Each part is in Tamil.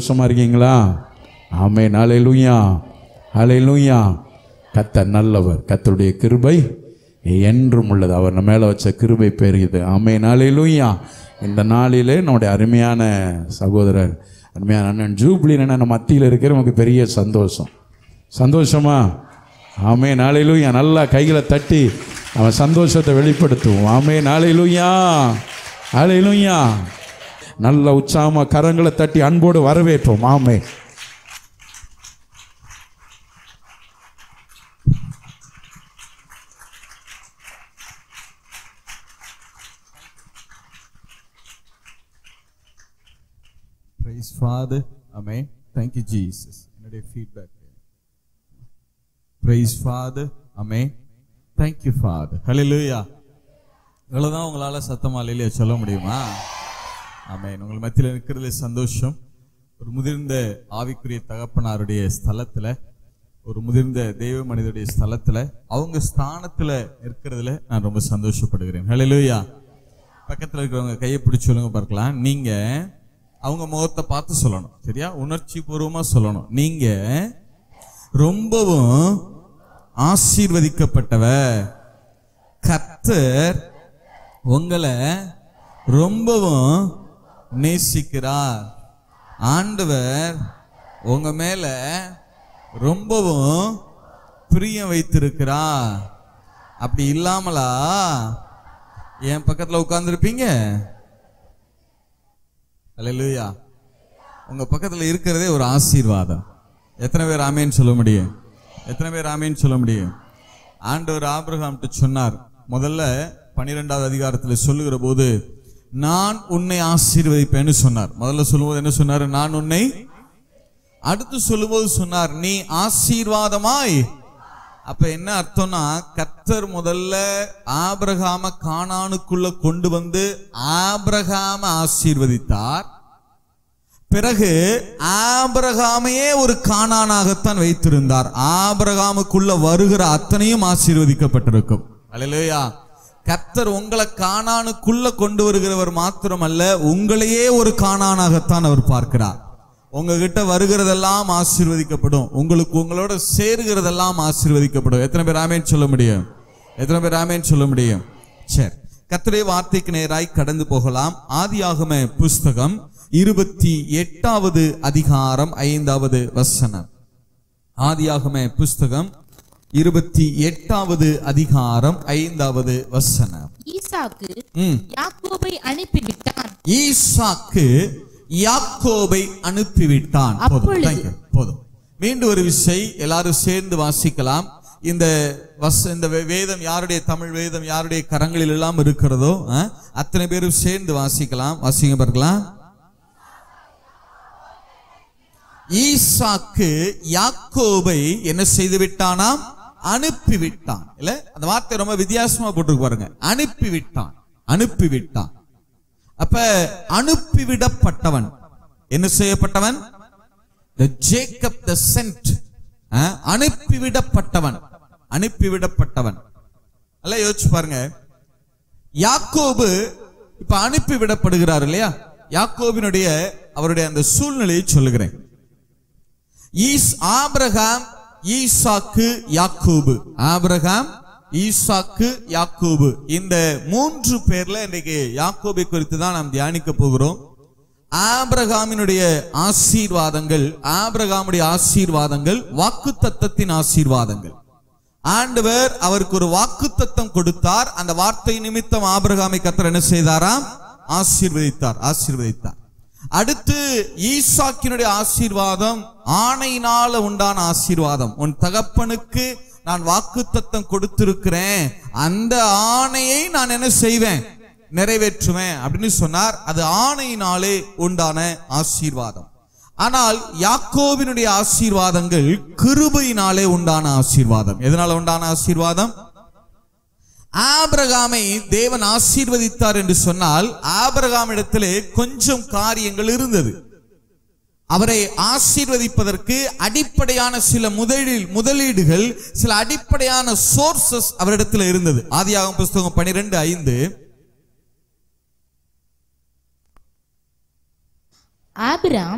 சந்தோஷமா இருக்கீங்களா ஆமே நாளை லூயா ஹலே லூயா கத்தர் நல்லவர் கத்தருடைய கிருபை என்றும் உள்ளது அவர் நம்ம மேலே வச்ச கிருபை பெருகுது ஆமே நாளை லூயா இந்த நாளிலே நம்முடைய அருமையான சகோதரர் அருமையான அண்ணன் ஜூப்ளி அண்ணன் மத்தியில் இருக்கிற நமக்கு பெரிய சந்தோஷம் சந்தோஷமா ஆமே நாளையிலூயா நல்லா கைகளை தட்டி அவன் சந்தோஷத்தை வெளிப்படுத்துவோம் ஆமே நாளையிலூயா நாளையிலூயா நல்ல உற்சாகமா கரங்களை தட்டி அன்போடு வரவேற்போம் ஆமே Praise Father. Amen. Thank you, Jesus. என்னுடைய feedback. Praise Father. Amen. Thank you, Father. Hallelujah. இவ்வளவுதான் உங்களால சத்தமா இல்லையா சொல்ல முடியுமா ஆமென் உங்கள் மத்தியில் இருக்கிறதுல சந்தோஷம் ஒரு முதிர்ந்த ஆவிக்குரிய தகப்பனாருடைய ஸ்தலத்துல ஒரு முதிர்ந்த தெய்வ மனிதருடைய ஸ்தலத்துல அவங்க ஸ்தானத்துல இருக்கிறதுல நான் ரொம்ப சந்தோஷப்படுகிறேன் ஹalleluya பக்கத்துல இருக்கிறவங்க கையை பிடிச்சு சொல்லுங்க பார்க்கலாம் நீங்க அவங்க முகத்தை பார்த்து சொல்லணும் சரியா உணர்ச்சி பூர்வமா சொல்லணும் நீங்க ரொம்பவும் ஆசீர்வதிக்கப்பட்டவ கர்த்தர் உங்களை ரொம்பவும் நேசிக்கிறார் ஆண்டவர் உங்க மேல ரொம்பவும் பிரியம் வைத்திருக்கிறார் அப்படி இல்லாமலா என் பக்கத்துல உட்கார்ந்துருப்பீங்க அல்லேலூயா உங்க பக்கத்துல இருக்கிறதே ஒரு ஆசீர்வாதம் எத்தனை பேர் ஆமேன்னு சொல்ல முடியும் எத்தனை பேர் ஆமேன்னு சொல்ல முடியும் ஆண்டவர் ஆபிரகாம்கிட்ட சொன்னார் முதல்ல பன்னிரெண்டாவது அதிகாரத்தில் சொல்லுகிற போது நான் உன்னை ஆசீர்வதிப்பேன்னு சொன்னார் முதல்ல சொல்லும்போது என்ன சொன்னார் நான் உன்னை அடுத்து சொல்லும்போது சொன்னார் நீ ஆசீர்வாதமாய் அப்ப என்ன அர்த்தம்னா கர்த்தர் முதல்ல ஆபிரகாம கானானுக்குள்ள கொண்டு வந்து ஆபிரகாம ஆசீர்வதித்தார் பிறகு ஆபிரகாமையே ஒரு காணானாகத்தான் வைத்திருந்தார் ஆபிரகாமுக்குள்ள வருகிற அத்தனையும் ஆசீர்வதிக்கப்பட்டிருக்கும் அல்லேலூயா கர்த்தர் உங்களை காணானுக்குள்ள கொண்டு வருகிறவர் மாத்திரமல்ல உங்களையே ஒரு காணானாகத்தான் அவர் பார்க்கிறார் உங்ககிட்ட வருகிறதெல்லாம் ஆசீர்வதிக்கப்படும் உங்களுக்கு உங்களோட சேருகிறதெல்லாம் ஆசீர்வதிக்கப்படும் எத்தனை பேர் ஆமேன்னு சொல்ல முடியும் எத்தனை பேர் ஆமேன்னு சொல்ல முடியும் சரி கர்த்தருடைய வார்த்தைக்கு நேராய் கடந்து போகலாம் ஆதியாகம புஸ்தகம் இருபத்தி எட்டாவது அதிகாரம் ஐந்தாவது வசனம் ஆதியாகம புஸ்தகம் இருபத்தி எட்டாவது அதிகாரம் ஐந்தாவது வசனம் ஈசாக்கு ம். யாக்கோபை அனுப்பிவிட்டான் ஈசாக்கு யாக்கோபை அனுப்பிவிட்டான் போதும் அப்பொழுது- thank you. போதும் மீண்டும் ஒரு விசை எல்லாரும் சேர்ந்து வாசிக்கலாம் இந்த வச இந்த வே- வேதம் யாருடைய தமிழ் வேதம் யாருடைய கரங்களில் எல்லாம் இருக்கிறதோ ஆ, அத்தனை பேரும் சேர்ந்து வாசிக்கலாம் வாசிங்க பார்க்கலாம் ஈசாக்கு யாக்கோபை என்ன செய்து விட்டானாம் அனுப்பி விட்டான் இல்ல அந்த வார்த்தை ரொம்ப வித்தியாசமா போட்டுருக்கு பாருங்க அனுப்பி விட்டான் அனுப்பி விட்டான் அப்ப அனுப்பிவிடப்பட்டவன் என்ன செய்யப்பட்டவன் the Jacob the sent அஹ், அனுப்பிவிடப்பட்டவன் அனுப்பிவிடப்பட்டவன் நல்லா யோசிச்சு பாருங்க யாக்கோபு இப்ப அனுப்பிவிடப்படுகிறார் இல்லையா யாக்கோபினுடைய அவருடைய அந்த சூழ்நிலையை சொல்லுகிறேன் ஈஸ் ஆபிரகாம் ஈசாக்கு யாக்கோபு ஆபிரகாம் ஈசாக்கு யாக்கோபு இந்த மூன்று பேர்ல இன்னைக்கு யாக்கோபை குறித்து தான் நாம் தியானிக்க போகிறோம் ஆபிரகாமினுடைய ஆசீர்வாதங்கள் ஆபிரகாமுடைய ஆசீர்வாதங்கள் வாக்குத்தத்தத்தின் ஆசீர்வாதங்கள் ஆண்டவர் அவருக்கு ஒரு வாக்குத்தத்தம் கொடுத்தார் அந்த வார்த்தை நிமித்தம் ஆபிரகாமை கத்தர் என்ன செய்தாராம் ஆசீர்வதித்தார் ஆசீர்வதித்தார் அடுத்து ஈசாக்கினுடைய ஆசீர்வாதம் ஆணையினால உண்டான ஆசீர்வாதம் உன் தகப்பனுக்கு நான் வாக்குத்தத்தம் கொடுத்திருக்கிறேன் அந்த ஆணையை நான் என்ன செய்வேன் நிறைவேற்றுவேன் அப்படின்னு சொன்னார் அது ஆணையினாலே உண்டான ஆசீர்வாதம் ஆனால் யாக்கோபினுடைய ஆசீர்வாதங்கள் கிருபையினாலே உண்டான ஆசீர்வாதம் எதனால உண்டான ஆசீர்வாதம் ஆபிரகாமை தேவன் ஆசீர்வதித்தார் என்று சொன்னால் ஆபிரகாம் இடத்திலே கொஞ்சம் காரியங்கள் இருந்தது அவரை ஆசீர்வதிப்பதற்கு அடிப்படையான சில முதலில் முதலீடுகள் சில அடிப்படையான சோர்சஸ் அவரிடத்தில் இருந்தது ஆதியாகமம் புஸ்தகம் பனிரெண்டு ஐந்து ஆபிராம்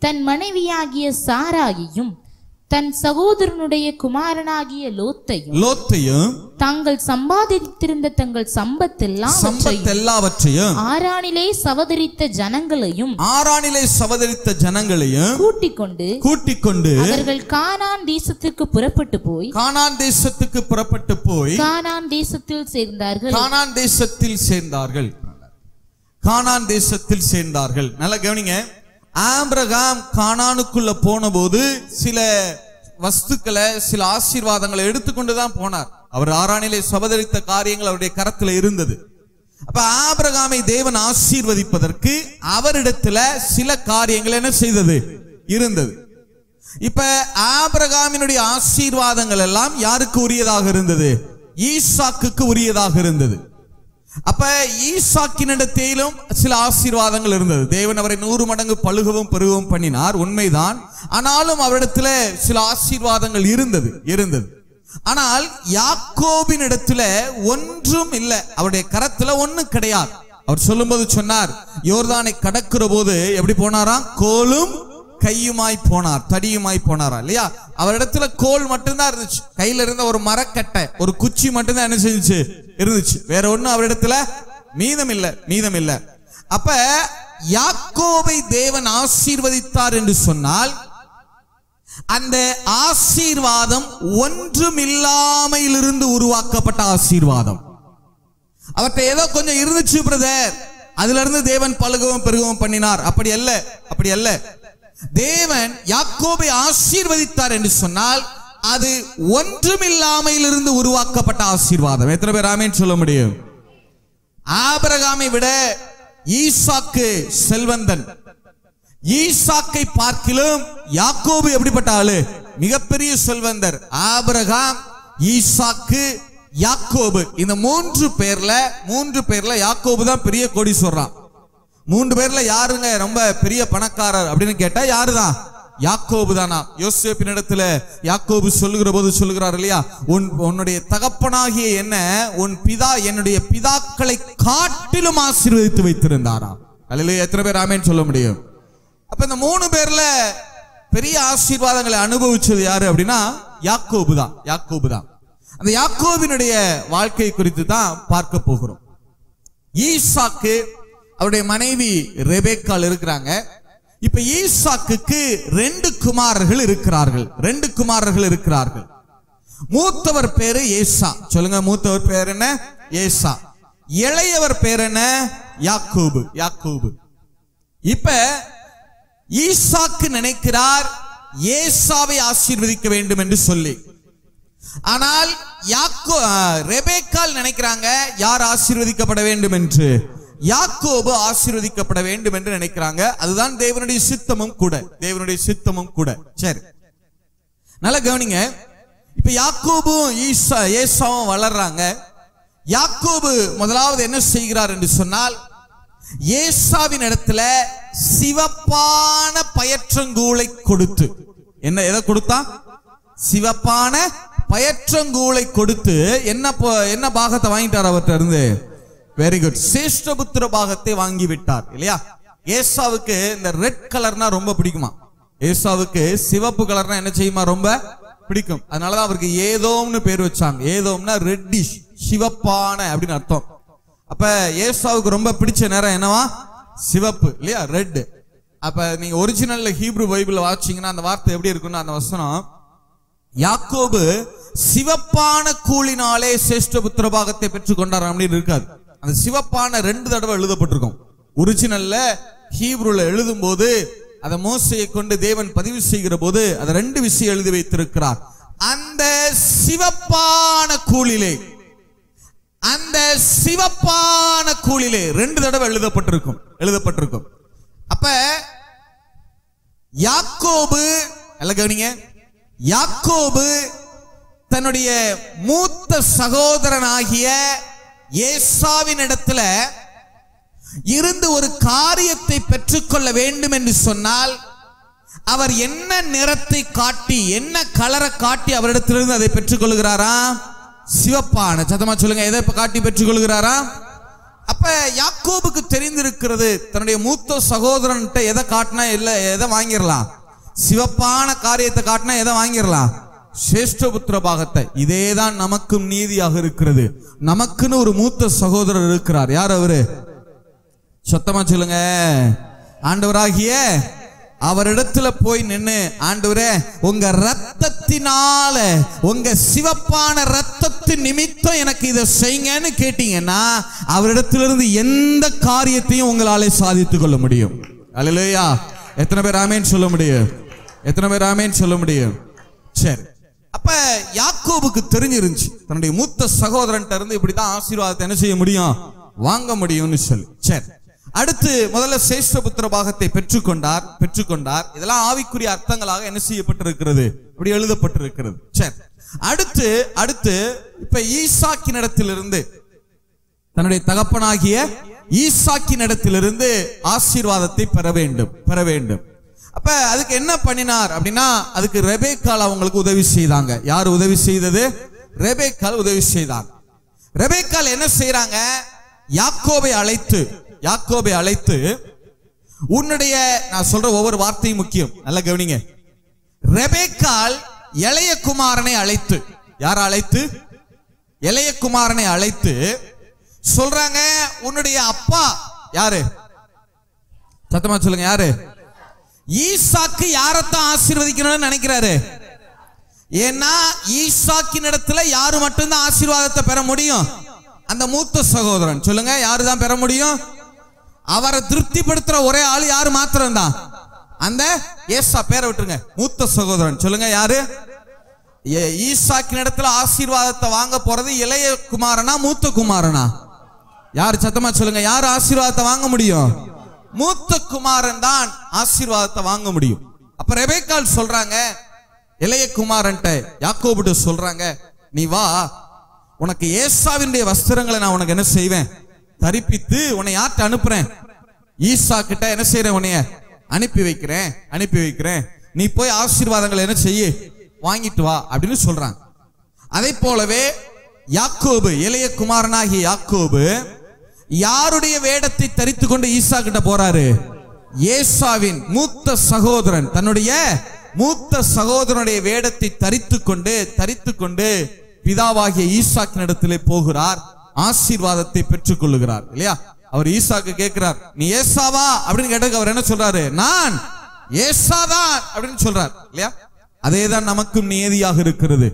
தன் மனைவியாகிய சாராயையும் தன் சகோதரனுடைய குமாரனாகிய லோத்தையும் லோத்தையும் தாங்கள் சம்பாதித்திருந்த தங்கள் சம்பத்தெல்லாம் சம்பத் எல்லாவற்றையும் ஆரானிலே சவதரித்த ஜனங்களையும் ஆறானிலே சவதரித்த ஜனங்களையும் கூட்டிக் கொண்டு கூட்டிக் கொண்டு அவர்கள் கானான் தேசத்திற்கு புறப்பட்டு போய் கானான் தேசத்துக்கு புறப்பட்டு போய் கானான் தேசத்தில் சேர்ந்தார்கள் கானான் தேசத்தில் சேர்ந்தார்கள் கானான் தேசத்தில் சேர்ந்தார்கள் நல்லா கவனிங்க ஆபிரகாம் கானானுக்குள்ள போன போது சில வஸ்துக்களை சில ஆசீர்வாதங்களை எடுத்துக்கொண்டு தான் போனார் அவர் ஆறானிலே சபதரித்த காரியங்கள் அவருடைய கரத்துல இருந்தது அப்ப ஆபிரகாமை தேவன் ஆசீர்வதிப்பதற்கு அவரிடத்துல சில காரியங்கள் என்ன செய்தது இருந்தது இப்ப ஆபிரகாமினுடைய ஆசீர்வாதங்கள் எல்லாம் யாருக்கு உரியதாக இருந்தது ஈசாக்குக்கு உரியதாக இருந்தது அப்ப ஈசாக்கினிடத்திலும் சில ஆசீர்வாதங்கள் இருந்தது தேவன் அவரை நூறு மடங்கு பழுகவும் பெருகவும் பண்ணினார் உண்மைதான் ஆனாலும் அவரிடத்துல சில ஆசீர்வாதங்கள் இருந்தது இருந்தது ஆனால் யாக்கோபின் இடத்துல ஒன்றும் இல்லை அவருடைய கரத்துல ஒண்ணு கிடையாது அவர் சொல்லும்போது சொன்னார் யோர்தானை கடக்கிற போது எப்படி போனாராம் கோலும் கையுமாய் போனார் தடியுமாய் போனாரா இல்லையா அவரிடத்துல கோல் மட்டும்தான் இருந்துச்சு கையில இருந்த ஒரு மரக்கட்டை ஒரு குச்சி மட்டும்தான் என்ன செஞ்சுச்சு இருந்துச்சு வேற ஒண்ணும் அவரிடத்துல மீதம் இல்ல மீதம் இல்ல அப்ப யாக்கோபை தேவன் ஆசீர்வதித்தார் என்று சொன்னால் அந்த ஆசீர்வாதம் ஒன்றுமில்லாமையிலிருந்து உருவாக்கப்பட்ட ஆசீர்வாதம் அவர்கிட்ட ஏதோ கொஞ்சம் இருந்துச்சு பிரதர் அதுல இருந்து தேவன் பழுகவும் பெருகவும் பண்ணினார் அப்படி அல்ல அப்படி அல்ல தேவன் யாக்கோபை ஆசீர்வதித்தார் என்று சொன்னால் அது ஒன்றுமில்லாமையிலிருந்து உருவாக்கப்பட்ட ஆசீர்வாதம் எத்தனை பேர் ஆமேன்னு சொல்ல முடியும் ஆபிரகாமை விட ஈசாக்கு செல்வந்தன் ஈசாக்கை பார்க்கிலும் யாக்கோபு எப்படிப்பட்ட ஆளு மிகப்பெரிய செல்வந்தர் ஆபிரகாம் ஈசாக்கு யாக்கோபு இந்த மூன்று பேர்ல மூன்று பேர்ல யாக்கோபு தான் பெரிய கோடி சொல்றான் மூன்று பேர்ல யாருங்க ரொம்ப பெரிய பணக்காரர் அப்படின்னு கேட்டா யாருதான் யாக்கோபு தானா யோசேப்பின் இடத்துல யாக்கோபு சொல்லுகிற போது சொல்லுகிறார் இல்லையா உன் உன்னுடைய தகப்பனாகிய என்ன உன் பிதா என்னுடைய பிதாக்களை காட்டிலும் ஆசீர்வதித்து வைத்திருந்தாராம் அல்ல எத்தனை பேர் ஆமேன்னு சொல்ல முடியும் அப்ப இந்த மூணு பேர்ல பெரிய ஆசீர்வாதங்களை அனுபவிச்சது யாரு அப்படின்னா யாக்கோபு தான் யாக்கோபு தான் அந்த யாக்கோபினுடைய வாழ்க்கை குறித்து தான் பார்க்க போகிறோம் ஈசாக்கு அவருடைய மனைவி ரெபேக்கால் இருக்கிறாங்க இப்ப ஈசாக்குக்கு ரெண்டு குமாரர்கள் இருக்கிறார்கள் ரெண்டு குமாரர்கள் இருக்கிறார்கள் மூத்தவர் பேரு ஏசா சொல்லுங்க மூத்தவர் பேர் என்ன ஏசா இளையவர் பேர் என்ன யாக்கோபு யாக்கோபு இப்ப ஈசாக்கு நினைக்கிறார் ஏசாவை ஆசீர்வதிக்க வேண்டும் என்று சொல்லி ஆனால் யாக்கோ ரெபேக்கால் நினைக்கிறாங்க யார் ஆசீர்வதிக்கப்பட வேண்டும் என்று யாக்கோபு ஆசீர்வதிக்கப்பட வேண்டும் என்று நினைக்கிறாங்க அதுதான் தேவனுடைய சித்தமும் கூட தேவனுடைய சித்தமும் கூட சரி நல்லா கவனிங்க இப்ப யாக்கோபும் ஈசா ஏசாவும் வளர்றாங்க யாக்கோபு முதலாவது என்ன செய்கிறார் என்று சொன்னால் ஏசாவின் இடத்துல சிவப்பான பயற்றங்கூளை கொடுத்து என்ன எதை கொடுத்தா சிவப்பான பயற்றங்கூளை கொடுத்து என்ன ப- என்ன பாகத்தை வாங்கிட்டார் அவர்கிட்ட இருந்து வெரி குட் சேஷ்டபுத்திர பாகத்தை வாங்கி விட்டார் இல்லையா ஏசாவுக்கு இந்த ரெட் கலர்னா ரொம்ப பிடிக்குமா ஏசாவுக்கு சிவப்பு கலர்னா என்ன செய்யுமா ரொம்ப பிடிக்கும் அதனாலதான் அவருக்கு ஏதோம்னு பேர் வச்சாங்க ஏதோம்னா ரெட்டிஷ் சிவப்பான அப்படின்னு அர்த்தம் அப்ப ஏசாவுக்கு ரொம்ப பிடிச்ச நிறம் என்னவா சிவப்பு இல்லையா ரெட் அப்ப நீங்க ஒரிஜினல்ல ஹீப்ரு பைபிள் வாசிச்சீங்கன்னா அந்த வார்த்தை எப்படி இருக்கும்னா அந்த வசனம் யாக்கோபு சிவப்பான கூலினாலே சிரேஷ்ட புத்திர பாகத்தை பெற்றுக்கொண்டார் அப்படின்னு இருக்காது அந்த சிவப்பான ரெண்டு தடவை எழுதப்பட்டிருக்கும் ஒரிஜினல்ல ஹீப்ருல எழுதும் போது அதை மோசையை கொண்டு தேவன் பதிவு செய்கிற போது அதை ரெண்டு விஷயம் எழுதி வைத்திருக்கிறார் அந்த சிவப்பான கூலிலே அந்த சிவப்பான கூலிலே ரெண்டு தடவை எழுதப்பட்டிருக்கும் எழுதப்பட்டிருக்கும் அப்ப யாக்கோபு நல்ல கவனிங்க யாக்கோபு தன்னுடைய மூத்த சகோதரனாகிய ஏசாவின் இடத்துல இருந்து ஒரு காரியத்தை பெற்றுக்கொள்ள வேண்டும் என்று சொன்னால் அவர் என்ன நிறத்தை காட்டி என்ன கலரை காட்டி அவரிடத்திலிருந்து அதை பெற்றுக்கொள்கிறாரா சிவப்பான சத்தமா சொல்லுங்க எதை காட்டி பெற்றுக்கொள்கிறாரா அப்ப அப்ப யாக்கோபுக்கு தெரிந்திருக்கிறது தன்னுடைய மூத்த சகோதரன்ட்ட எதை காட்டினா இல்ல எதை வாங்கிடலாம் சிவப்பான காரியத்தை காட்டினா எதை வாங்கிடலாம் சேஷ்டபுத்திர பாகத்தை இதேதான் நமக்கும் நீதியாக இருக்கிறது நமக்குன்னு ஒரு மூத்த சகோதரர் இருக்கிறார் யார் அவரு சத்தமா சொல்லுங்க ஆண்டவராகிய அவரிடத்துல போய் நின்னு ஆண்டவரே உங்க ரத்தத்தினால உங்க சிவப்பான ரத்தத்தின் நிமித்தம் எனக்கு இதை செய்யுங்கன்னு கேட்டீங்கன்னா அவரிடத்திலிருந்து எந்த காரியத்தையும் உங்களாலே சாதித்துக் கொள்ள முடியும் அல்லையா எத்தனை பேர் ஆமேன்னு சொல்ல முடியும் எத்தனை பேர் ஆமேன்னு சொல்ல முடியும் சரி அப்ப யாக்கோபுக்கு தெரிஞ்சிருந்துச்சு தன்னுடைய மூத்த சகோதரன்ட்ட இருந்து இப்படிதான் ஆசீர்வாதத்தை என்ன செய்ய முடியும் வாங்க முடியும்னு சொல்லி சரி அடுத்து முதல்ல சேஷ்டபுத்திர பாகத்தை பெற்றுக்கொண்டார் பெற்றுக்கொண்டார் இதெல்லாம் ஆவிக்குரிய அர்த்தங்களாக என்ன செய்யப்பட்டிருக்கிறது இப்படி எழுதப்பட்டிருக்கிறது சரி அடுத்து அடுத்து இப்ப ஈசாக்கினிடத்திலிருந்து தன்னுடைய தகப்பனாகிய ஈசாக்கினிடத்திலிருந்து ஆசீர்வாதத்தை பெற வேண்டும் பெற வேண்டும் அப்ப அதுக்கு என்ன பண்ணினார் அப்படின்னா அதுக்கு ரெபேக்கால் அவங்களுக்கு உதவி செய்தாங்க யார் உதவி செய்தது ரெபேக்கால் உதவி செய்தாங்க ரெபேக்கால் என்ன செய்றாங்க யாக்கோபை அழைத்து யாக்கோபை அழைத்து உன்னுடைய நான் சொல்ற ஒவ்வொரு வார்த்தையும் முக்கியம் நல்லா கவனிங்க ரெபேக்கால் இளைய குமாரனை அழைத்து யார் அழைத்து இளைய குமாரனை அழைத்து சொல்றாங்க உன்னுடைய அப்பா யாரு சத்தமா சொல்லுங்க யாரு ஈசாக்கு யாரத்தான் ஆசீர்வதிக்கணும்னு நினைக்கிறாரு ஏன்னா ஈசாக்கின் இடத்துல யாரு மட்டும்தான் ஆசீர்வாதத்தை பெற முடியும் அந்த மூத்த சகோதரன் சொல்லுங்க யாரு தான் பெற முடியும் அவரை திருப்திப்படுத்துற ஒரே ஆளு யாரு மாத்திரம் தான் அந்த ஏசா பேரை விட்டுருங்க மூத்த சகோதரன் சொல்லுங்க யாரு ஏ- ஈசாக்கின் இடத்துல ஆசீர்வாதத்தை வாங்க போறது இளைய குமாரனா மூத்த குமாரனா யார் சத்தமா சொல்லுங்க யார் ஆசீர்வாதத்தை வாங்க முடியும் மூத்த குமாரன் தான் ஆசீர்வாதத்தை வாங்க முடியும் அப்ப ரெபேக்கால் சொல்றாங்க இளைய குமாரன்ட்ட யாக்கோபிட்ட சொல்றாங்க நீ வா உனக்கு ஏசாவினுடைய வஸ்திரங்களை நான் உனக்கு என்ன செய்வேன் தரிப்பித்து உன்னை யார்கிட்ட அனுப்புறேன் ஈசா கிட்ட என்ன செய்யறேன் உன்னைய அனுப்பி வைக்கிறேன் அனுப்பி வைக்கிறேன் நீ போய் ஆசீர்வாதங்களை என்ன செய்ய வாங்கிட்டு வா அப்படின்னு சொல்றாங்க அதை போலவே யாக்கோபு இளைய குமாரனாகிய யாக்கோபு யாருடைய வேடத்தை தரித்து கொண்டு ஈசா கிட்ட போறாரு ஏசாவின் மூத்த சகோதரன் தன்னுடைய மூத்த சகோதரனுடைய வேடத்தை தரித்து கொண்டு தரித்து கொண்டு பிதாவாகிய ஈசாக்கின் இடத்திலே போகிறார் ஆசீர்வாதத்தை பெற்றுக் கொள்ளுகிறார் இல்லையா அவர் ஈசாக்கு கேட்கிறார் நீ ஏசாவா அப்படின்னு கேட்டதுக்கு அவர் என்ன சொல்றாரு நான் ஏசாதான் அப்படின்னு சொல்றார் இல்லையா அதேதான் நமக்கும் நியதியாக இருக்கிறது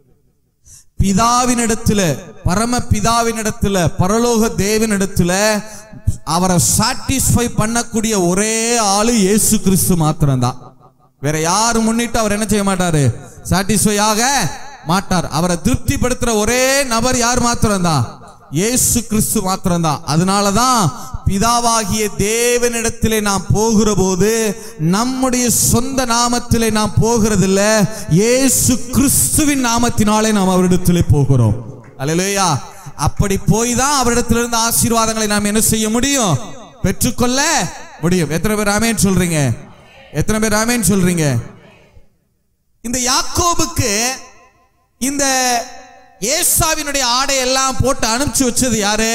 பிதாவினிடத்துல பரம பிதாவினிடத்துல பரலோக தேவனிடத்துல அவரை சாட்டிஸ்ஃபை பண்ணக்கூடிய ஒரே ஆளு இயேசு கிறிஸ்து மாத்திரம்தான் வேற யாரு முன்னிட்டு அவர் என்ன செய்ய மாட்டாரு சாட்டிஸ்ஃபை ஆக மாட்டார் அவரை திருப்திப்படுத்துற ஒரே நபர் யார் மாத்திரம்தான் இயேசு கிறிஸ்து மாத்திரம்தான் அதனாலதான் பிதாவாகிய தேவனிடத்திலே நாம் போகிற போது நம்முடைய சொந்த நாமத்திலே நாம் போகிறதில்ல இயேசு கிறிஸ்துவின் நாமத்தினாலே நாம் அவரிடத்திலே போகிறோம் அல்லேலூயா அப்படி போய் தான் அவரிடத்திலிருந்து ஆசீர்வாதங்களை நாம் என்ன செய்ய முடியும் பெற்றுக்கொள்ள முடியும் எத்தனை பேர் ஆமேன் சொல்றீங்க எத்தனை பேர் ஆமேன் சொல்றீங்க இந்த யாக்கோபுக்கு இந்த ஏசாவினுடைய ஆடை எல்லாம் போட்டு அனுப்பிச்சு வச்சது யாரு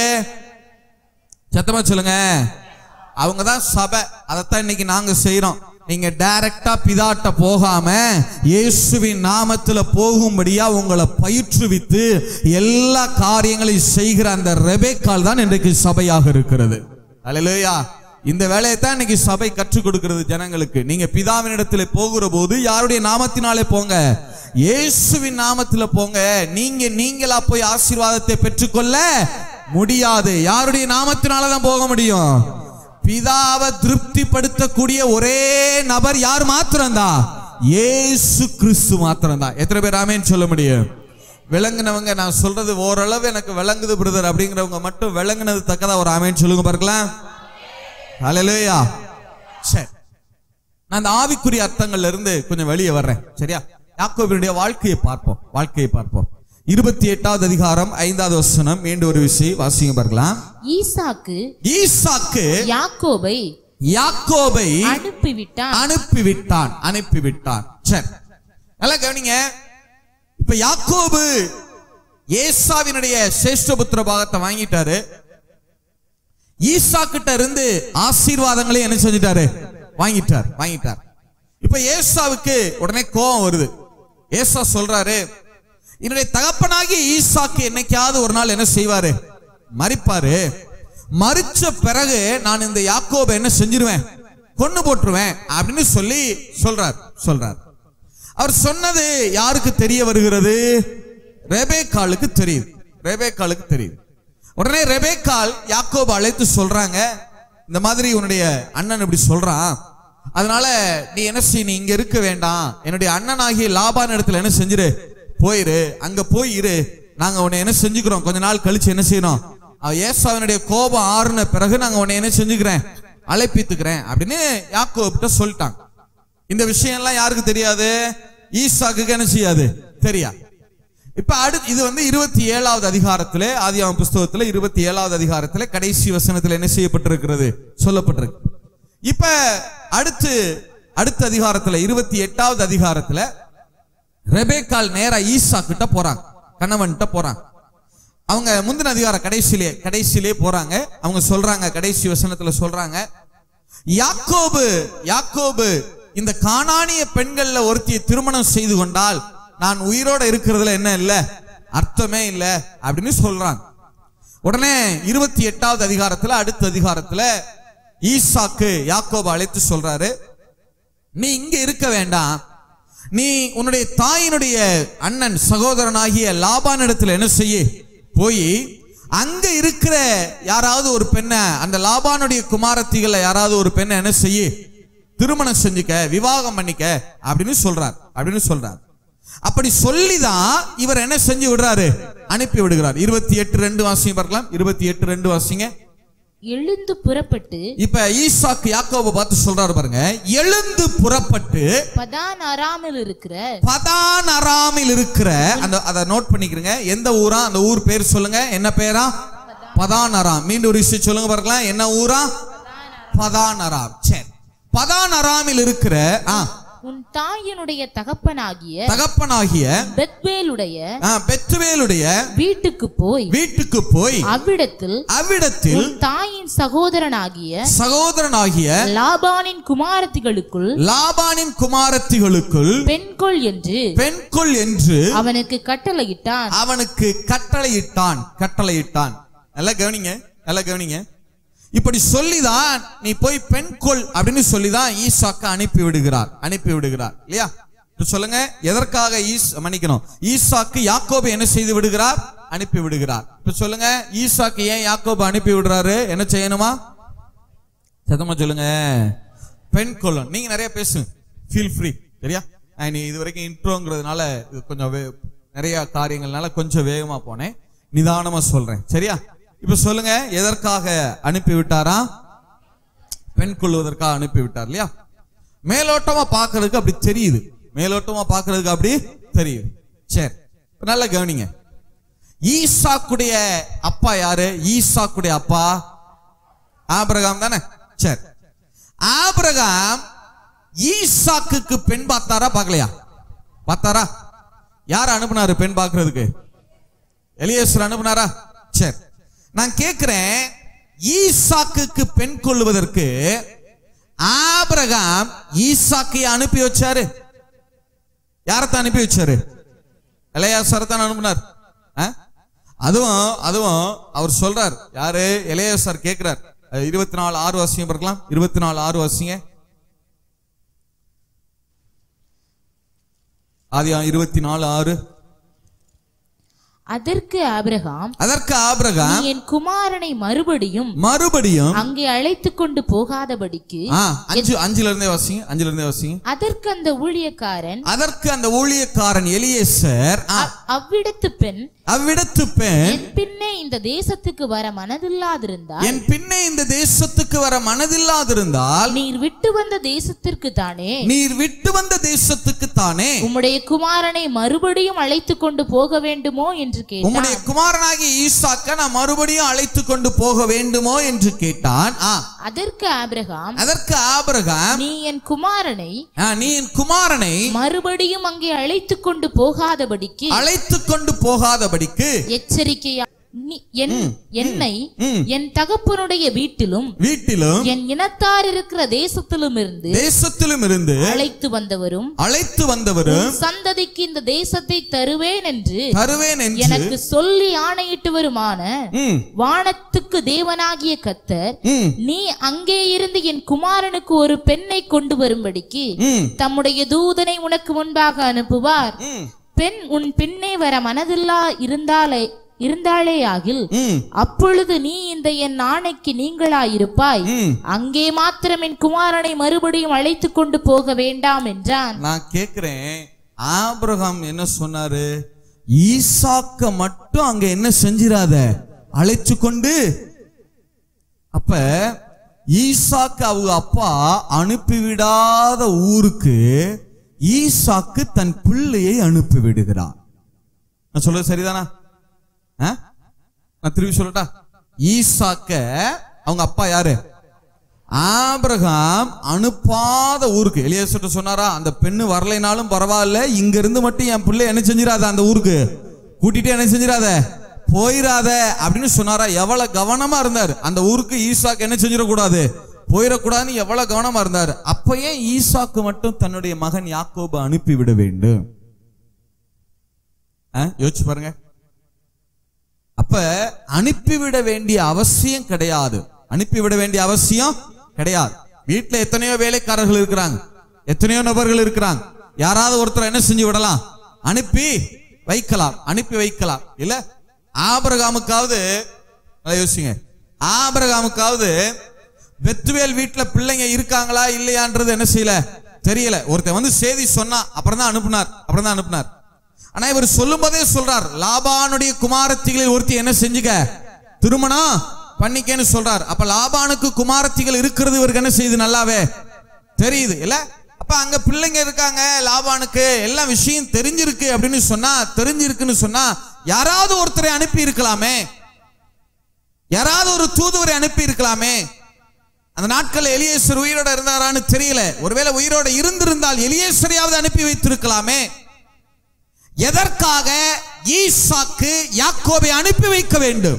சத்தமா சொல்லுங்க அவங்க தான் சபை அதைத்தான் இன்னைக்கு நாங்க செய்றோம் நீங்க டைரக்டா பிதாட்ட போகாம இயேசுவின் நாமத்துல போகும்படியா உங்களை பயிற்றுவித்து எல்லா காரியங்களையும் செய்கிற அந்த ரெபேக்கால் தான் இன்றைக்கு சபையாக இருக்கிறது அல்லேலூயா இந்த வேலையை தான் இன்னைக்கு சபை கற்றுக் கொடுக்கிறது ஜனங்களுக்கு நீங்க பிதாவினிடத்துல போகிற போது யாருடைய நாமத்தினாலே போங்க இயேசுவின் நாமத்துல போங்க நீங்க நீங்களா போய் ஆசீர்வாதத்தை பெற்றுக்கொள்ள முடியாது யாருடைய நாமத்தினால தான் போக முடியும் பிதாவை திருப்திப்படுத்தக்கூடிய ஒரே நபர் யார் மாத்திரம்தான் இயேசு கிறிஸ்து மாத்திரம்தான் எத்தனை பேர் ஆமேன்னு சொல்ல முடியும் விளங்குனவங்க நான் சொல்றது ஓரளவு எனக்கு விளங்குது பிரதர் அப்படிங்கிறவங்க மட்டும் விளங்குனது தக்கதா ஒரு ஆமேன்னு சொல்லுங்க பார்க்கலாம் ஹalleluya சரி நான் அந்த ஆவிக்குரிய அர்த்தங்கள்ல இருந்து கொஞ்சம் வெளியே வர்றேன் சரியா யாக்கோபினுடைய வாழ்க்கையை பார்ப்போம் வாழ்க்கையை பார்ப்போம் இருபத்தி எட்டாவது அதிகாரம் ஐந்தாவது வசனம் மீண்டும் ஒரு விஷயம் வாசிங்க பார்க்கலாம் ஈசாக்கு ஈசாக்கு யாக்கோபை யாக்கோபை அனுப்பிவிட்டான் அனுப்பிவிட்டான் அனுப்பிவிட்டான் சரி நல்லா கவனிங்க இப்ப யாக்கோபு ஏசாவினுடைய சேஷ்டபுத்திர பாகத்தை வாங்கிட்டாரு ஈசா கிட்ட இருந்து ஆசீர்வாதங்களையும் என்ன செஞ்சிட்டாரு வாங்கிட்டார் வாங்கிட்டார் இப்ப ஏசாவுக்கு உடனே கோபம் வருது ஏசா சொல்றாரு என்னுடைய தகப்பனாகிய ஈசாக்கு என்னைக்காவது ஒரு நாள் என்ன செய்வாரு மறிப்பாரு மறிச்ச பிறகு நான் இந்த யாக்கோபை என்ன செஞ்சிருவேன் கொன்னு போட்டுருவேன் அப்படின்னு சொல்லி சொல்றார் சொல்றார் அவர் சொன்னது யாருக்கு தெரிய வருகிறது ரெபேக்காலுக்கு தெரியுது ரெபேக்காலுக்கு தெரியுது உடனே ரெபேக்கால் யாக்கோபை அழைத்து சொல்றாங்க இந்த மாதிரி உன்னுடைய அண்ணன் இப்படி சொல்றான் அதனால நீ என்ன செய் நீ இங்க இருக்க வேண்டாம் என்னுடைய அண்ணனாகிய லாபான் இடத்துல என்ன செஞ்சிரு போயிரு அங்க போய் இரு நாங்க உன்னை என்ன செஞ்சுக்கிறோம் கொஞ்ச நாள் கழிச்சு என்ன செய்யணும் அவ ஏசாவினுடைய கோபம் ஆறுன பிறகு நாங்க உன்னை என்ன செஞ்சுக்கிறேன் அழைப்பித்துக்கிறேன் அப்படின்னு யாக்கோபிட்ட சொல்லிட்டாங்க இந்த விஷயம் எல்லாம் யாருக்கு தெரியாது ஈசாக்கு என்ன செய்யாது தெரியா இப்ப அடுத்து இது வந்து இருபத்தி ஏழாவது அதிகாரத்திலே ஆதியாம புஸ்தகத்துல இருபத்தி ஏழாவது அதிகாரத்திலே கடைசி வசனத்துல என்ன செய்யப்பட்டிருக்கிறது சொல்லப்பட்டிருக்கு இப்ப அடுத்து அடுத்த அதிகாரத்துல இருபத்தி எட்டாவது அதிகாரத்துல ரெபேக்கால் நேரா ஈசா கிட்ட போறாங்க கணவன்கிட்ட போறாங்க அவங்க முந்தின அதிகாரம் கடைசியிலே கடைசியிலே போறாங்க அவங்க சொல்றாங்க கடைசி வசனத்துல சொல்றாங்க யாக்கோபு யாக்கோபு இந்த கானானிய பெண்கள்ல ஒருத்தியை திருமணம் செய்து கொண்டால் நான் உயிரோட இருக்கிறதுல என்ன இல்ல அர்த்தமே இல்ல அப்படின்னு சொல்றாங்க உடனே இருபத்தி எட்டாவது அதிகாரத்துல அடுத்த அதிகாரத்துல ஈசாக்கு யாக்கோபு அழைத்து சொல்றாரு நீ இங்க இருக்க வேண்டாம் நீ உன்னுடைய தாயினுடைய அண்ணன் சகோதரனாகிய லாபான் இடத்துல என்ன செய்ய போய் அங்க இருக்கிற யாராவது ஒரு பெண்ணை அந்த லாபானுடைய குமாரத்திகளை யாராவது ஒரு பெண்ணை என்ன செய்ய திருமணம் செஞ்சுக்க விவாகம் பண்ணிக்க அப்படின்னு சொல்றார் அப்படின்னு சொல்றார் அப்படி சொல்லிதான் இவர் என்ன செஞ்சு விடுறாரு அனுப்பி விடுகிறார் இருபத்தி எட்டு ரெண்டு வாசிங்க பார்க்கலாம் இருபத்தி எட்டு ரெண்டு வாசிங்க எழுந்து புறப்பட்டு இப்ப ஈசாக்கு யாக்கோபை பார்த்து சொல்றாரு பாருங்க எழுந்து புறப்பட்டு பதான் அராமில் இருக்கிற பதான் அராமில் இருக்கிற அந்த அதை நோட் பண்ணிக்கிறங்க எந்த ஊரா அந்த ஊர் பேர் சொல்லுங்க என்ன பேரா பதான் அராம் மீண்டும் ஒரு விஷயம் சொல்லுங்க பார்க்கலாம் என்ன ஊரா பதான் அராம் சரி பதான் அராமில் இருக்கிற ஆ, உன் தாயினுடைய தகப்பனாகிய தகப்பனாகிய பெத்வேலுடைய ஆ, பெத்துவேலுடைய வீட்டுக்கு போய் வீட்டுக்கு போய் அவ்விடத்தில் அவ்விடத்தில் உன் தாயின் சகோதரனாகிய சகோதரனாகிய லாபானின் குமாரத்திகளுக்குள் லாபானின் குமாரத்திகளுக்குள் பெண்கொள் என்று பெண்கொள் என்று அவனுக்கு கட்டளையிட்டான் அவனுக்கு கட்டளையிட்டான் கட்டளையிட்டான் நல்லா கவனிங்க நல்லா கவனிங்க இப்படி சொல்லிதான் நீ போய் பெண் கொள் அப்படின்னு சொல்லிதான் ஈசாக்கு அனுப்பி விடுகிறார் அனுப்பி விடுகிறார் இல்லையா இப்ப சொல்லுங்க எதற்காக ஈஸ் மன்னிக்கணும் ஈசாக்கு யாக்கோபு என்ன செய்து விடுகிறார் அனுப்பி விடுகிறார் இப்ப சொல்லுங்க ஈசாக்கு ஏன் யாக்கோபு அனுப்பி விடுறாரு என்ன செய்யணுமா சத்தமா சொல்லுங்க பெண் கொள்ளம் நீங்க நிறைய பேசுங்க ஃபீல் ஃப்ரீ சரியா நான் நீ இது வரைக்கும் இன்ட்ரோங்கிறதுனால இது கொஞ்சம் வே- நிறைய காரியங்கள்னால கொஞ்சம் வேகமா போனேன் நிதானமா சொல்றேன் சரியா இப்ப சொல்லுங்க எதற்காக அனுப்பி விட்டாரா பெண் கொள்வதற்காக அனுப்பி விட்டார் இல்லையா மேலோட்டமா பார்க்கிறதுக்கு அப்படி தெரியுது மேலோட்டமா பார்க்கிறதுக்கு அப்படி தெரியுது சரி இப்ப நல்லா கவனிங்க ஈசாக்குடைய அப்பா யாரு ஈசாக்குடைய அப்பா ஆபிரகாம் தானே சரி ஆபிரகாம் ஈசாக்குக்கு பெண் பார்த்தாரா பார்க்கலையா பார்த்தாரா யார் அனுப்புனாரு பெண் பார்க்கிறதுக்கு எலியேசர் அனுப்புனாரா சரி நான் கேட்கிறேன் ஈசாக்குக்கு பெண் கொள்வதற்கு ஆபிரகாம் ஈசாக்கை அனுப்பி வச்சாரு யாரத்தான் அனுப்பி வச்சாரு இளையாசாரத்தான் அனுப்புனார் ஆ? அதுவும் அதுவும் அவர் சொல்றார் யாரு இளையாசார் கேட்கிறார் இருபத்தி நாலு ஆறு வாசியம் பார்க்கலாம் இருபத்தி நாலு ஆறு வாசிங்க ஆதியா இருபத்தி நாலு ஆறு அதற்கு ஆபிரகாம் அதற்கு நீ ஆபிரகாம் என் குமாரனை மறுபடியும் மறுபடியும் அங்கே அழைத்துக் கொண்டு போகாதபடிக்கு ஆ, அஞ்சு அஞ்சுல இருந்தே வாசிங்க அஞ்சுல இருந்தே வாசிங்க அதற்கு அந்த ஊழியக்காரன் அதற்கு அந்த ஊழியக்காரன் எலியேசர் ஆ, அவ்விடத்து பெண் அவ்விடத்து பெண் என் பின்னே இந்த தேசத்துக்கு வர மனதில்லாதிருந்தால் என் பின்னே இந்த தேசத்துக்கு வர மனதில்லாதிருந்தால் நீர் விட்டு வந்த தேசத்திற்கு தானே நீர் விட்டு வந்த தேசத்துக்கு தானே உம்முடைய குமாரனை மறுபடியும் அழைத்துக் கொண்டு போக வேண்டுமோ என்று கேட்டான் உம்முடைய குமாரனாகிய ஈசாக்க நான் மறுபடியும் அழைத்து கொண்டு போக வேண்டுமோ என்று கேட்டான் ஆ, அதற்கு ஆபிரகாம் அதற்கு ஆபிரகாம் நீ என் குமாரனை ஆ, நீ என் குமாரனை மறுபடியும் அங்கே அழைத்துக் கொண்டு போகாதபடிக்கு அழைத்து கொண்டு போகாதபடிக்கு எச்சரிக்கையா நீ- என் என்னை ம். என் தகப்பனுடைய வீட்டிலும் வீட்டிலும் என் இனத்தார் இருக்கிற தேசத்திலும் இருந்து தேசத்திலும் இருந்து அழைத்து வந்தவரும் அழைத்து வந்தவரும் உன் சந்ததிக்கு இந்த தேசத்தை தருவேன் என்று தருவேன் என்று எனக்கு சொல்லி ஆணையிட்டு வருமான ம், வானத்துக்கு தேவனாகிய கத்தர் ம், நீ அங்கே இருந்து என் குமாரனுக்கு ஒரு பெண்ணை கொண்டு வரும்படிக்கு ம், தம்முடைய தூதனை உனக்கு முன்பாக அனுப்புவார் ம், பெண் உன் பின்னே வர மனதில்லா இருந்தாலே இருந்தாளே ஆகில் ம், அப்பொழுது நீ இந்த என் ஆணைக்கு நீங்களாயிருப்பாய் ம். அங்கே மாத்திரம் என் குமாரனை மறுபடியும் அழைத்து கொண்டு போக வேண்டாம் என்றான் நான் கேக்குறேன் ஆபிரகாம் என்ன சொன்னாரு ஈசாக்க மட்டும் அங்க என்ன செஞ்சிராத அழைச்சு கொண்டு அப்ப ஈசாக்கு அவங்க அப்பா அனுப்பிவிடாத ஊருக்கு ஈசாக்கு தன் பிள்ளையை அனுப்பி விடுகிறார் நான் சொல்றது சரிதானா ஆ? நான் திரும்பி சொல்லட்டா ஈசாக்க அவங்க அப்பா யாரு ஆபிரகாம் அனுப்பாத ஊருக்கு எலியேசர்ட்ட சொன்னாரா அந்த பெண்ணு வரலைனாலும் பரவாயில்ல இங்க இருந்து மட்டும் என் பிள்ளை என்ன செஞ்சிடாத அந்த ஊருக்கு கூட்டிட்டு என்ன செஞ்சிடாத போயிராத அப்படின்னு சொன்னாரா எவ்வளவு கவனமா இருந்தார் அந்த ஊருக்கு ஈசாக்கு என்ன செஞ்சிடக்கூடாது போயிடக்கூடாதுன்னு எவ்வளவு கவனமா இருந்தார் அப்ப ஏன் ஈசாக்கு மட்டும் தன்னுடைய மகன் யாக்கோபு அனுப்பி விட வேண்டும் ஆ? யோசிச்சு பாருங்க அப்ப அனுப்பிவிட வேண்டிய அவசியம் கிடையாது அனுப்பிவிட வேண்டிய அவசியம் கிடையாது வீட்டுல எத்தனையோ வேலைக்காரர்கள் இருக்கிறாங்க எத்தனையோ நபர்கள் இருக்கிறாங்க யாராவது ஒருத்தர் என்ன செஞ்சு விடலாம் அனுப்பி வைக்கலாம் அனுப்பி வைக்கலாம் இல்ல ஆபரகாமுக்காவது நல்லா யோசிங்க ஆபரகாமுக்காவது வெத்துவேல் வீட்டுல பிள்ளைங்க இருக்காங்களா இல்லையான்றது என்ன செய்யல தெரியல ஒருத்தன் வந்து செய்தி சொன்னா அப்புறம் தான் அனுப்புனார் அப்புறம் தான் அனுப்புனார் ஆனா இவர் சொல்லும் போதே சொல்றார் லாபானுடைய குமாரத்திகளில் ஒருத்தி என்ன செஞ்சுக்க திருமணம் பண்ணிக்கன்னு சொல்றார் அப்ப லாபானுக்கு குமாரத்திகள் இருக்கிறது இவருக்கு என்ன செய்யுது நல்லாவே தெரியுது இல்ல அப்ப அங்க பிள்ளைங்க இருக்காங்க லாபானுக்கு எல்லா விஷயம் தெரிஞ்சிருக்கு அப்படின்னு சொன்னா தெரிஞ்சிருக்குன்னு சொன்னா யாராவது ஒருத்தரை அனுப்பி இருக்கலாமே யாராவது ஒரு தூதுவரை அனுப்பி இருக்கலாமே அந்த நாட்கள் எலியேசர் உயிரோட இருந்தாரான்னு தெரியல ஒருவேளை உயிரோட இருந்திருந்தால் எலியேசரையாவது அனுப்பி வைத்திருக்கலாமே எதற்காக ஈசாக்கு யாக்கோபை அனுப்பி வைக்க வேண்டும்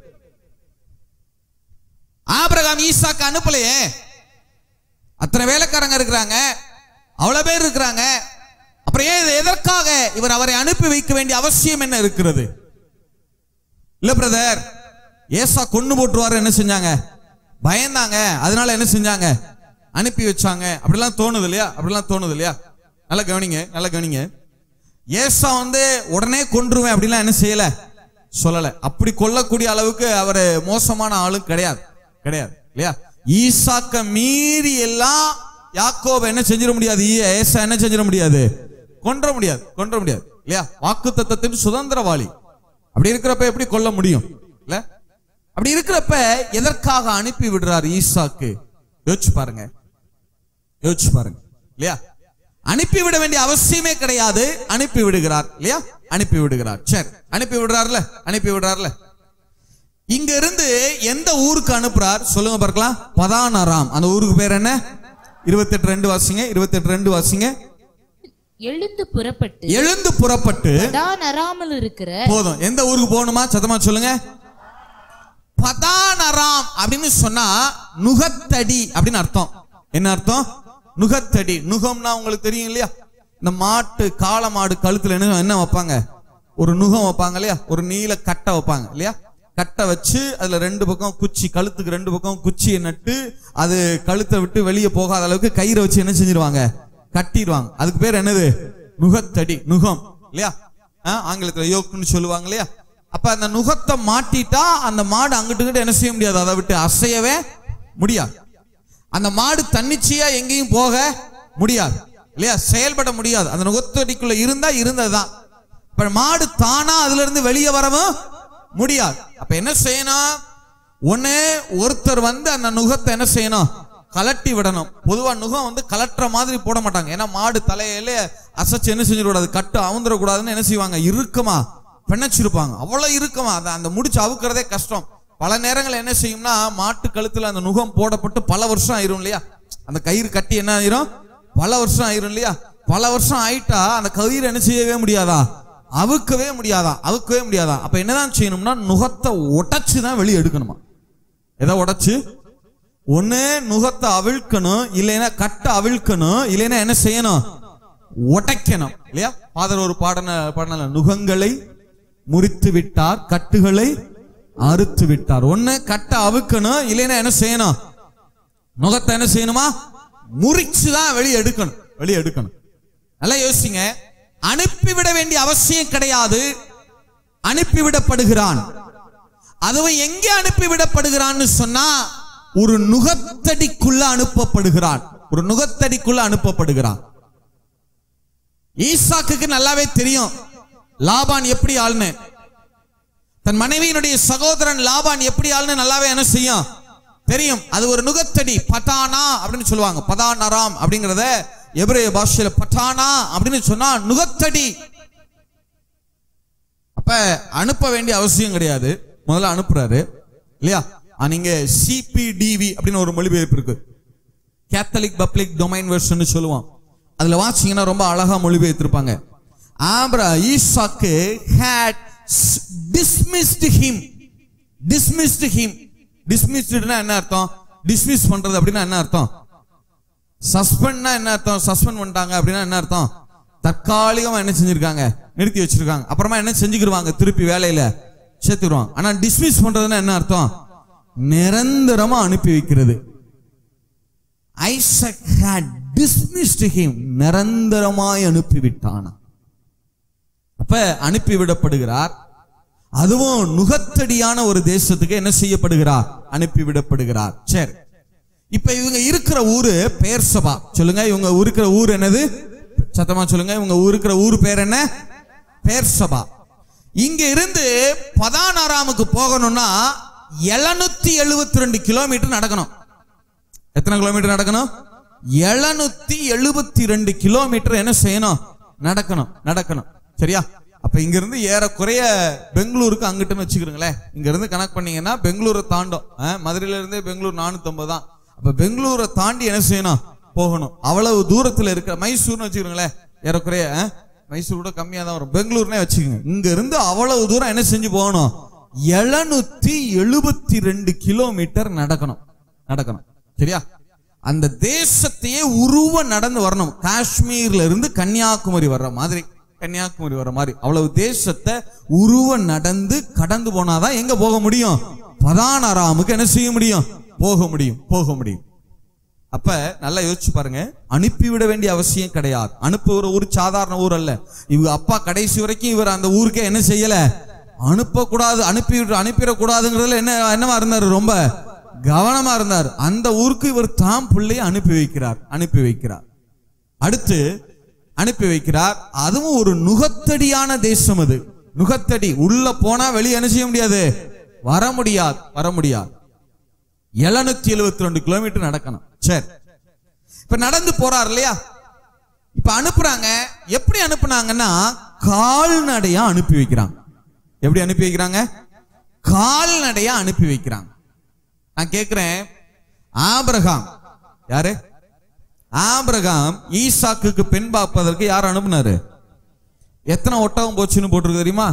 ஆபிரகாம் ஈசாக்கு அனுப்பலையே அத்தனை வேலைக்காரங்க இருக்கிறாங்க அவ்வளவு பேர் இருக்கிறாங்க அப்புறம் ஏன் இது எதற்காக இவர் அவரை அனுப்பி வைக்க வேண்டிய அவசியம் என்ன இருக்கிறது இல்ல பிரதர் ஏசா கொண்டு போட்டுருவாரு என்ன செஞ்சாங்க பயந்தாங்க அதனால என்ன செஞ்சாங்க அனுப்பி வச்சாங்க அப்படிலாம் தோணுது இல்லையா அப்படிலாம் தோணுது இல்லையா நல்லா கவனிங்க நல்லா கவனிங்க ஏசா வந்து உடனே கொன்றுவேன் அப்படிலாம் என்ன செய்யல சொல்லல அப்படி கொல்லக்கூடிய அளவுக்கு அவர் மோசமான ஆளும் கிடையாது கிடையாது இல்லையா ஈசாக்க மீறி எல்லாம் யாக்கோப என்ன செஞ்சிட முடியாது ஈ- ஏசா என்ன செஞ்சிட முடியாது கொன்ற முடியாது கொன்ற முடியாது இல்லையா வாக்கு தத்தத்தின் சுதந்திரவாளி அப்படி இருக்கிறப்ப எப்படி கொல்ல முடியும் இல்ல அப்படி இருக்கிறப்ப எதற்காக அனுப்பி விடுறார் ஈசாக்கு யோசிச்சு பாருங்க யோசிச்சு பாருங்க இல்லையா அனுப்பி விட வேண்டிய அவசியமே கிடையாது அனுப்பி விடுகிறார் இல்லையா அனுப்பி விடுகிறார் சரி அனுப்பி விடுறாருல அனுப்பி விடுறாருல இங்க இருந்து எந்த ஊருக்கு அனுப்புறார் சொல்லுங்க பார்க்கலாம் பதானராம் அந்த ஊருக்கு பேர் என்ன இருபத்தெட்டு ரெண்டு வாசிங்க இருபத்தெட்டு ரெண்டு வாசிங்க எழுந்து புறப்பட்டு எழுந்து புறப்பட்டு தான் அறாமல் இருக்கிற போதும் எந்த ஊருக்கு போகணுமா சத்தமா சொல்லுங்க பதானராம் அப்படின்னு சொன்னா நுகத்தடி அப்படின்னு அர்த்தம் என்ன அர்த்தம் நுகத்தடி நுகம்னா உங்களுக்கு தெரியும் இல்லையா இந்த மாட்டு காளை மாடு கழுத்துல என்ன என்ன வைப்பாங்க ஒரு நுகம் வைப்பாங்க இல்லையா ஒரு நீல கட்டை வைப்பாங்க இல்லையா கட்டை வச்சு அதுல ரெண்டு பக்கம் குச்சி கழுத்துக்கு ரெண்டு பக்கம் குச்சியை நட்டு அது கழுத்தை விட்டு வெளியே போகாத அளவுக்கு கயிறை வச்சு என்ன செஞ்சிருவாங்க கட்டிடுவாங்க அதுக்கு பேர் என்னது நுகத்தடி நுகம் இல்லையா ஆ, ஆங்கிலத்துல யோக்குன்னு சொல்லுவாங்க இல்லையா அப்ப அந்த நுகத்தை மாட்டிட்டா அந்த மாடு அங்கிட்டு இங்கிட்டு என்ன செய்ய முடியாது அதை விட்டு அசையவே முடியாது அந்த மாடு தன்னிச்சையா எங்கேயும் போக முடியாது இல்லையா செயல்பட முடியாது அந்த நுகத்தடிக்குள்ள இருந்தா இருந்ததுதான் இப்ப மாடு தானா அதுல இருந்து வெளியே வரவும் முடியாது அப்ப என்ன செய்யணும் ஒண்ணு ஒருத்தர் வந்து அந்த நுகத்தை என்ன செய்யணும் கலட்டி விடணும் பொதுவா நுகம் வந்து கலட்டுற மாதிரி போட மாட்டாங்க ஏன்னா மாடு தலையில அசைச்சு என்ன செஞ்சிடக்கூடாது கட்டு அவுந்துடக்கூடாதுன்னு என்ன செய்வாங்க இறுக்கமா பிணைச்சிருப்பாங்க அவ்வளவு இறுக்கமா அந்த அந்த முடிச்சு அவுக்கிறதே கஷ்டம் பல நேரங்கள் என்ன செய்யும்னா மாட்டு கழுத்துல அந்த நுகம் போடப்பட்டு பல வருஷம் ஆயிரும் இல்லையா அந்த கயிறு கட்டி என்ன ஆயிரும் பல வருஷம் ஆயிரும் இல்லையா பல வருஷம் ஆயிட்டா அந்த கயிறு என்ன செய்யவே முடியாதா அவுக்கவே முடியாதா அவுக்கவே முடியாதா அப்ப என்னதான் செய்யணும்னா நுகத்தை உடைச்சு தான் வெளியே எடுக்கணுமா எதை உடைச்சு ஒண்ணு நுகத்தை அவிழ்க்கணும் இல்லைன்னா கட்டை அவிழ்க்கணும் இல்லைன்னா என்ன செய்யணும் உடைக்கணும் இல்லையா ஃபாதர் ஒரு பாடன பாடன நுகங்களை முறித்து விட்டார் கட்டுகளை அறுத்து விட்டார் ஒண்ணு கட்டை அவுக்கணும் இல்லைன்னா என்ன செய்யணும் நுகத்தை என்ன செய்யணுமா முறிச்சு தான் வெளியே எடுக்கணும் வெளியே எடுக்கணும் நல்லா யோசிங்க அனுப்பிவிட வேண்டிய அவசியம் கிடையாது அனுப்பிவிடப்படுகிறான் அதுவும் எங்கே அனுப்பிவிடப்படுகிறான்னு சொன்னா ஒரு நுகத்தடிக்குள்ள அனுப்பப்படுகிறான் ஒரு நுகத்தடிக்குள்ள அனுப்பப்படுகிறான் ஈசாக்குக்கு நல்லாவே தெரியும் லாபான் எப்படி ஆள்னு தன் மனைவியினுடைய சகோதரன் லாபான் எப்படி ஆள்னு நல்லாவே என்ன செய்யும் தெரியும் அது ஒரு நுகத்தடி பட்டானா அப்படின்னு சொல்லுவாங்க பதானராம் அப்படிங்கறத எபிரேய பாஷையில பட்டானா அப்படின்னு சொன்னா நுகத்தடி அப்ப அனுப்ப வேண்டிய அவசியம் கிடையாது முதல்ல அனுப்புறாரு இல்லையா ஆ, நீங்க சிபிடிவி அப்படின்னு ஒரு மொழிபெயர்ப்பு இருக்கு கேத்தலிக் பப்ளிக் டொமைன் வெர்ஷன் சொல்லுவான் அதுல வாசிங்கன்னா ரொம்ப அழகா மொழிபெயர்த்திருப்பாங்க ஆப்ரா ஈசாக்கு had dismissed him dismissed him dismissedனா என்ன அர்த்தம் டிஸ்மிஸ் பண்றது அப்படின்னா என்ன அர்த்தம் சஸ்பெண்ட்னா என்ன அர்த்தம் சஸ்பெண்ட் பண்ணிட்டாங்க அப்படின்னா என்ன அர்த்தம் தற்காலிகமா என்ன செஞ்சிருக்காங்க நிறுத்தி வச்சிருக்காங்க அப்புறமா என்ன செஞ்சுக்கிருவாங்க திருப்பி வேலையில சேர்த்துருவாங்க ஆனா டிஸ்மிஸ் பண்றதுன்னா என்ன அர்த்தம் நிரந்தரமா அனுப்பி வைக்கிறது ஐசக் had dismissed him நிரந்தரமாய் அனுப்பிவிட்டானா அப்ப அனுப்பிவிடப்படுகிறார் அதுவும் நுகத்தடியான ஒரு தேசத்துக்கு என்ன செய்யப்படுகிறார் அனுப்பிவிடப்படுகிறார் சரி இப்ப இவங்க இருக்கிற ஊரு பெயர் சபா சொல்லுங்க இவங்க இருக்கிற ஊர் என்னது சத்தமா சொல்லுங்க இவங்க இருக்கிற ஊர் பேர் என்ன பெயர் சபா இங்க இருந்து பதானாராமுக்கு போகணும்னா எழுநூத்தி எழுபத்தி ரெண்டு கிலோமீட்டர் நடக்கணும் எத்தனை கிலோமீட்டர் நடக்கணும் எழுநூத்தி எழுபத்தி ரெண்டு கிலோமீட்டர் என்ன செய்யணும் நடக்கணும் நடக்கணும் சரியா அப்ப இங்க இருந்து ஏறக்குறைய பெங்களூருக்கு அங்கிட்டுன்னு வச்சுக்கிறீங்களேன் இங்க இருந்து கணக்கு பண்ணீங்கன்னா பெங்களூரை தாண்டும் ஆ, மதுரையில இருந்தே பெங்களூர் நானூத்தி தான் அப்ப பெங்களூரை தாண்டி என்ன செய்யணும் போகணும் அவ்வளவு தூரத்துல இருக்க மைசூர்னு வச்சுக்கிறீங்களேன் ஏறக்குறைய ஆ, மைசூர் கூட கம்மியா தான் வரும் பெங்களூர்னே வச்சுக்கோங்க இங்க இருந்து அவ்வளவு தூரம் என்ன செஞ்சு போகணும் எழுநூத்தி எழுபத்தி ரெண்டு கிலோமீட்டர் நடக்கணும் நடக்கணும் சரியா அந்த தேசத்தையே உருவ நடந்து வரணும் காஷ்மீர்ல இருந்து கன்னியாகுமரி வர்ற மாதிரி கன்னியாகுமரி வர்ற மாதிரி அவ்வளவு தேசத்தை உருவ நடந்து கடந்து போனாதான் எங்க போக முடியும் பதானாராமுக்கு என்ன செய்ய முடியும் போக முடியும் போக முடியும் அப்ப நல்லா யோசிச்சு பாருங்க அனுப்பிவிட வேண்டிய அவசியம் கிடையாது அனுப்புகிற ஊர் சாதாரண ஊர் அல்ல இவங்க அப்பா கடைசி வரைக்கும் இவர் அந்த ஊருக்கே என்ன செய்யல அனுப்பக்கூடாது அனுப்பி அனுப்பிடக்கூடாதுங்கிறதுல என்ன என்னவா இருந்தாரு ரொம்ப கவனமா இருந்தார் அந்த ஊருக்கு இவர் தாம் பிள்ளையை அனுப்பி வைக்கிறார் அனுப்பி வைக்கிறார் அடுத்து அனுப்பி வைக்கிறார் அதுவும் ஒரு நுகத்தடியான தேசம் அது நுகத்தடி உள்ள போனா வெளியே என்ன செய்ய முடியாது வர முடியாது வர முடியாது எழுநூத்தி எழுபத்தி ரெண்டு கிலோமீட்டர் நடக்கணும் சரி இப்ப நடந்து போறார் இல்லையா இப்ப அனுப்புறாங்க எப்படி அனுப்புனாங்கன்னா கால்நடையா அனுப்பி வைக்கிறாங்க எப்படி அனுப்பி வைக்கிறாங்க கால்நடையா அனுப்பி வைக்கிறாங்க நான் கேக்குறேன் ஆபிரகாம் யாரு ஆபிரகாம் ஈசாக்குக்கு பெண் பார்ப்பதற்கு யார் அனுப்புனாரு எத்தனை ஒட்டகம் போச்சுன்னு போட்டிருக்கு தெரியுமா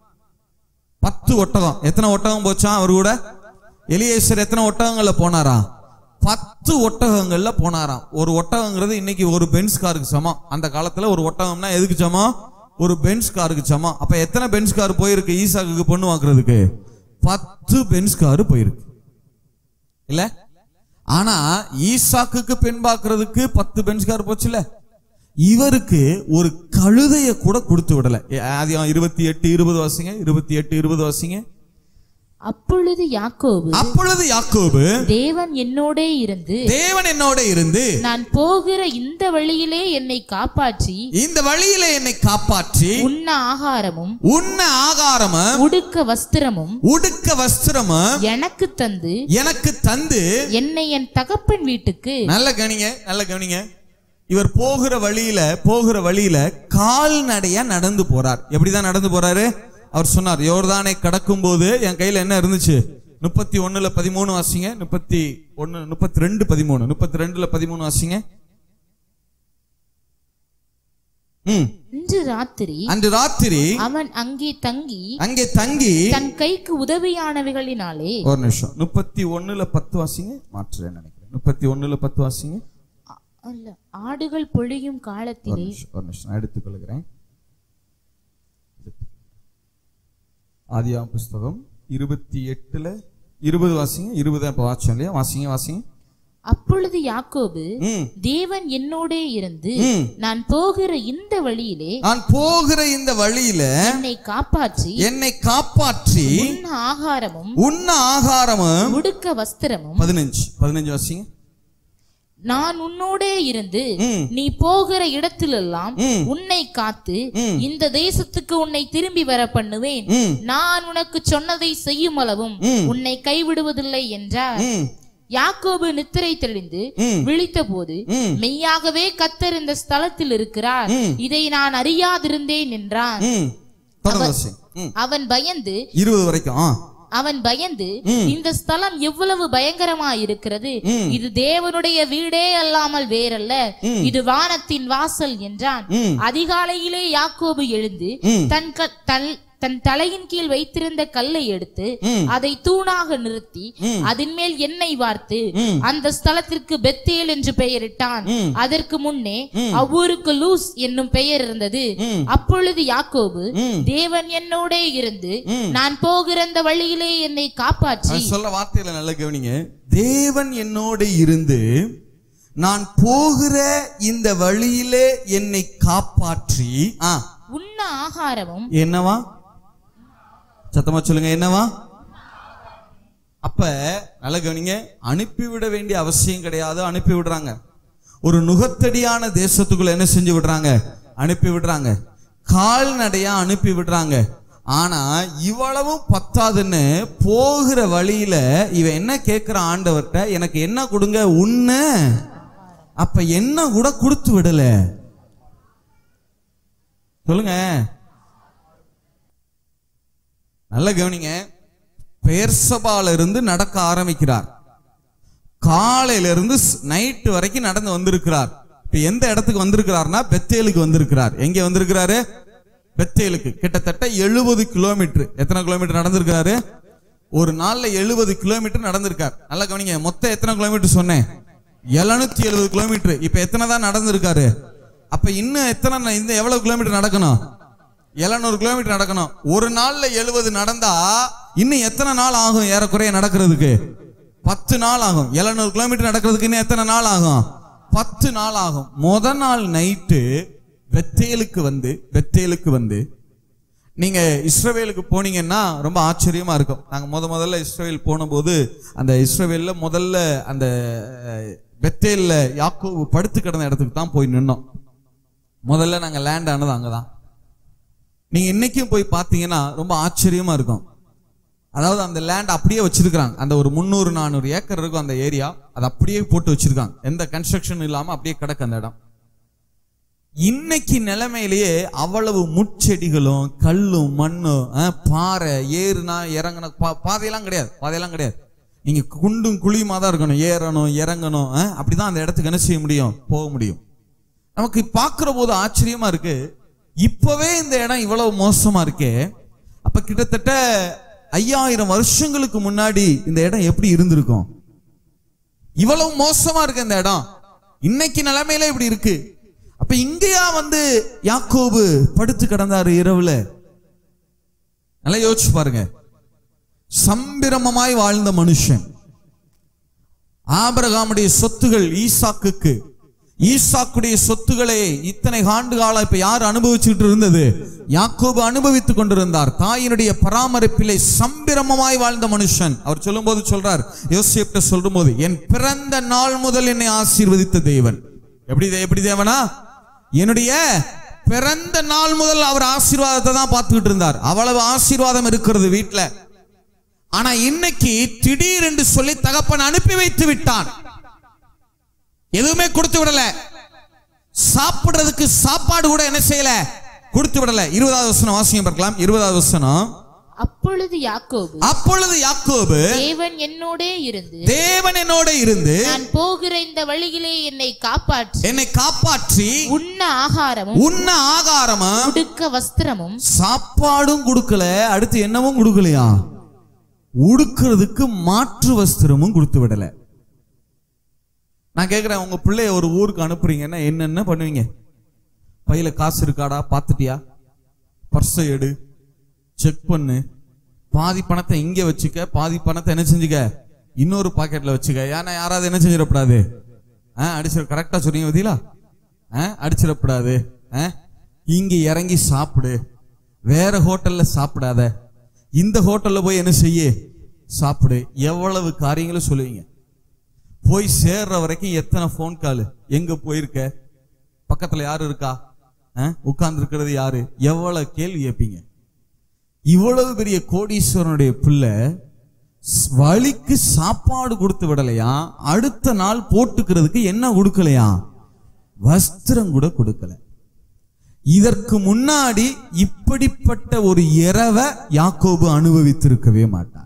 பத்து ஒட்டகம் எத்தனை ஒட்டகம் போச்சான் அவர் கூட எலியேசர் எத்தனை ஒட்டகங்கள்ல போனாரா பத்து ஒட்டகங்கள்ல போனாராம் ஒரு ஒட்டகங்கிறது இன்னைக்கு ஒரு பென்ஸ் காருக்கு சமம் அந்த காலத்துல ஒரு ஒட்டகம்னா எதுக்கு சமம் ஒரு பென்ஸ் காருக்கு சமம் அப்ப எத்தனை பென்ஸ் கார் போயிருக்கு ஈசாக்குக்கு பொண்ணு வாங்குறதுக்கு பத்து பென்ஸ் கார் போயிருக்கு இல்ல ஆனா ஈசாக்குக்கு பெண் பார்க்கிறதுக்கு பத்து பென்ஸ் கார் போச்சுல இவருக்கு ஒரு கழுதைய கூட கொடுத்து விடல ஆதியம் இருபத்தி எட்டு இருபது வாசிங்க இருபத்தி எட்டு இருபது வாசிங்க அப்பொழுது யாக்கோபு அப்பொழுது யாக்கோபு தேவன் என்னோடே இருந்து தேவன் என்னோட இருந்து நான் போகிற இந்த வழியிலே என்னை காப்பாற்றி இந்த வழியில என்னை காப்பாற்றி உண்ண ஆகாரமும் உண்ண ஆகாரமும் உடுக்க வஸ்திரமும் உடுக்க வஸ்திரமும் எனக்கு தந்து எனக்கு தந்து என்னை என் தகப்பன் வீட்டுக்கு நல்ல கவனிங்க நல்ல கவனிங்க இவர் போகிற வழியில போகிற வழியில கால்நடையா நடந்து போறார் எப்படிதான் நடந்து போறாரு அவர் சொன்னார் யோர்தானை கடக்கும் போது என் கையில என்ன இருந்துச்சு முப்பத்தி ஒண்ணுல பதிமூணு வாசிங்க முப்பத்தி ஒண்ணு முப்பத்தி ரெண்டு பதிமூணு முப்பத்தி ரெண்டுல பதிமூணு வாசிங்க ம். இன்று ராத்திரி அன்று ராத்திரி அவன் அங்கே தங்கி அங்கே தங்கி தன் கைக்கு உதவியானவைகளினாலே ஒரு நிமிஷம் முப்பத்தி ஒண்ணுல பத்து வாசிங்க மாற்றுறேன் நினைக்கிறேன் முப்பத்தி ஒண்ணுல பத்து வாசிங்க அ- அல்ல ஆடுகள் பொழியும் ஒரு காலத்திலே நிமிஷம் ஒரு நிமிஷம் நான் எடுத்துக்கொள்கிறேன் ஆதியாம் புஸ்தகம் இருபத்தி எட்டுல இருபது வாசிங்க இருபது அப்ப வாச்சோம் இல்லையா வாசிங்க வாசிங்க அப்பொழுது யாக்கோபு ம் தேவன் என்னோடே இருந்து ம். நான் போகிற இந்த வழியிலே நான் போகிற இந்த வழியில என்னை காப்பாற்றி என்னை காப்பாற்றி உண்ண ஆகாரமும் உண்ண ஆகாரமும் உடுக்க வஸ்திரமும் பதினஞ்சு பதினஞ்சு வாசிங்க நான் உன்னோடே இருந்து ம். நீ போகிற இடத்திலெல்லாம் ம். உன்னை காத்து ம். இந்த தேசத்துக்கு உன்னை திரும்பி வர பண்ணுவேன் ம் நான் உனக்கு சொன்னதை செய்யும் அளவும் ம். உன்னை கைவிடுவதில்லை என்றார் ம் யாக்கோபு நித்திரை தெளிந்து ம். விழித்தபோது ம். மெய்யாகவே கத்தர் இந்த ஸ்தலத்தில் இருக்கிறார் ம். இதை நான் அறியாதிருந்தேன் என்றான் ம் தொடர்ந்து வாசிங்க ம் அவன் பயந்து இருபது வரைக்கும் ஆ அவன் பயந்து ம். இந்த ஸ்தலம் எவ்வளவு பயங்கரமா இருக்கிறது ம். இது தேவனுடைய வீடே அல்லாமல் வேறல்ல ம். இது வானத்தின் வாசல் என்றான் ம். அதிகாலையிலே யாக்கோபு எழுந்து ம். தன் க- தன் தன் தலையின் கீழ் வைத்திருந்த கல்லை எடுத்து ம். அதை தூணாக நிறுத்தி ம். அதன் மேல் எண்ணெய் வார்த்து ம். அந்த ஸ்தலத்திற்கு பெத்தேல் என்று பெயரிட்டான் ம். அதற்கு முன்னே ம். அவ்வூருக்கு லூஸ் என்னும் பெயர் இருந்தது ம். அப்பொழுது யாக்கோபு ம். தேவன் என்னோடே இருந்து ம். நான் போகிற அந்த வழியிலே என்னை காப்பாற்றி அவன் சொல்ல வார்த்தையில நல்ல கவனிங்க தேவன் என்னோடு இருந்து நான் போகிற இந்த வழியிலே என்னை காப்பாற்றி ஆ உண்ண ஆகாரமும் என்னவா சத்தமா சொல்லுங்க என்னவா அப்ப நல்ல கவனிங்க அனுப்பிவிட வேண்டிய அவசியம் கிடையாது அனுப்பி விடுறாங்க ஒரு நுகத்தடியான தேசத்துக்குள்ள என்ன செஞ்சு விடுறாங்க அனுப்பி விடுறாங்க கால்நடையா அனுப்பி விடுறாங்க ஆனா இவ்வளவும் பத்தாதுன்னு போகிற வழியில இவன் என்ன கேட்கிற ஆண்டவர்கிட்ட எனக்கு என்ன கொடுங்க உண்ண அப்ப என்ன கூட கொடுத்து விடல சொல்லுங்க நல்ல கவனிங்க பெயர்சபால இருந்து நடக்க ஆரம்பிக்கிறார் காலையில இருந்து நைட்டு வரைக்கும் நடந்து வந்திருக்கிறார் இப்ப எந்த இடத்துக்கு வந்திருக்கிறார்னா பெத்தேலுக்கு வந்திருக்கிறார் எங்க வந்திருக்கிறாரு பெத்தேலுக்கு கிட்டத்தட்ட எழுபது கிலோமீட்டர் எத்தனை கிலோமீட்டர் நடந்திருக்கிறாரு ஒரு நாள்ல எழுபது கிலோமீட்டர் நடந்திருக்கார் நல்லா கவனிங்க மொத்தம் எத்தனை கிலோமீட்டர் சொன்னேன் எழுநூத்தி எழுபது கிலோமீட்டர் இப்ப எத்தனை தான் நடந்திருக்காரு அப்ப இன்னும் எத்தனை ந- இந்த எவ்வளவு கிலோமீட்டர் நடக்கணும் எழுநூறு கிலோமீட்டர் நடக்கணும் ஒரு நாள்ல எழுபது நடந்தா இன்னும் எத்தனை நாள் ஆகும் ஏறக்குறைய நடக்கிறதுக்கு பத்து நாள் ஆகும் எழுநூறு கிலோமீட்டர் நடக்கிறதுக்கு இன்னும் எத்தனை நாள் ஆகும் பத்து நாள் ஆகும் முத நாள் நைட்டு பெத்தேலுக்கு வந்து பெத்தேலுக்கு வந்து நீங்க இஸ்ரவேலுக்கு போனீங்கன்னா ரொம்ப ஆச்சரியமா இருக்கும் நாங்க முத முதல்ல இஸ்ரவேல் போனபோது அந்த இஸ்ரவேல்ல முதல்ல அந்த அஹ், பெத்தேல்ல யாக்கோபு படுத்து கிடந்த இடத்துக்கு தான் போய் நின்னோம் முதல்ல நாங்க லேண்ட் ஆனது அங்கதான் நீங்க இன்னைக்கும் போய் பார்த்தீங்கன்னா ரொம்ப ஆச்சரியமா இருக்கும் அதாவது அந்த லேண்ட் அப்படியே வச்சிருக்காங்க அந்த ஒரு முந்நூறு நானூறு ஏக்கர் இருக்கும் அந்த ஏரியா அதை அப்படியே போட்டு வச்சிருக்காங்க எந்த கன்ஸ்ட்ரக்ஷன் இல்லாம அப்படியே கிடக்கு அந்த இடம் இன்னைக்கு நிலைமையிலேயே அவ்வளவு முட்செடிகளும் கல்லும் மண்ணும் அஹ், பாறை ஏறுனா இறங்கின பா பாதையெல்லாம் கிடையாது பாதையெல்லாம் கிடையாது நீங்க குண்டும் குழியுமா தான் இருக்கணும் ஏறணும் இறங்கணும் அஹ், அப்படிதான் அந்த இடத்துக்கு என்ன செய்ய முடியும் போக முடியும் நமக்கு பார்க்கிற போது ஆச்சரியமா இருக்கு இப்பவே இந்த இடம் இவ்வளவு மோசமா இருக்கே அப்ப கிட்டத்தட்ட ஐயாயிரம் வருஷங்களுக்கு முன்னாடி இந்த இடம் எப்படி இருந்திருக்கும் இவ்வளவு மோசமா இருக்கு இந்த இடம் இன்னைக்கு நிலைமையில இப்படி இருக்கு அப்ப இங்கேயா வந்து யாக்கோபு படுத்து கிடந்தாரு இரவுல நல்லா யோசிச்சு பாருங்க சம்பிரமமாய் வாழ்ந்த மனுஷன் ஆபிரகாமுடைய சொத்துகள் ஈசாக்குக்கு ஈசாக்குடைய சொத்துக்களை இத்தனை ஆண்டு காலம் இப்ப யார் அனுபவிச்சுட்டு இருந்தது யாக்கோபு அனுபவித்துக் கொண்டிருந்தார் தாயினுடைய பராமரிப்பிலே சம்பிரமமாய் வாழ்ந்த மனுஷன் அவர் சொல்லும்போது சொல்றார் யோசிப்ட சொல்லும் போது என் பிறந்த நாள் முதல் என்னை ஆசீர்வதித்த தேவன் எப்படி தே- எப்படி தேவனா என்னுடைய பிறந்த நாள் முதல் அவர் ஆசீர்வாதத்தை தான் பார்த்துக்கிட்டு இருந்தார் அவ்வளவு ஆசீர்வாதம் இருக்கிறது வீட்டுல ஆனா இன்னைக்கு திடீர் என்று சொல்லி தகப்பன் அனுப்பி வைத்து விட்டான் எதுவுமே கொடுத்து விடல சாப்பிடுறதுக்கு சாப்பாடு கூட என்ன செய்யல கொடுத்து விடல இருபதாவது வசனம் வாசியம் பார்க்கலாம் இருபதாவது வசனம் அப்பொழுது அப்பொழுது யாக்கோபு அப்பொழுது யாக்கோபு தேவன் என்னோடே இருந்து தேவன் என்னோட இருந்து நான் போகிற இந்த வழியிலே என்னை காப்பாற்றி என்னை காப்பாற்றி உண்ண ஆகாரமும் உண்ண ஆகாரமும் உடுக்க வஸ்திரமும் சாப்பாடும் கொடுக்கல அடுத்து என்னவும் கொடுக்கலையா உடுக்கிறதுக்கு மாற்று வஸ்திரமும் கொடுத்து விடல நான் கேக்குறேன் உங்க பிள்ளைய ஒரு ஊருக்கு அனுப்புறீங்கன்னா என்னென்ன பண்ணுவீங்க பையில காசு இருக்காடா பார்த்துட்டியா பர்ஸை எடு செக் பண்ணு பாதி பணத்தை இங்க வச்சுக்க பாதி பணத்தை என்ன செஞ்சுக்க இன்னொரு பாக்கெட்ல வச்சுக்க ஏன்னா யாராவது என்ன செஞ்சிடக்கூடாது ஆ அடிச்சிட கரெக்டா சொன்னீங்க பதிலா ஆ அடிச்சிடக்கூடாது ஆ இங்க இறங்கி சாப்பிடு வேற ஹோட்டல்ல சாப்பிடாத இந்த ஹோட்டல்ல போய் என்ன செய்ய சாப்பிடு எவ்வளவு காரியங்களும் சொல்லுவீங்க போய் சேர்ற வரைக்கும் எத்தனை ஃபோன் கால் எங்க போயிருக்க பக்கத்துல யாரு இருக்கா உட்கார்ந்து இருக்கிறது யாரு எவ்வளவு கேள்வி கேட்பீங்க இவ்வளவு பெரிய கோடீஸ்வரனுடைய பிள்ளை ஸ்- வழிக்கு சாப்பாடு கொடுத்து விடலையா அடுத்த நாள் போட்டுக்கிறதுக்கு என்ன கொடுக்கலையா வஸ்திரம் கூட கொடுக்கல இதற்கு முன்னாடி இப்படிப்பட்ட ஒரு இரவை யாக்கோபு அனுபவித்திருக்கவே மாட்டார்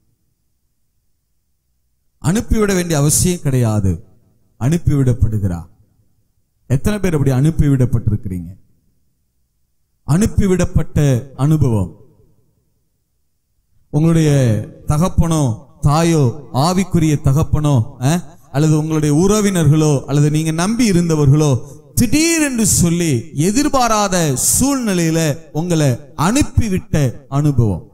அனுப்பிவிட வேண்டிய அவசியம் கிடையாது அனுப்பிவிடப்படுகிறார் எத்தனை பேர் அப்படி அனுப்பிவிடப்பட்டிருக்கிறீங்க அனுப்பிவிடப்பட்ட அனுபவம் உங்களுடைய தகப்பனோ தாயோ ஆவிக்குரிய தகப்பனோ அஹ், அல்லது உங்களுடைய உறவினர்களோ அல்லது நீங்க நம்பி இருந்தவர்களோ திடீரென்று சொல்லி எதிர்பாராத சூழ்நிலையில உங்களை அனுப்பிவிட்ட அனுபவம்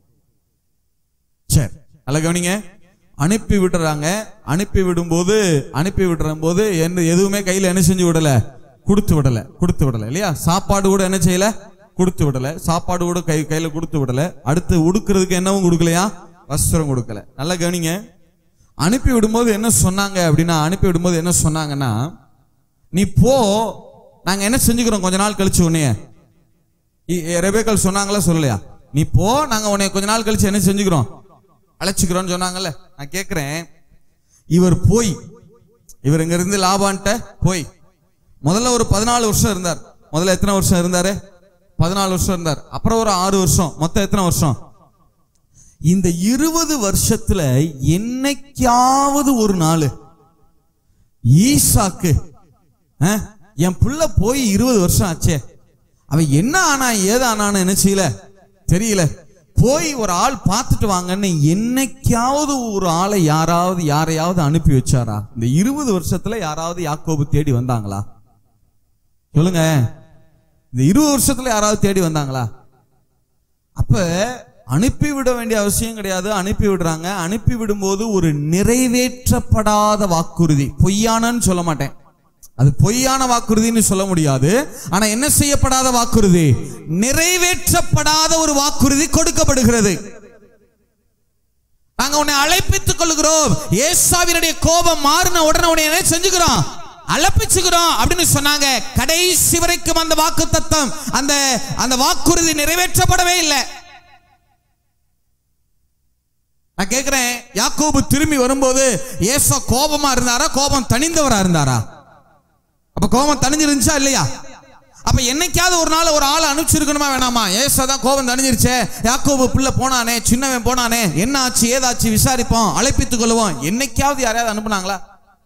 சரி அல்ல கவனிங்க அனுப்பி விடுறாங்க அனுப்பி விடும்போது அனுப்பி விடுற போது என்ன எதுவுமே கையில என்ன செஞ்சு விடல கொடுத்து விடல கொடுத்து விடல இல்லையா சாப்பாடு கூட என்ன செய்யல கொடுத்து விடல சாப்பாடு கூட கை கையில கொடுத்து விடல அடுத்து உடுக்கிறதுக்கு என்னவும் கொடுக்கலையா வஸ்திரம் கொடுக்கல நல்லா கவனிங்க அனுப்பி விடும்போது என்ன சொன்னாங்க அப்படின்னா அனுப்பி விடும்போது என்ன சொன்னாங்கன்னா நீ போ நாங்க என்ன செஞ்சுக்கிறோம் கொஞ்ச நாள் கழிச்சு உன்னைய இ- ரெபேக்காள் சொன்னாங்களா சொல்லலையா நீ போ நாங்க உன்னை கொஞ்ச நாள் கழிச்சு என்ன செஞ்சுக்கிறோம் அழைச்சுக்கிறோம்னு சொன்னாங்கல்ல நான் கேக்குறேன் இவர் போய் இவர் இங்க இருந்து லாபான்ட்ட போய் முதல்ல ஒரு பதினாலு வருஷம் இருந்தார் முதல்ல எத்தனை வருஷம் இருந்தாரு பதினாலு வருஷம் இருந்தார் அப்புறம் ஒரு ஆறு வருஷம் மொத்தம் எத்தனை வருஷம் இந்த இருபது வருஷத்துல என்னைக்காவது ஒரு நாள் ஈசாக்கு அஹ், என் புள்ள போய் இருபது வருஷம் ஆச்சே அவன் என்ன ஆனா ஏது ஆனான்னு என்ன செய்யல தெரியல போய் ஒரு ஆள் பார்த்துட்டு வாங்கன்னு என்னைக்காவது ஒரு ஆளை யாராவது யாரையாவது அனுப்பி வச்சாரா இந்த இருபது வருஷத்துல யாராவது யாக்கோபு தேடி வந்தாங்களா சொல்லுங்க இந்த இருபது வருஷத்துல யாராவது தேடி வந்தாங்களா அப்ப அனுப்பி விட வேண்டிய அவசியம் கிடையாது அனுப்பி விடுறாங்க அனுப்பி விடும்போது ஒரு நிறைவேற்றப்படாத வாக்குறுதி பொய்யானன்னு சொல்ல மாட்டேன் அது பொய்யான வாக்குறுதின்னு சொல்ல முடியாது ஆனா என்ன செய்யப்படாத வாக்குறுதி நிறைவேற்றப்படாத ஒரு வாக்குறுதி கொடுக்கப்படுகிறது நாங்க உன்னை அழைப்பித்துக் கொள்கிறோம் ஏசாவினுடைய கோபம் மாறின உடனே உன்னை என்ன செஞ்சுக்கிறோம் அழைப்பிச்சுக்கிறோம் அப்படின்னு சொன்னாங்க கடைசி வரைக்கும் அந்த வாக்கு தத்தம் அந்த அந்த வாக்குறுதி நிறைவேற்றப்படவே இல்லை நான் கேக்குறேன் யாக்கோபு திரும்பி வரும்போது ஏசா கோபமா இருந்தாரா கோபம் தணிந்தவரா இருந்தாரா அப்ப கோபம் தணிஞ்சிருந்துச்சா இல்லையா அப்ப என்னைக்காவது ஒரு நாள் ஒரு ஆளை அனுப்பிச்சிருக்கணுமா வேணாமா ஏசா தான் கோபம் தணிஞ்சிருச்சே யாக்கோபு பிள்ளை போனானே சின்னவன் போனானே என்ன ஆச்சு ஏதாச்சு விசாரிப்போம் அழைப்பித்துக் கொள்வோம் என்னைக்காவது யாரையாவது அனுப்புனாங்களா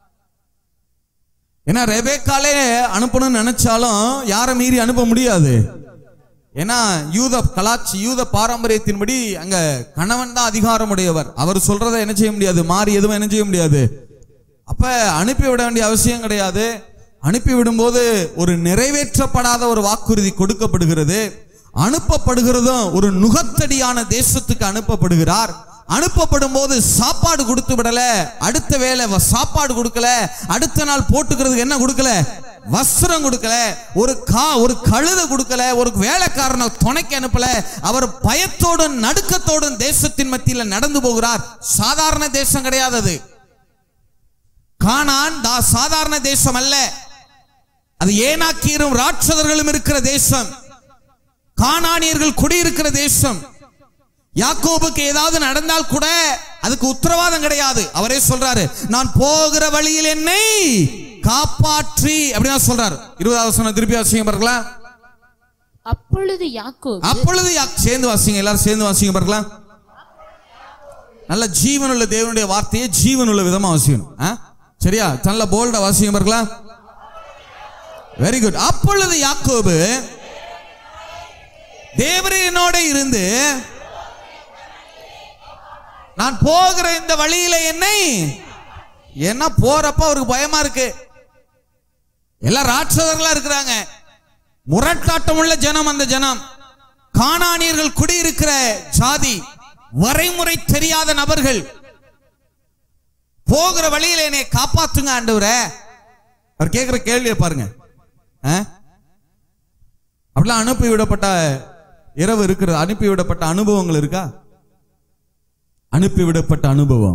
ஏன்னா ரெபேக்காலே அனுப்பணும்னு நினைச்சாலும் யாரை மீறி அனுப்ப முடியாது ஏன்னா யூத கலாச்சி யூத பாரம்பரியத்தின்படி அங்க கணவன் தான் அதிகாரமுடையவர் அவர் சொல்றதை என்ன செய்ய முடியாது மாறி எதுவும் என்ன செய்ய முடியாது அப்ப அனுப்பி விட வேண்டிய அவசியம் கிடையாது அனுப்பி விடும்போது ஒரு நிறைவேற்றப்படாத ஒரு வாக்குறுதி கொடுக்கப்படுகிறது அனுப்பப்படுகிறதும் ஒரு நுகத்தடியான தேசத்துக்கு அனுப்பப்படுகிறார் அனுப்பப்படும் போது சாப்பாடு கொடுத்து விடல அடுத்த வேளை வ- சாப்பாடு கொடுக்கல அடுத்த நாள் போட்டுக்கிறதுக்கு என்ன கொடுக்கல வஸ்திரம் கொடுக்கல ஒரு கா ஒரு கழுதை கொடுக்கல ஒரு வேலைக்காரனை துணைக்கு அனுப்பல அவர் பயத்தோடும் நடுக்கத்தோடும் தேசத்தின் மத்தியில நடந்து போகிறார் சாதாரண தேசம் கிடையாது அது கானான் தா சாதாரண தேசம் அல்ல அது ஏனாக்கீரும் ராட்சதர்களும் இருக்கிற தேசம் கானானியர்கள் குடியிருக்கிற தேசம் யாக்கோபுக்கு ஏதாவது நடந்தால் கூட அதுக்கு உத்தரவாதம் கிடையாது அவரே சொல்றாரு நான் போகிற வழியில் என்னை காப்பாற்றி அப்படின்னு சொல்றாரு இருபதாவது வசனம் திருப்பி வாசிங்க பார்க்கலாம் அப்பொழுது யாக்கோபு அப்பொழுது யா- சேர்ந்து வாசிங்க எல்லாரும் சேர்ந்து வாசிங்க பார்க்கலாம் நல்ல ஜீவனுள்ள தேவனுடைய வார்த்தையை ஜீவனுள்ள விதமா வாசிக்கணும் ஆ? சரியா நல்ல போல்டா வாசிக்க பார்க்கலாம் வெரி குட் அப்பொழுது யாக்கோபு தேவரையனோட இருந்து நான் போகிற இந்த வழியில என்னை என்ன போறப்ப அவருக்கு பயமா இருக்கு எல்லாம் ராட்சதர்களா இருக்கிறாங்க முரட்டாட்டம் உள்ள ஜனம் அந்த ஜனம் காணானியர்கள் குடியிருக்கிற ஜாதி வரைமுறை தெரியாத நபர்கள் போகிற வழியில என்னை காப்பாத்துங்க ஆண்டவரே அவர் கேட்கிற கேள்வியை பாருங்க ஆ? அப்படிலாம் அனுப்பி விடப்பட்ட இரவு இருக்கிறது அனுப்பி விடப்பட்ட அனுபவங்கள் இருக்கா அனுப்பி விடப்பட்ட அனுபவம்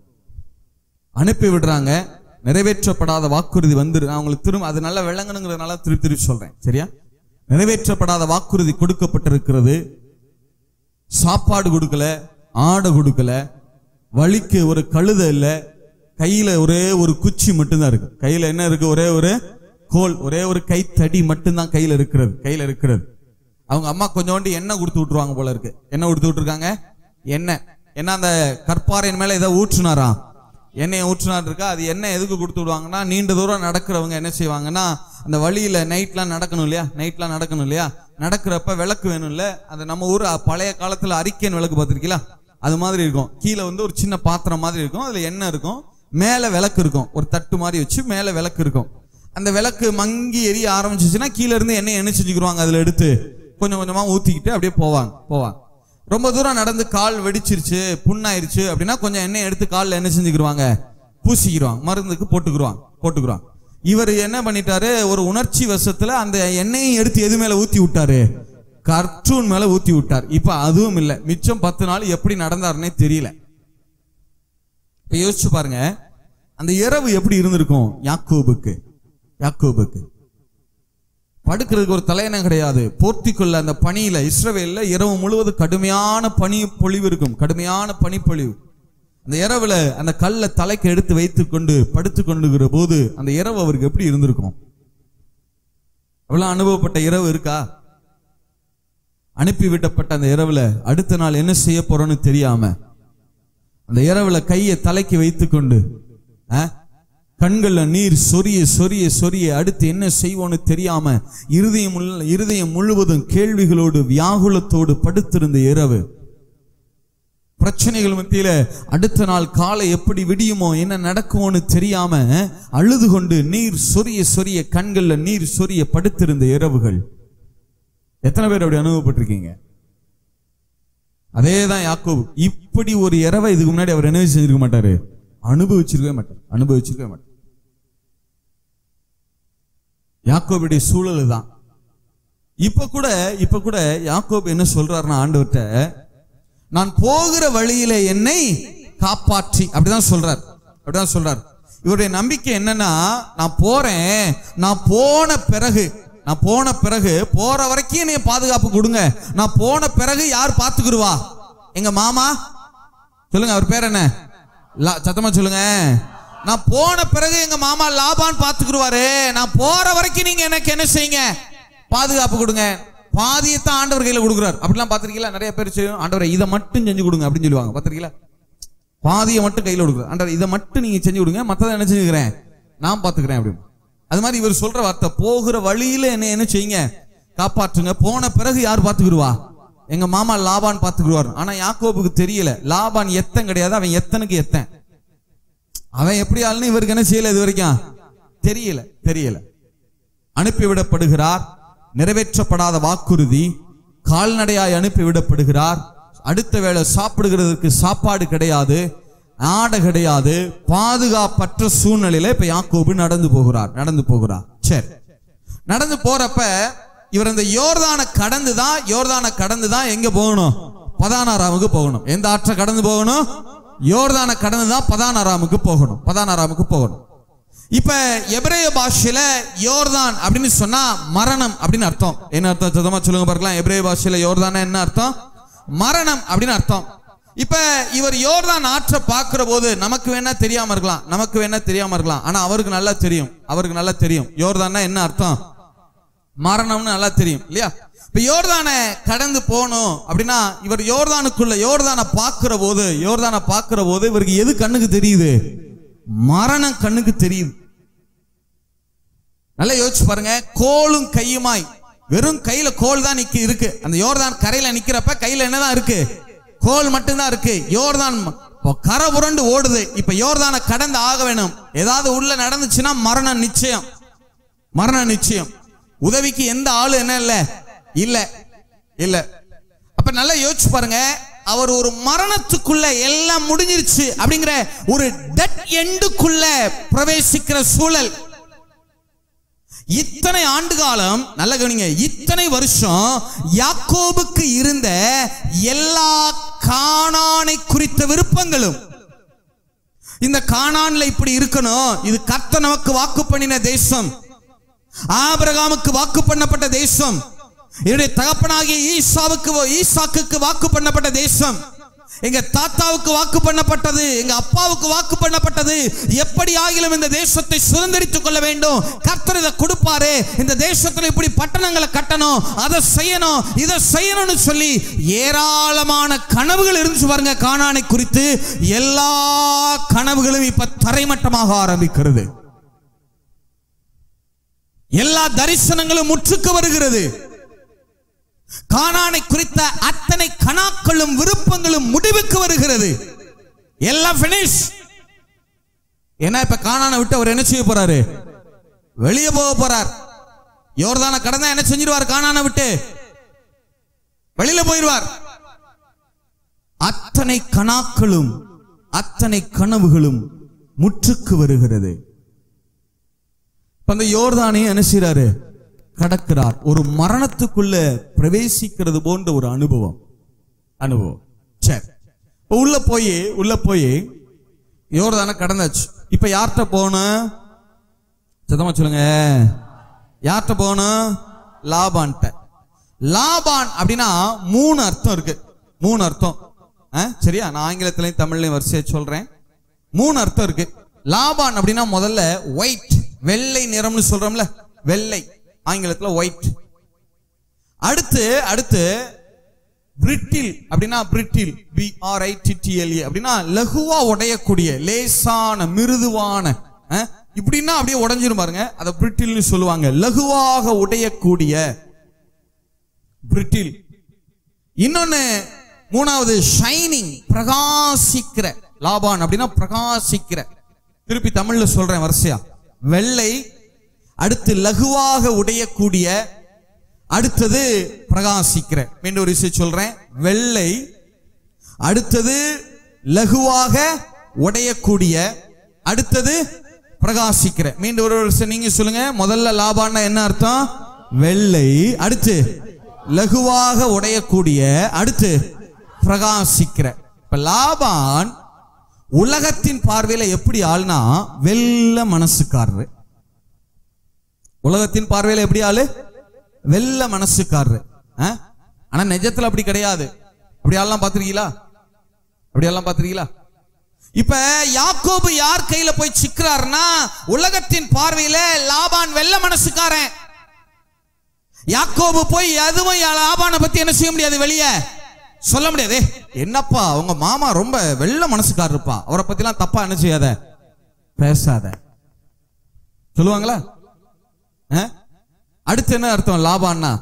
அனுப்பி விடுறாங்க நிறைவேற்றப்படாத வாக்குறுதி வந்துரு நான் உங்களுக்கு திரும்ப அது நல்லா விளங்கணுங்கிறதுனால திருப்பி திருப்பி சொல்றேன் சரியா நிறைவேற்றப்படாத வாக்குறுதி கொடுக்கப்பட்டிருக்கிறது சாப்பாடு கொடுக்கல ஆடை கொடுக்கல வழிக்கு ஒரு கழுதை இல்ல கையில ஒரே ஒரு குச்சி மட்டும்தான் இருக்கு கையில என்ன இருக்கு ஒரே ஒரு கோல் ஒரே ஒரு கைத்தடி மட்டும்தான் கையில இருக்கிறது கையில இருக்கிறது அவங்க அம்மா கொஞ்சோண்டு எண்ணெய் கொடுத்து விட்டுருவாங்க போல இருக்கு என்ன கொடுத்து விட்டுருக்காங்க எண்ணெய் என்ன அந்த கற்பாறையின் மேல ஏதோ ஊற்றுனாராம் எண்ணெயை ஊற்றுனார் இருக்கா அது எண்ணெய் எதுக்கு கொடுத்து விடுவாங்கன்னா நீண்ட தூரம் நடக்கிறவங்க என்ன செய்வாங்கன்னா அந்த வழியில நைட்லாம் நடக்கணும் இல்லையா நைட்லாம் நடக்கணும் இல்லையா நடக்கிறப்ப விளக்கு வேணும் இல்ல அந்த நம்ம ஊர் பழைய காலத்துல அரிக்கன் விளக்கு பார்த்திருக்கீங்களா அது மாதிரி இருக்கும் கீழே வந்து ஒரு சின்ன பாத்திரம் மாதிரி இருக்கும் அதுல எண்ணெய் இருக்கும் மேல விளக்கு இருக்கும் ஒரு தட்டு மாதிரி வச்சு மேல விளக்கு இருக்கும் அந்த விளக்கு மங்கி எரிய ஆரம்பிச்சிச்சுன்னா கீழே இருந்து எண்ணெய் என்ன செஞ்சுக்கிருவாங்க அதுல எடுத்து கொஞ்சம் கொஞ்சமா ஊத்திக்கிட்டு அப்படியே போவாங்க போவாங்க ரொம்ப தூரம் நடந்து கால் வெடிச்சிருச்சு புண்ணாயிருச்சு அப்படின்னா கொஞ்சம் எண்ணெய் எடுத்து கால்ல என்ன செஞ்சுக்கிருவாங்க பூசிக்கிருவாங்க மருந்துக்கு போட்டுக்கிருவாங்க போட்டுக்கிருவாங்க இவர் என்ன பண்ணிட்டாரு ஒரு உணர்ச்சி வசத்துல அந்த எண்ணெயை எடுத்து எது மேல ஊத்தி விட்டாரு கர்ட்டூன் மேல ஊத்தி விட்டார் இப்ப அதுவும் இல்ல மிச்சம் பத்து நாள் எப்படி நடந்தாருன்னே தெரியல இப்ப யோசிச்சு பாருங்க அந்த இரவு எப்படி இருந்திருக்கும் யாக்கோபுக்கு யாக்கோபுக்கு படுக்கிறதுக்கு ஒரு தலையணம் கிடையாது போர்த்திக்கொள்ள அந்த பனியில இஸ்ரவேல்ல இரவு முழுவதும் கடுமையான பனி பொழிவு இருக்கும் கடுமையான பனிப்பொழிவு அந்த இரவுல அந்த கல்லை தலைக்கு எடுத்து வைத்துக் கொண்டு படுத்து கொண்டுகிற போது அந்த இரவு அவருக்கு எப்படி இருந்திருக்கும் அவ்வளவு அனுபவப்பட்ட இரவு இருக்கா அனுப்பி விடப்பட்ட அந்த இரவுல அடுத்த நாள் என்ன செய்ய போறோம்னு தெரியாம அந்த இரவுல கையை தலைக்கு வைத்துக்கொண்டு ஆ, கண்கள்ல நீர் சொரிய சொரிய சொரிய அடுத்து என்ன செய்வோன்னு தெரியாம இருதயம் உள்ள- இருதயம் முழுவதும் கேள்விகளோடு வியாகுலத்தோடு படுத்திருந்த இரவு பிரச்சனைகள் மத்தியில அடுத்த நாள் காலை எப்படி விடியுமோ என்ன நடக்குமோன்னு தெரியாம அழுது கொண்டு நீர் சொரிய சொரிய கண்கள்ல நீர் சொரிய படுத்திருந்த இரவுகள் எத்தனை பேர் அப்படி அனுபவப்பட்டிருக்கீங்க அதேதான் யாக்கோபு இப்படி ஒரு இரவை இதுக்கு முன்னாடி அவர் என்ன செஞ்சிருக்க மாட்டாரு அனுபவிச்சிருக்கவே மாட்டார் அனுபவிச்சிருக்கவே மாட்டார் யாக்கோபுடைய சூழல் தான் இப்ப கூட இப்ப கூட யாக்கோபு என்ன சொல்றாருன்னா ஆண்டவர்கிட்ட நான் போகிற வழியில என்னை காப்பாற்றி அப்படிதான் சொல்றார் அப்படிதான் சொல்றார் இவருடைய நம்பிக்கை என்னன்னா நான் போறேன் நான் போன பிறகு நான் போன பிறகு போற வரைக்கும் என்னைய பாதுகாப்பு கொடுங்க நான் போன பிறகு யார் பாத்துக்குருவா எங்க மாமா சொல்லுங்க அவர் பேர் என்ன லா- சத்தமா சொல்லுங்க நான் போன பிறகு எங்க மாமா லாபான் பாத்துக்குருவாரு நான் போற வரைக்கும் நீங்க எனக்கு என்ன செய்யுங்க பாதுகாப்பு கொடுங்க பாதியத்தான் ஆண்டவர் கையில கொடுக்குறாரு அப்படிலாம் பாத்திருக்கீங்களா நிறைய பேர் செய்யும் ஆண்டவரை இதை மட்டும் செஞ்சு கொடுங்க அப்படின்னு சொல்லுவாங்க பாத்திருக்கீங்களா பாதியை மட்டும் கையில கொடுக்குறாரு ஆண்டவர் இதை மட்டும் நீங்க செஞ்சு கொடுங்க மத்ததை என்ன செஞ்சுக்கிறேன் நான் பாத்துக்கிறேன் அப்படின்னு அது மாதிரி இவர் சொல்ற வார்த்தை போகிற வழியில என்ன என்ன செய்யுங்க காப்பாற்றுங்க போன பிறகு யார் பாத்துக்கிடுவா எங்க மாமா லாபான் பாத்துக்கிடுவார் ஆனா யாக்கோபுக்கு தெரியல லாபான் எத்தன் கிடையாது அவன் எத்தனுக்கு எத்தன் அவன் எப்படி ஆளுன்னு இவருக்கு என்ன செய்யல இது வரைக்கும் தெரியல தெரியல அனுப்பிவிடப்படுகிறார் நிறைவேற்றப்படாத வாக்குறுதி கால்நடையாய் அனுப்பிவிடப்படுகிறார் அடுத்த வேளை சாப்பிடுகிறதுக்கு சாப்பாடு கிடையாது ஆடை கிடையாது பாதுகாப்பற்ற சூழ்நிலையில இப்ப யாக்கோபு நடந்து போகிறார் நடந்து போகிறார் சரி நடந்து போறப்ப இவர் இந்த யோர்தானை கடந்து தான் யோர்தானை கடந்து தான் எங்க போகணும் பதானாராமுக்கு போகணும் எந்த ஆற்றை கடந்து போகணும் யோர்தானை கடந்து தான் பதானாராமுக்கு போகணும் பதானாராமுக்கு போகணும் இப்ப எபிரேய பாஷையில யோர்தான் அப்படின்னு சொன்னா மரணம் அப்படின்னு அர்த்தம் என்ன அர்த்தம் சதமா சொல்லுங்க பார்க்கலாம் எபிரேய பாஷையில யோர்தான என்ன அர்த்தம் மரணம் அப்படின்னு அர்த்தம் இப்ப இவர் யோர்தான் ஆற்றை பார்க்கிற போது நமக்கு வேணா தெரியாம இருக்கலாம் நமக்கு வேணா தெரியாம இருக்கலாம் ஆனா அவருக்கு நல்லா தெரியும் அவருக்கு நல்லா தெரியும் யோர்தான்னா என்ன அர்த்தம் மரணம்னு நல்லா தெரியும் இல்லையா இப்ப யோர்தானை கடந்து போகணும் அப்படின்னா இவர் யோர்தானுக்குள்ள யோர்தானை பார்க்கிற போது யோர்தானை பார்க்கிற போது இவருக்கு எது கண்ணுக்கு தெரியுது மரணம் கண்ணுக்கு தெரியுது நல்லா யோசிச்சு பாருங்க கோலும் கையுமாய் வெறும் கையில கோல் தான் நிக்க இருக்கு அந்த யோர்தான் கரையில நிக்கிறப்ப கையில என்னதான் இருக்கு கோல் மட்டும்தான் இருக்கு யோர்தான் இப்போ கரை புரண்டு ஓடுது இப்ப யோர்தானை கடந்து ஆக வேணும் ஏதாவது உள்ள நடந்துச்சுன்னா மரணம் நிச்சயம் மரணம் நிச்சயம் உதவிக்கு எந்த ஆளு என்ன இல்ல இல்ல இல்ல அப்ப நல்லா யோசிச்சு பாருங்க அவர் ஒரு மரணத்துக்குள்ள எல்லாம் முடிஞ்சிருச்சு அப்படிங்கிற ஒரு டெட் எண்டுக்குள்ள பிரவேசிக்கிற சூழல் இத்தனை ஆண்டு காலம் நல்ல கவனிங்க இத்தனை வருஷம் யாக்கோபுக்கு இருந்த எல்லா கானானை குறித்த விருப்பங்களும் இந்த கானான்ல இப்படி இருக்கணும் இது கர்த்தர் நமக்கு வாக்கு பண்ணின தேசம் ஆபிரகாமுக்கு வாக்கு பண்ணப்பட்ட தேசம் என்னுடைய தகப்பனாகிய ஈசாவுக்கு ஈசாக்குக்கு வாக்கு பண்ணப்பட்ட தேசம் எங்க தாத்தாவுக்கு வாக்கு பண்ணப்பட்டது எங்க அப்பாவுக்கு வாக்கு பண்ணப்பட்டது எப்படி ஆகிலும் இந்த தேசத்தை சுதந்திரித்துக் கொள்ள வேண்டும் கர்த்தர் இதை கொடுப்பாரு இந்த தேசத்துல இப்படி பட்டணங்களை கட்டணும் அதை செய்யணும் இதை செய்யணும்னு சொல்லி ஏராளமான கனவுகள் இருந்துச்சு பாருங்க காணானை குறித்து எல்லா கனவுகளும் இப்ப தரைமட்டமாக ஆரம்பிக்கிறது எல்லா தரிசனங்களும் முற்றுக்கு வருகிறது கானானை குறித்த அத்தனை கணாக்களும் விருப்பங்களும் முடிவுக்கு வருகிறது எல்லாம் பினிஷ் ஏன்னா இப்ப கானானை விட்டு அவர் என்ன செய்ய போறாரு வெளியே போக போறார் யோர்தான கடந்தா என்ன செஞ்சிருவார் கானானை விட்டு வெளியில போயிடுவார் அத்தனை கணாக்களும் அத்தனை கனவுகளும் முற்றுக்கு வருகிறது இப்ப அந்த யோர்தானே என்ன செய்றாரு கடக்கிறார் ஒரு மரணத்துக்குள்ள பிரவேசிக்கிறது போன்ற ஒரு அனுபவம் அனுபவம் சரி இப்ப உள்ள போய் உள்ள போய் யோர்தான கடந்தாச்சு இப்ப யார்கிட்ட போகணும் சத்தமா சொல்லுங்க யார்கிட்ட போகணும் லாபான்ட்ட லாபான் அப்படின்னா மூணு அர்த்தம் இருக்கு மூணு அர்த்தம் ஆ, சரியா நான் ஆங்கிலத்திலையும் தமிழ்லையும் வரிசையா சொல்றேன் மூணு அர்த்தம் இருக்கு லாபான் அப்படின்னா முதல்ல ஒயிட் வெள்ளை நிறம்னு சொல்றோம்ல வெள்ளை ஆங்கிலத்துல ஒயிட் அடுத்து அடுத்து பிரிட்டில் அப்படின்னா brittle B R I T T L E அப்படின்னா லகுவா உடையக்கூடிய லேசான மிருதுவான அஹ், இப்படின்னா அப்படியே உடைஞ்சிரும் பாருங்க அதை பிரிட்டில்னு சொல்லுவாங்க லகுவாக உடையக்கூடிய பிரிட்டில் இன்னொன்னு மூணாவது ஷைனிங் பிரகாசிக்கிற லாபான் அப்படின்னா பிரகாசிக்கிற திருப்பி தமிழ்ல சொல்றேன் வரிசையா வெள்ளை அடுத்து லகுவாக உடையக்கூடிய அடுத்தது பிரகாசிக்கிற மீண்டும் ஒரு விஷயம் சொல்றேன் வெள்ளை அடுத்தது லகுவாக உடையக்கூடிய அடுத்தது பிரகாசிக்கிற மீண்டும் ஒரு விஷயம் நீங்க சொல்லுங்க முதல்ல லாபான்னா என்ன அர்த்தம் வெள்ளை அடுத்து லகுவாக உடையக்கூடிய அடுத்து பிரகாசிக்கிற இப்ப லாபான் உலகத்தின் பார்வையில எப்படி ஆள்னா வெள்ள மனசுக்காரரு உலகத்தின் பார்வையில எப்படி ஆளு வெள்ள மனசுக்காரரு ஆ? ஆனா நிஜத்துல அப்படி கிடையாது அப்படி ஆள்லாம் பாத்திருக்கீங்களா அப்படி எல்லாம் பாத்திருக்கீங்களா இப்ப யாக்கோபு யார் கையில போய் சிக்கிறாருன்னா உலகத்தின் பார்வையில லாபான் வெள்ள மனசுக்காரன் யாக்கோபு போய் எதுவும் லாபானை பத்தி என்ன செய்ய முடியாது வெளியே சொல்ல முடியாது "ஏய், என்னப்பா உங்க மாமா ரொம்ப வெள்ள மனசுக்காரருப்பா அவரை பத்திலாம் தப்பா என்ன செய்யாத பேசாத சொல்லுவாங்களா ஆ? அடுத்து என்ன அர்த்தம் லாபான்னா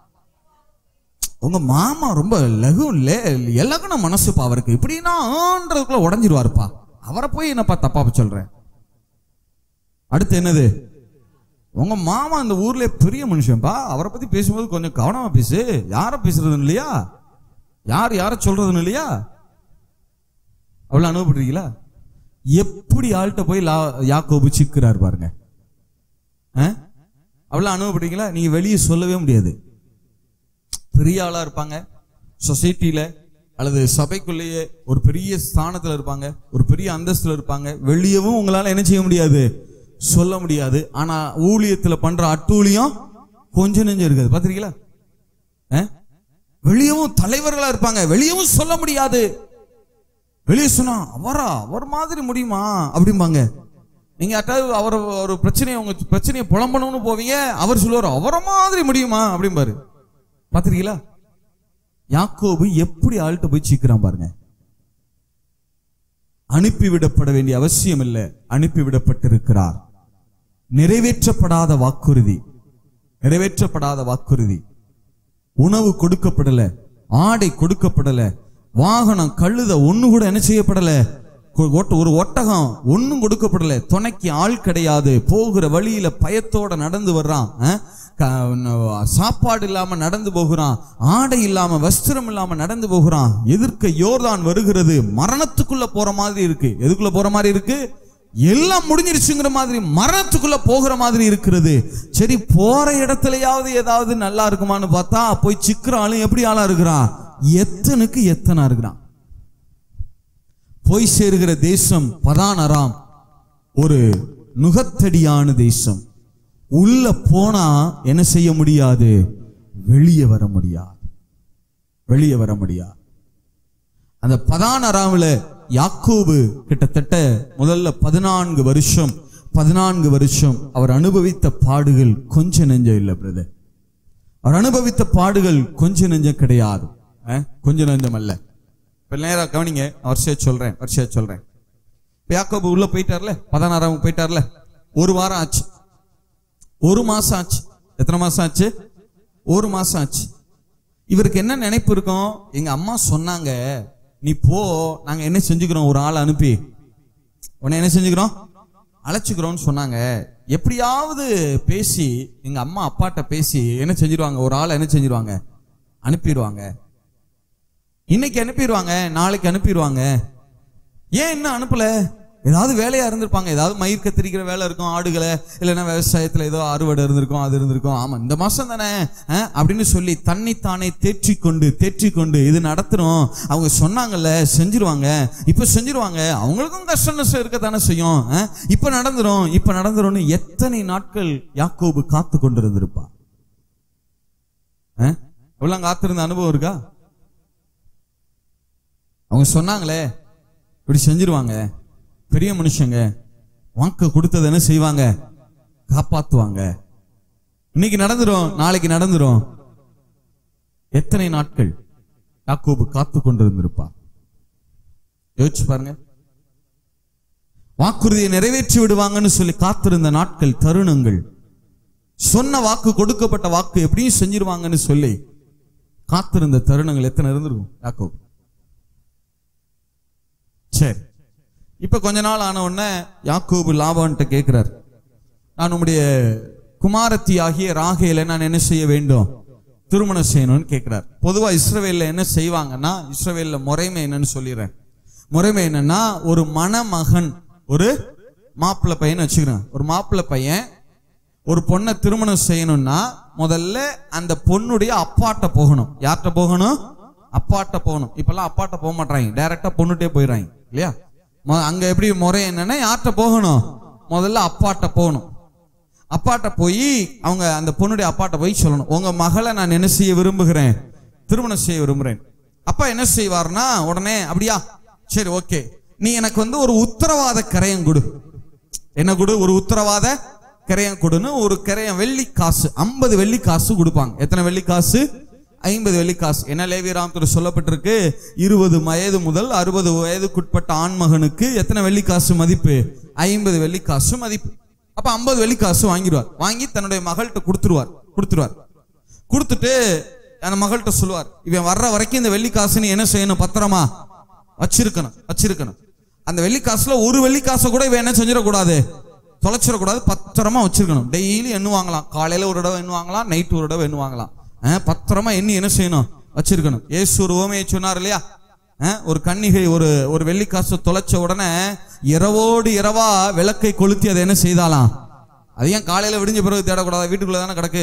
உங்க மாமா ரொம்ப லகு எல்லாக்கணும் மனசுப்பா அவருக்கு இப்படின்னான்றதுக்குள்ள உடஞ்சிருவாருப்பா அவரை போய் என்னப்பா தப்பா சொல்றேன் அடுத்து என்னது உங்க மாமா இந்த ஊர்ல பெரிய மனுஷன்ப்பா அவரை பத்தி பேசும்போது கொஞ்சம் கவனமா பேசு யார பேசுறதுன்னு இல்லையா யார் யார சொல்றதுன்னு இல்லையா அவ்வளவு அனுபவப்படுறீங்களா எப்படி ஆள்கிட்ட போய் லா யாக்கோபு சிக்கிறார் பாருங்க ஆ? அவ்வளவு அனுபவப்படுறீங்களா நீங்க வெளியே சொல்லவே முடியாது பெரிய ஆளா இருப்பாங்க சொசைட்டில அல்லது சபைக்குள்ளேயே ஒரு பெரிய ஸ்தானத்துல இருப்பாங்க ஒரு பெரிய அந்தஸ்துல இருப்பாங்க வெளியவும் உங்களால என்ன செய்ய முடியாது சொல்ல முடியாது ஆனா ஊழியத்துல பண்ற அட்டூழியம் கொஞ்சம் நெஞ்சம் இருக்காது பாத்திருக்கீங்களா அஹ்? வெளியவும் தலைவர்களா இருப்பாங்க வெளியவும் சொல்ல முடியாது வெளியே சொன்னா அவரா அவர் மாதிரி முடியுமா அப்படிம்பாங்க நீங்க யார்ட்டாவது அவர் ஒரு பிரச்சனையை உங்க பிரச்சனையை புலம்பணும்னு போவீங்க அவர் சொல்லுவார் அவரை மாதிரி முடியுமா அப்படிம்பாரு பாத்திருக்கீங்களா யாக்கோபு எப்படி ஆள்கிட்ட போய் சீக்கிரம் பாருங்க அனுப்பிவிடப்பட வேண்டிய அவசியம் இல்லை அனுப்பிவிடப்பட்டிருக்கிறார் நிறைவேற்றப்படாத வாக்குறுதி நிறைவேற்றப்படாத வாக்குறுதி உணவு கொடுக்கப்படல ஆடை கொடுக்கப்படல வாகனம் கழுத ஒண்ணு கூட என்ன செய்யப்படல கொ- ஒட்ட- ஒரு ஒட்டகம் ஒண்ணும் கொடுக்கப்படல துணைக்கு ஆள் கிடையாது போகிற வழியில பயத்தோட நடந்து வர்றான் அஹ்? க- ந- சாப்பாடு இல்லாம நடந்து போகிறான் ஆடை இல்லாம வஸ்திரம் இல்லாம நடந்து போகிறான் எதிர்க்க யோர்தான் வருகிறது மரணத்துக்குள்ள போற மாதிரி இருக்கு எதுக்குள்ள போற மாதிரி இருக்கு எல்லாம் முடிஞ்சிருச்சுங்கிற மாதிரி மரணத்துக்குள்ள போகிற மாதிரி இருக்கிறது சரி போற இடத்துலயாவது ஏதாவது நல்லா இருக்குமான்னு பார்த்தா போய் சிக்கிற ஆளும் எப்படி ஆளா இருக்கிறான் எத்தனுக்கு எத்தனா இருக்கிறான் போய் சேருகிற தேசம் பதான் அராம் ஒரு நுகத்தடியான தேசம் உள்ள போனா என்ன செய்ய முடியாது வெளியே வர முடியாது வெளியே வர முடியாது அந்த பதான் அராமில யாக்கோபு கிட்டத்தட்ட முதல்ல பதினான்கு வருஷம் பதினான்கு வருஷம் அவர் அனுபவித்த பாடுகள் கொஞ்ச நெஞ்சம் இல்லை பிரதர் அவர் அனுபவித்த பாடுகள் கொஞ்ச நெஞ்சம் கிடையாது அஹ், கொஞ்ச நெஞ்சம் அல்ல இப்ப நேரா கவனிங்க வரிசையா சொல்றேன் வரிசையா சொல்றேன் இப்ப யாக்கோபு உள்ள போயிட்டார்ல பதினாறாம் போயிட்டார்ல ஒரு வாரம் ஆச்சு ஒரு மாசம் ஆச்சு எத்தனை மாசம் ஆச்சு ஒரு மாசம் ஆச்சு இவருக்கு என்ன நினைப்பு இருக்கும் எங்க அம்மா சொன்னாங்க நீ போ நாங்க என்ன செஞ்சுக்கிறோம் ஒரு ஆளை அனுப்பி உன்னை என்ன செஞ்சுக்கிறோம் அழைச்சுக்கிறோம்னு சொன்னாங்க எப்படியாவது பேசி எங்க அம்மா அப்பாட்ட பேசி என்ன செஞ்சிருவாங்க ஒரு ஆளை என்ன செஞ்சிருவாங்க அனுப்பிடுவாங்க இன்னைக்கு அனுப்பிடுவாங்க நாளைக்கு அனுப்பிடுவாங்க ஏன் இன்னும் அனுப்பல ஏதாவது வேலையா இருந்திருப்பாங்க ஏதாவது மயிர் கத்திரிக்கிற வேலை இருக்கும் ஆடுகளை இல்லைன்னா விவசாயத்துல ஏதோ அறுவடை இருந்திருக்கும் அது இருந்திருக்கும் ஆமா இந்த மாசம் தானே அஹ், அப்படின்னு சொல்லி தன்னைத்தானே தேற்றிக்கொண்டு தேற்றிக்கொண்டு இது நடத்துறோம் அவங்க சொன்னாங்கல்ல செஞ்சிருவாங்க இப்ப செஞ்சிருவாங்க அவங்களுக்கும் கஷ்ட நஷ்டம் இருக்கத்தானே செய்யும் அஹ், இப்ப நடந்துரும் இப்ப நடந்துரும்னு எத்தனை நாட்கள் யாக்கோபு காத்து கொண்டிருந்திருப்பா அஹ், எவ்வளவு காத்திருந்த அனுபவம் இருக்கா அவங்க சொன்னாங்களே இப்படி செஞ்சிருவாங்க பெரிய மனுஷங்க வாக்கு கொடுத்தது என்ன செய்வாங்க காப்பாத்துவாங்க இன்னைக்கு நடந்துரும் நாளைக்கு நடந்துரும் எத்தனை நாட்கள் யாக்கோபு காத்து கொண்டிருந்திருப்பா யோசிச்சு பாருங்க வாக்குறுதியை நிறைவேற்றி விடுவாங்கன்னு சொல்லி காத்திருந்த நாட்கள் தருணங்கள் சொன்ன வாக்கு கொடுக்கப்பட்ட வாக்கு எப்படியும் செஞ்சிருவாங்கன்னு சொல்லி காத்திருந்த தருணங்கள் எத்தனை இருந்திருக்கும் யாக்கோபு சரி இப்ப கொஞ்ச நாள் ஆன உடனே யாக்கோபு லாபான்ட்ட கேட்கிறார் நான் உம்முடைய குமாரத்தி ஆகிய ராகேல நான் என்ன செய்ய வேண்டும் திருமணம் செய்யணும்னு கேட்கிறார் பொதுவா இஸ்ரவேல்ல என்ன செய்வாங்கன்னா இஸ்ரவேல்ல முறைமை என்னன்னு சொல்லிடுறேன் முறைமை என்னன்னா ஒரு மணமகன் ஒரு மாப்பிள்ளை பையன் வச்சுக்கிறேன் ஒரு மாப்பிள்ளை பையன் ஒரு பொண்ணை திருமணம் செய்யணும்னா முதல்ல அந்த பொண்ணுடைய அப்பாட்ட போகணும் யார்கிட்ட போகணும் அப்பாட்ட போகணும் இப்பெல்லாம் அப்பாட்ட போக மாட்டாங்க டைரக்டா பொண்ணுட்டே போயிடுறாங்க இல்லையா மொ- அங்க எப்படி முறை என்னன்னா யார்கிட்ட போகணும் முதல்ல அப்பாட்ட போகணும் அப்பாட்ட போய் அவங்க அந்த பொண்ணுடைய அப்பாட்ட போய் சொல்லணும் உங்க மகளை நான் என்ன செய்ய விரும்புகிறேன் திருமணம் செய்ய விரும்புகிறேன் அப்பா என்ன செய்வார்னா உடனே அப்படியா சரி ஓகே நீ எனக்கு வந்து ஒரு உத்தரவாத கரையம் கொடு என்ன கொடு ஒரு உத்தரவாத கரையம் கொடுன்னு ஒரு கரையம் வெள்ளி காசு ஐம்பது வெள்ளி காசு கொடுப்பாங்க எத்தனை வெள்ளி காசு ஐம்பது வெள்ளி காசு என்ன லேவியராமத்தில் சொல்லப்பட்டிருக்கு இருபது வயது முதல் அறுபது வயதுக்குட்பட்ட ஆண்மகனுக்கு எத்தனை வெள்ளி காசு மதிப்பு ஐம்பது வெள்ளி காசு மதிப்பு அப்ப ஐம்பது வெள்ளி காசு வாங்கிடுவார் வாங்கி தன்னுடைய மகள்கிட்ட கொடுத்துருவார் கொடுத்துருவார் கொடுத்துட்டு அந்த மகள்கிட்ட சொல்லுவார் இவன் வர்ற வரைக்கும் இந்த வெள்ளி காசு நீ என்ன செய்யணும் பத்திரமா வச்சிருக்கணும் வச்சிருக்கணும் அந்த வெள்ளி காசுல ஒரு வெள்ளி காசை கூட இவன் என்ன செஞ்சிடக்கூடாது தொலைச்சிடக்கூடாது பத்திரமா வச்சிருக்கணும் டெய்லி எண்ணுவாங்களாம் காலையில ஒரு தடவை எண்ணுவாங்களாம் நைட் ஒரு தடவை எண்ணுவாங்களாம் அஹ், பத்திரமா எண்ணி என்ன செய்யணும் வச்சிருக்கணும் ஏசு ஒரு ஓமையை சொன்னார் இல்லையா அஹ், ஒரு கன்னிகை ஒரு ஒரு வெள்ளி காசு தொலைச்ச உடனே இரவோடு இரவா விளக்கை கொளுத்தி அதை என்ன செய்தாலாம் அது ஏன் காலையில விடிஞ்ச பிறகு தேடக்கூடாது வீட்டுக்குள்ள தானே கிடக்கு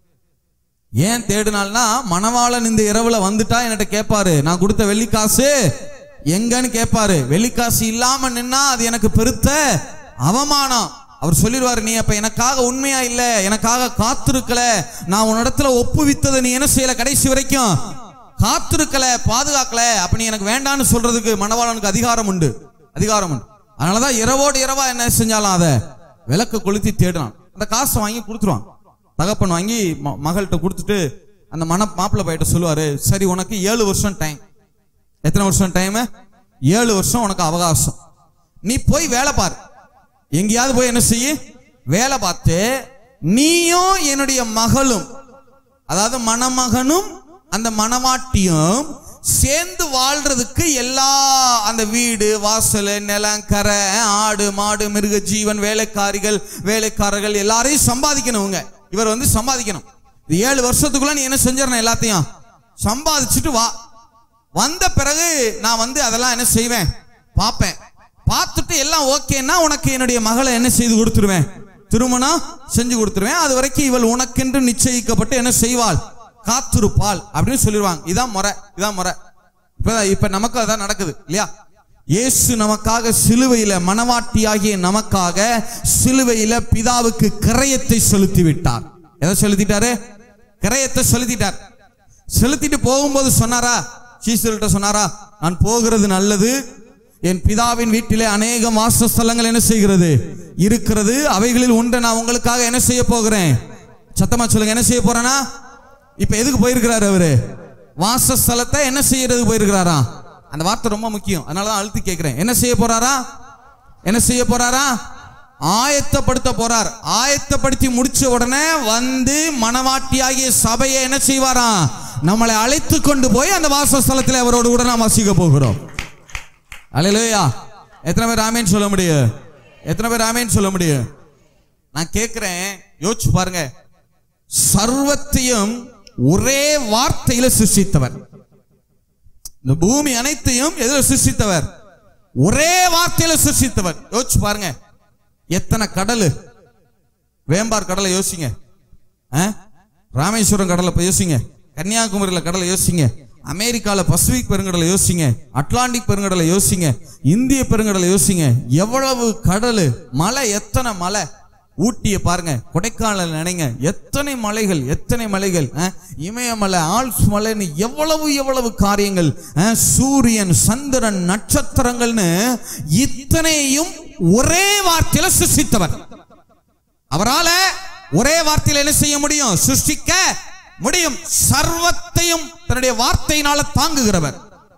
ஏன் தேடினால்னா மணவாளன் இந்த இரவுல வந்துட்டா என்கிட்ட கேட்பாரு நான் கொடுத்த வெள்ளி காசு எங்கன்னு கேட்பாரு வெள்ளி காசு இல்லாம நின்னா அது எனக்கு பெருத்த அவமானம் அவர் சொல்லிடுவாரு நீ அப்ப எனக்காக உண்மையா இல்ல எனக்காக காத்திருக்கல நான் உன்னிடத்துல ஒப்புவித்ததை நீ என்ன செய்யல கடைசி வரைக்கும் காத்திருக்கல பாதுகாக்கல அப்ப நீ எனக்கு வேண்டான்னு சொல்றதுக்கு மணவாளனுக்கு அதிகாரம் உண்டு அதிகாரம் உண்டு அதனாலதான் இரவோடு இரவா என்ன செஞ்சாலும் அதை விளக்கு கொளுத்தி தேடுறான் அந்த காசை வாங்கி கொடுத்துருவான் தகப்பன் வாங்கி ம- மகள்கிட்ட கொடுத்துட்டு அந்த மன மாப்பிள்ளை பையிட்ட சொல்லுவாரு சரி உனக்கு ஏழு வருஷம் டைம் எத்தனை வருஷம் டைம் ஏழு வருஷம் உனக்கு அவகாசம் நீ போய் வேலை பாரு எங்கேயாவது போய் என்ன செய்ய வேலை பார்த்து நீயும் என்னுடைய மகளும் அதாவது மணமகனும் அந்த மணவாட்டியும் சேர்ந்து வாழ்றதுக்கு எல்லா அந்த வீடு வாசல் நிலம் கரை ஆடு மாடு மிருக ஜீவன் வேலைக்காரிகள் வேலைக்காரர்கள் எல்லாரையும் சம்பாதிக்கணுங்க இவர் வந்து சம்பாதிக்கணும் இது ஏழு வருஷத்துக்குள்ள நீ என்ன செஞ்சிடணும் எல்லாத்தையும் சம்பாதிச்சுட்டு வா வந்த பிறகு நான் வந்து அதெல்லாம் என்ன செய்வேன் பார்ப்பேன் பார்த்துட்டு எல்லாம் ஓகேன்னா உனக்கு என்னுடைய மகளை என்ன செய்து கொடுத்துருவேன் திருமணம் செஞ்சு கொடுத்துருவேன் அது வரைக்கும் இவள் உனக்கென்று நிச்சயிக்கப்பட்டு என்ன செய்வாள் காத்திருப்பாள் அப்படின்னு சொல்லிடுவாங்க இதான் முறை இதான் முறை இப்ப இப்ப நமக்கு அதான் நடக்குது இல்லையா இயேசு நமக்காக சிலுவையில மனவாட்டியாகிய நமக்காக சிலுவையில பிதாவுக்கு கிரயத்தை செலுத்தி விட்டார் எதை செலுத்திட்டாரு கிரயத்தை செலுத்திட்டார் செலுத்திட்டு போகும்போது சொன்னாரா சீசல்கிட்ட சொன்னாரா நான் போகிறது நல்லது என் பிதாவின் வீட்டிலே அநேக வாசஸ்தலங்கள் என்ன செய்கிறது இருக்கிறது அவைகளில் ஒன்றை நான் உங்களுக்காக என்ன செய்ய போகிறேன் சத்தமா சொல்லுங்க என்ன செய்ய போறேனா இப்ப எதுக்கு போயிருக்கிறாரு அவரு வாசஸ்தலத்தை என்ன செய்யறது போயிருக்கிறாரா அந்த வார்த்தை ரொம்ப முக்கியம் அதனாலதான் அழுத்தி கேட்கிறேன் என்ன செய்ய போறாரா என்ன செய்ய போறாரா ஆயத்தப்படுத்த போறார் ஆயத்தப்படுத்தி முடிச்ச உடனே வந்து மணவாட்டியாகிய சபையை என்ன செய்வாராம் நம்மளை அழைத்து கொண்டு போய் அந்த வாசஸ்தலத்தில் அவரோடு கூட நாம் வசிக்க போகிறோம் அலையிலோயா எத்தனை பேர் ஆமேன்னு சொல்ல முடியும் எத்தனை பேர் ஆமேன்னு சொல்ல முடியும் நான் கேட்கிறேன் யோசிச்சு பாருங்க சர்வத்தையும் ஒரே வார்த்தையில சிருஷ்டித்தவர் இந்த பூமி அனைத்தையும் எதில் சிருஷ்டித்தவர் ஒரே வார்த்தையில சிருஷ்டித்தவர் யோசிச்சு பாருங்க எத்தனை கடலு வேம்பார் கடலை யோசிங்க ஆ? ராமேஸ்வரம் கடலை போய் யோசிங்க கன்னியாகுமரியில கடலை யோசிங்க அமெரிக்கால பசிபிக் பெருங்கடலை யோசிங்க அட்லாண்டிக் பெருங்கடலை யோசிங்க இந்திய பெருங்கடலை யோசிங்க எவ்வளவு கடல் மலை எத்தனை மலை ஊட்டியை பாருங்க கொடைக்கானல் நினைங்க எத்தனை மலைகள் எத்தனை மலைகள் அஹ், இமயமலை ஆல்ஸ் மலைன்னு எவ்வளவு எவ்வளவு காரியங்கள் அஹ், சூரியன் சந்திரன் நட்சத்திரங்கள்னு இத்தனையும் ஒரே வார்த்தையில சிருஷ்டித்தவர் அவரால ஒரே வார்த்தையில என்ன செய்ய முடியும் சிருஷ்டிக்க முடியும் சர்வத்தையும் தன்னுடைய வார்த்தையினால தாங்குகிறவர்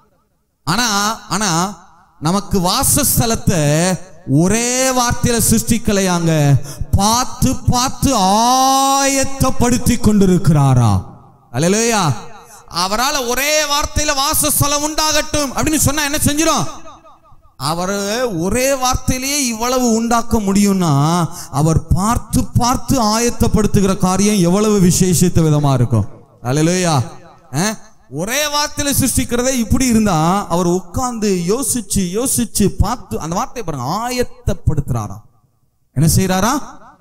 ஆனா ஆனா நமக்கு வாசஸ்தலத்தை ஒரே வார்த்தையில சிருஷ்டிக்கலையாங்க பார்த்து பார்த்து ஆயத்தப்படுத்தி கொண்டிருக்கிறாரா அல்லையா அவரால ஒரே வார்த்தையில வாசஸ்தலம் உண்டாகட்டும் அப்படின்னு சொன்னா என்ன செஞ்சிடும் அவர் ஒரே வார்த்தையிலேயே இவ்வளவு உண்டாக்க முடியும்னா அவர் பார்த்து பார்த்து ஆயத்தப்படுத்துகிற காரியம் எவ்வளவு விசேஷித்த விதமா இருக்கும் அல்லையா ஒரே வார்த்தையில சிருஷ்டிக்கிறதே இப்படி இருந்தா அவர் உட்கார்ந்து யோசிச்சு யோசிச்சு பார்த்து அந்த வார்த்தையை பாருங்க ஆயத்தப்படுத்துறாரா என்ன செய்யறாரா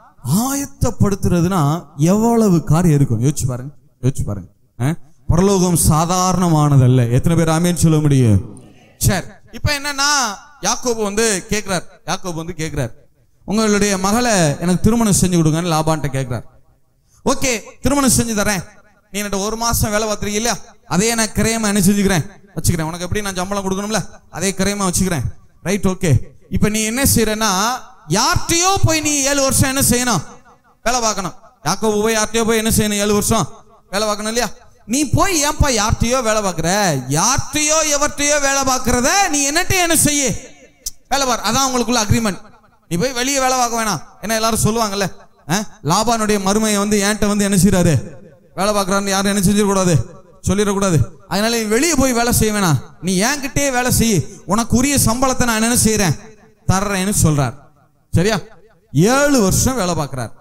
ஆயத்தப்படுத்துறதுனா எவ்வளவு காரியம் இருக்கும் யோசிச்சு பாருங்க யோசிச்சு பாருங்க அஹ்? பரலோகம் சாதாரணமானதல்ல எத்தனை பேர் ஆமேன்னு சொல்ல முடியும் சரி இப்ப என்னன்னா யாக்கோபு வந்து கேக்குறார் யாக்கோபு வந்து கேக்குறார் உங்களுடைய மகளை எனக்கு திருமணம் செஞ்சு கொடுங்கன்னு லாபான்ட்ட கேக்குறார் ஓகே திருமணம் செஞ்சு தரேன் நீ என்கிட்ட ஒரு மாசம் வேலை பார்த்துருக்கீங்க இல்லையா அதையே நான் கிரயமா என்ன செஞ்சுக்கிறேன் வச்சுக்கிறேன் உனக்கு எப்படி நான் சம்பளம் கொடுக்கணும்ல அதே கிரயமா வச்சுக்கிறேன் ரைட் ஓகே இப்ப நீ என்ன செய்யறன்னா யார்கிட்டயோ போய் நீ ஏழு வருஷம் என்ன செய்யணும் வேலை பார்க்கணும் யாக்கோபு போய் யார்கிட்டயோ போய் என்ன செய்யணும் ஏழு வருஷம் வேலை பார்க்கணும் இல்லையா நீ போய் ஏன்பா யார்கிட்டயோ வேலை பார்க்கற யார்கிட்டயோ எவர்கிட்டயோ வேலை பார்க்கறத நீ என்னட்ட என்ன செய்ய வேலை பார் அதான் உங்களுக்குள்ள அக்ரிமெண்ட் நீ போய் வெளியே வேலை பார்க்க வேணாம் என்ன எல்லாரும் சொல்லுவாங்கல்ல அஹ், லாபானுடைய மருமையை வந்து என்கிட்ட வந்து என்ன செய்றாரு வேலை பார்க்கறான்னு யாரும் என்ன செஞ்சிடக்கூடாது சொல்லிடக்கூடாது அதனால நீ வெளியே போய் வேலை செய்ய வேணாம் நீ என்கிட்டயே வேலை செய் உனக்கு உரிய சம்பளத்தை நான் என்ன செய்யறேன் தர்றேன்னு சொல்றார் சரியா ஏழு வருஷம் வேலை பார்க்கறார்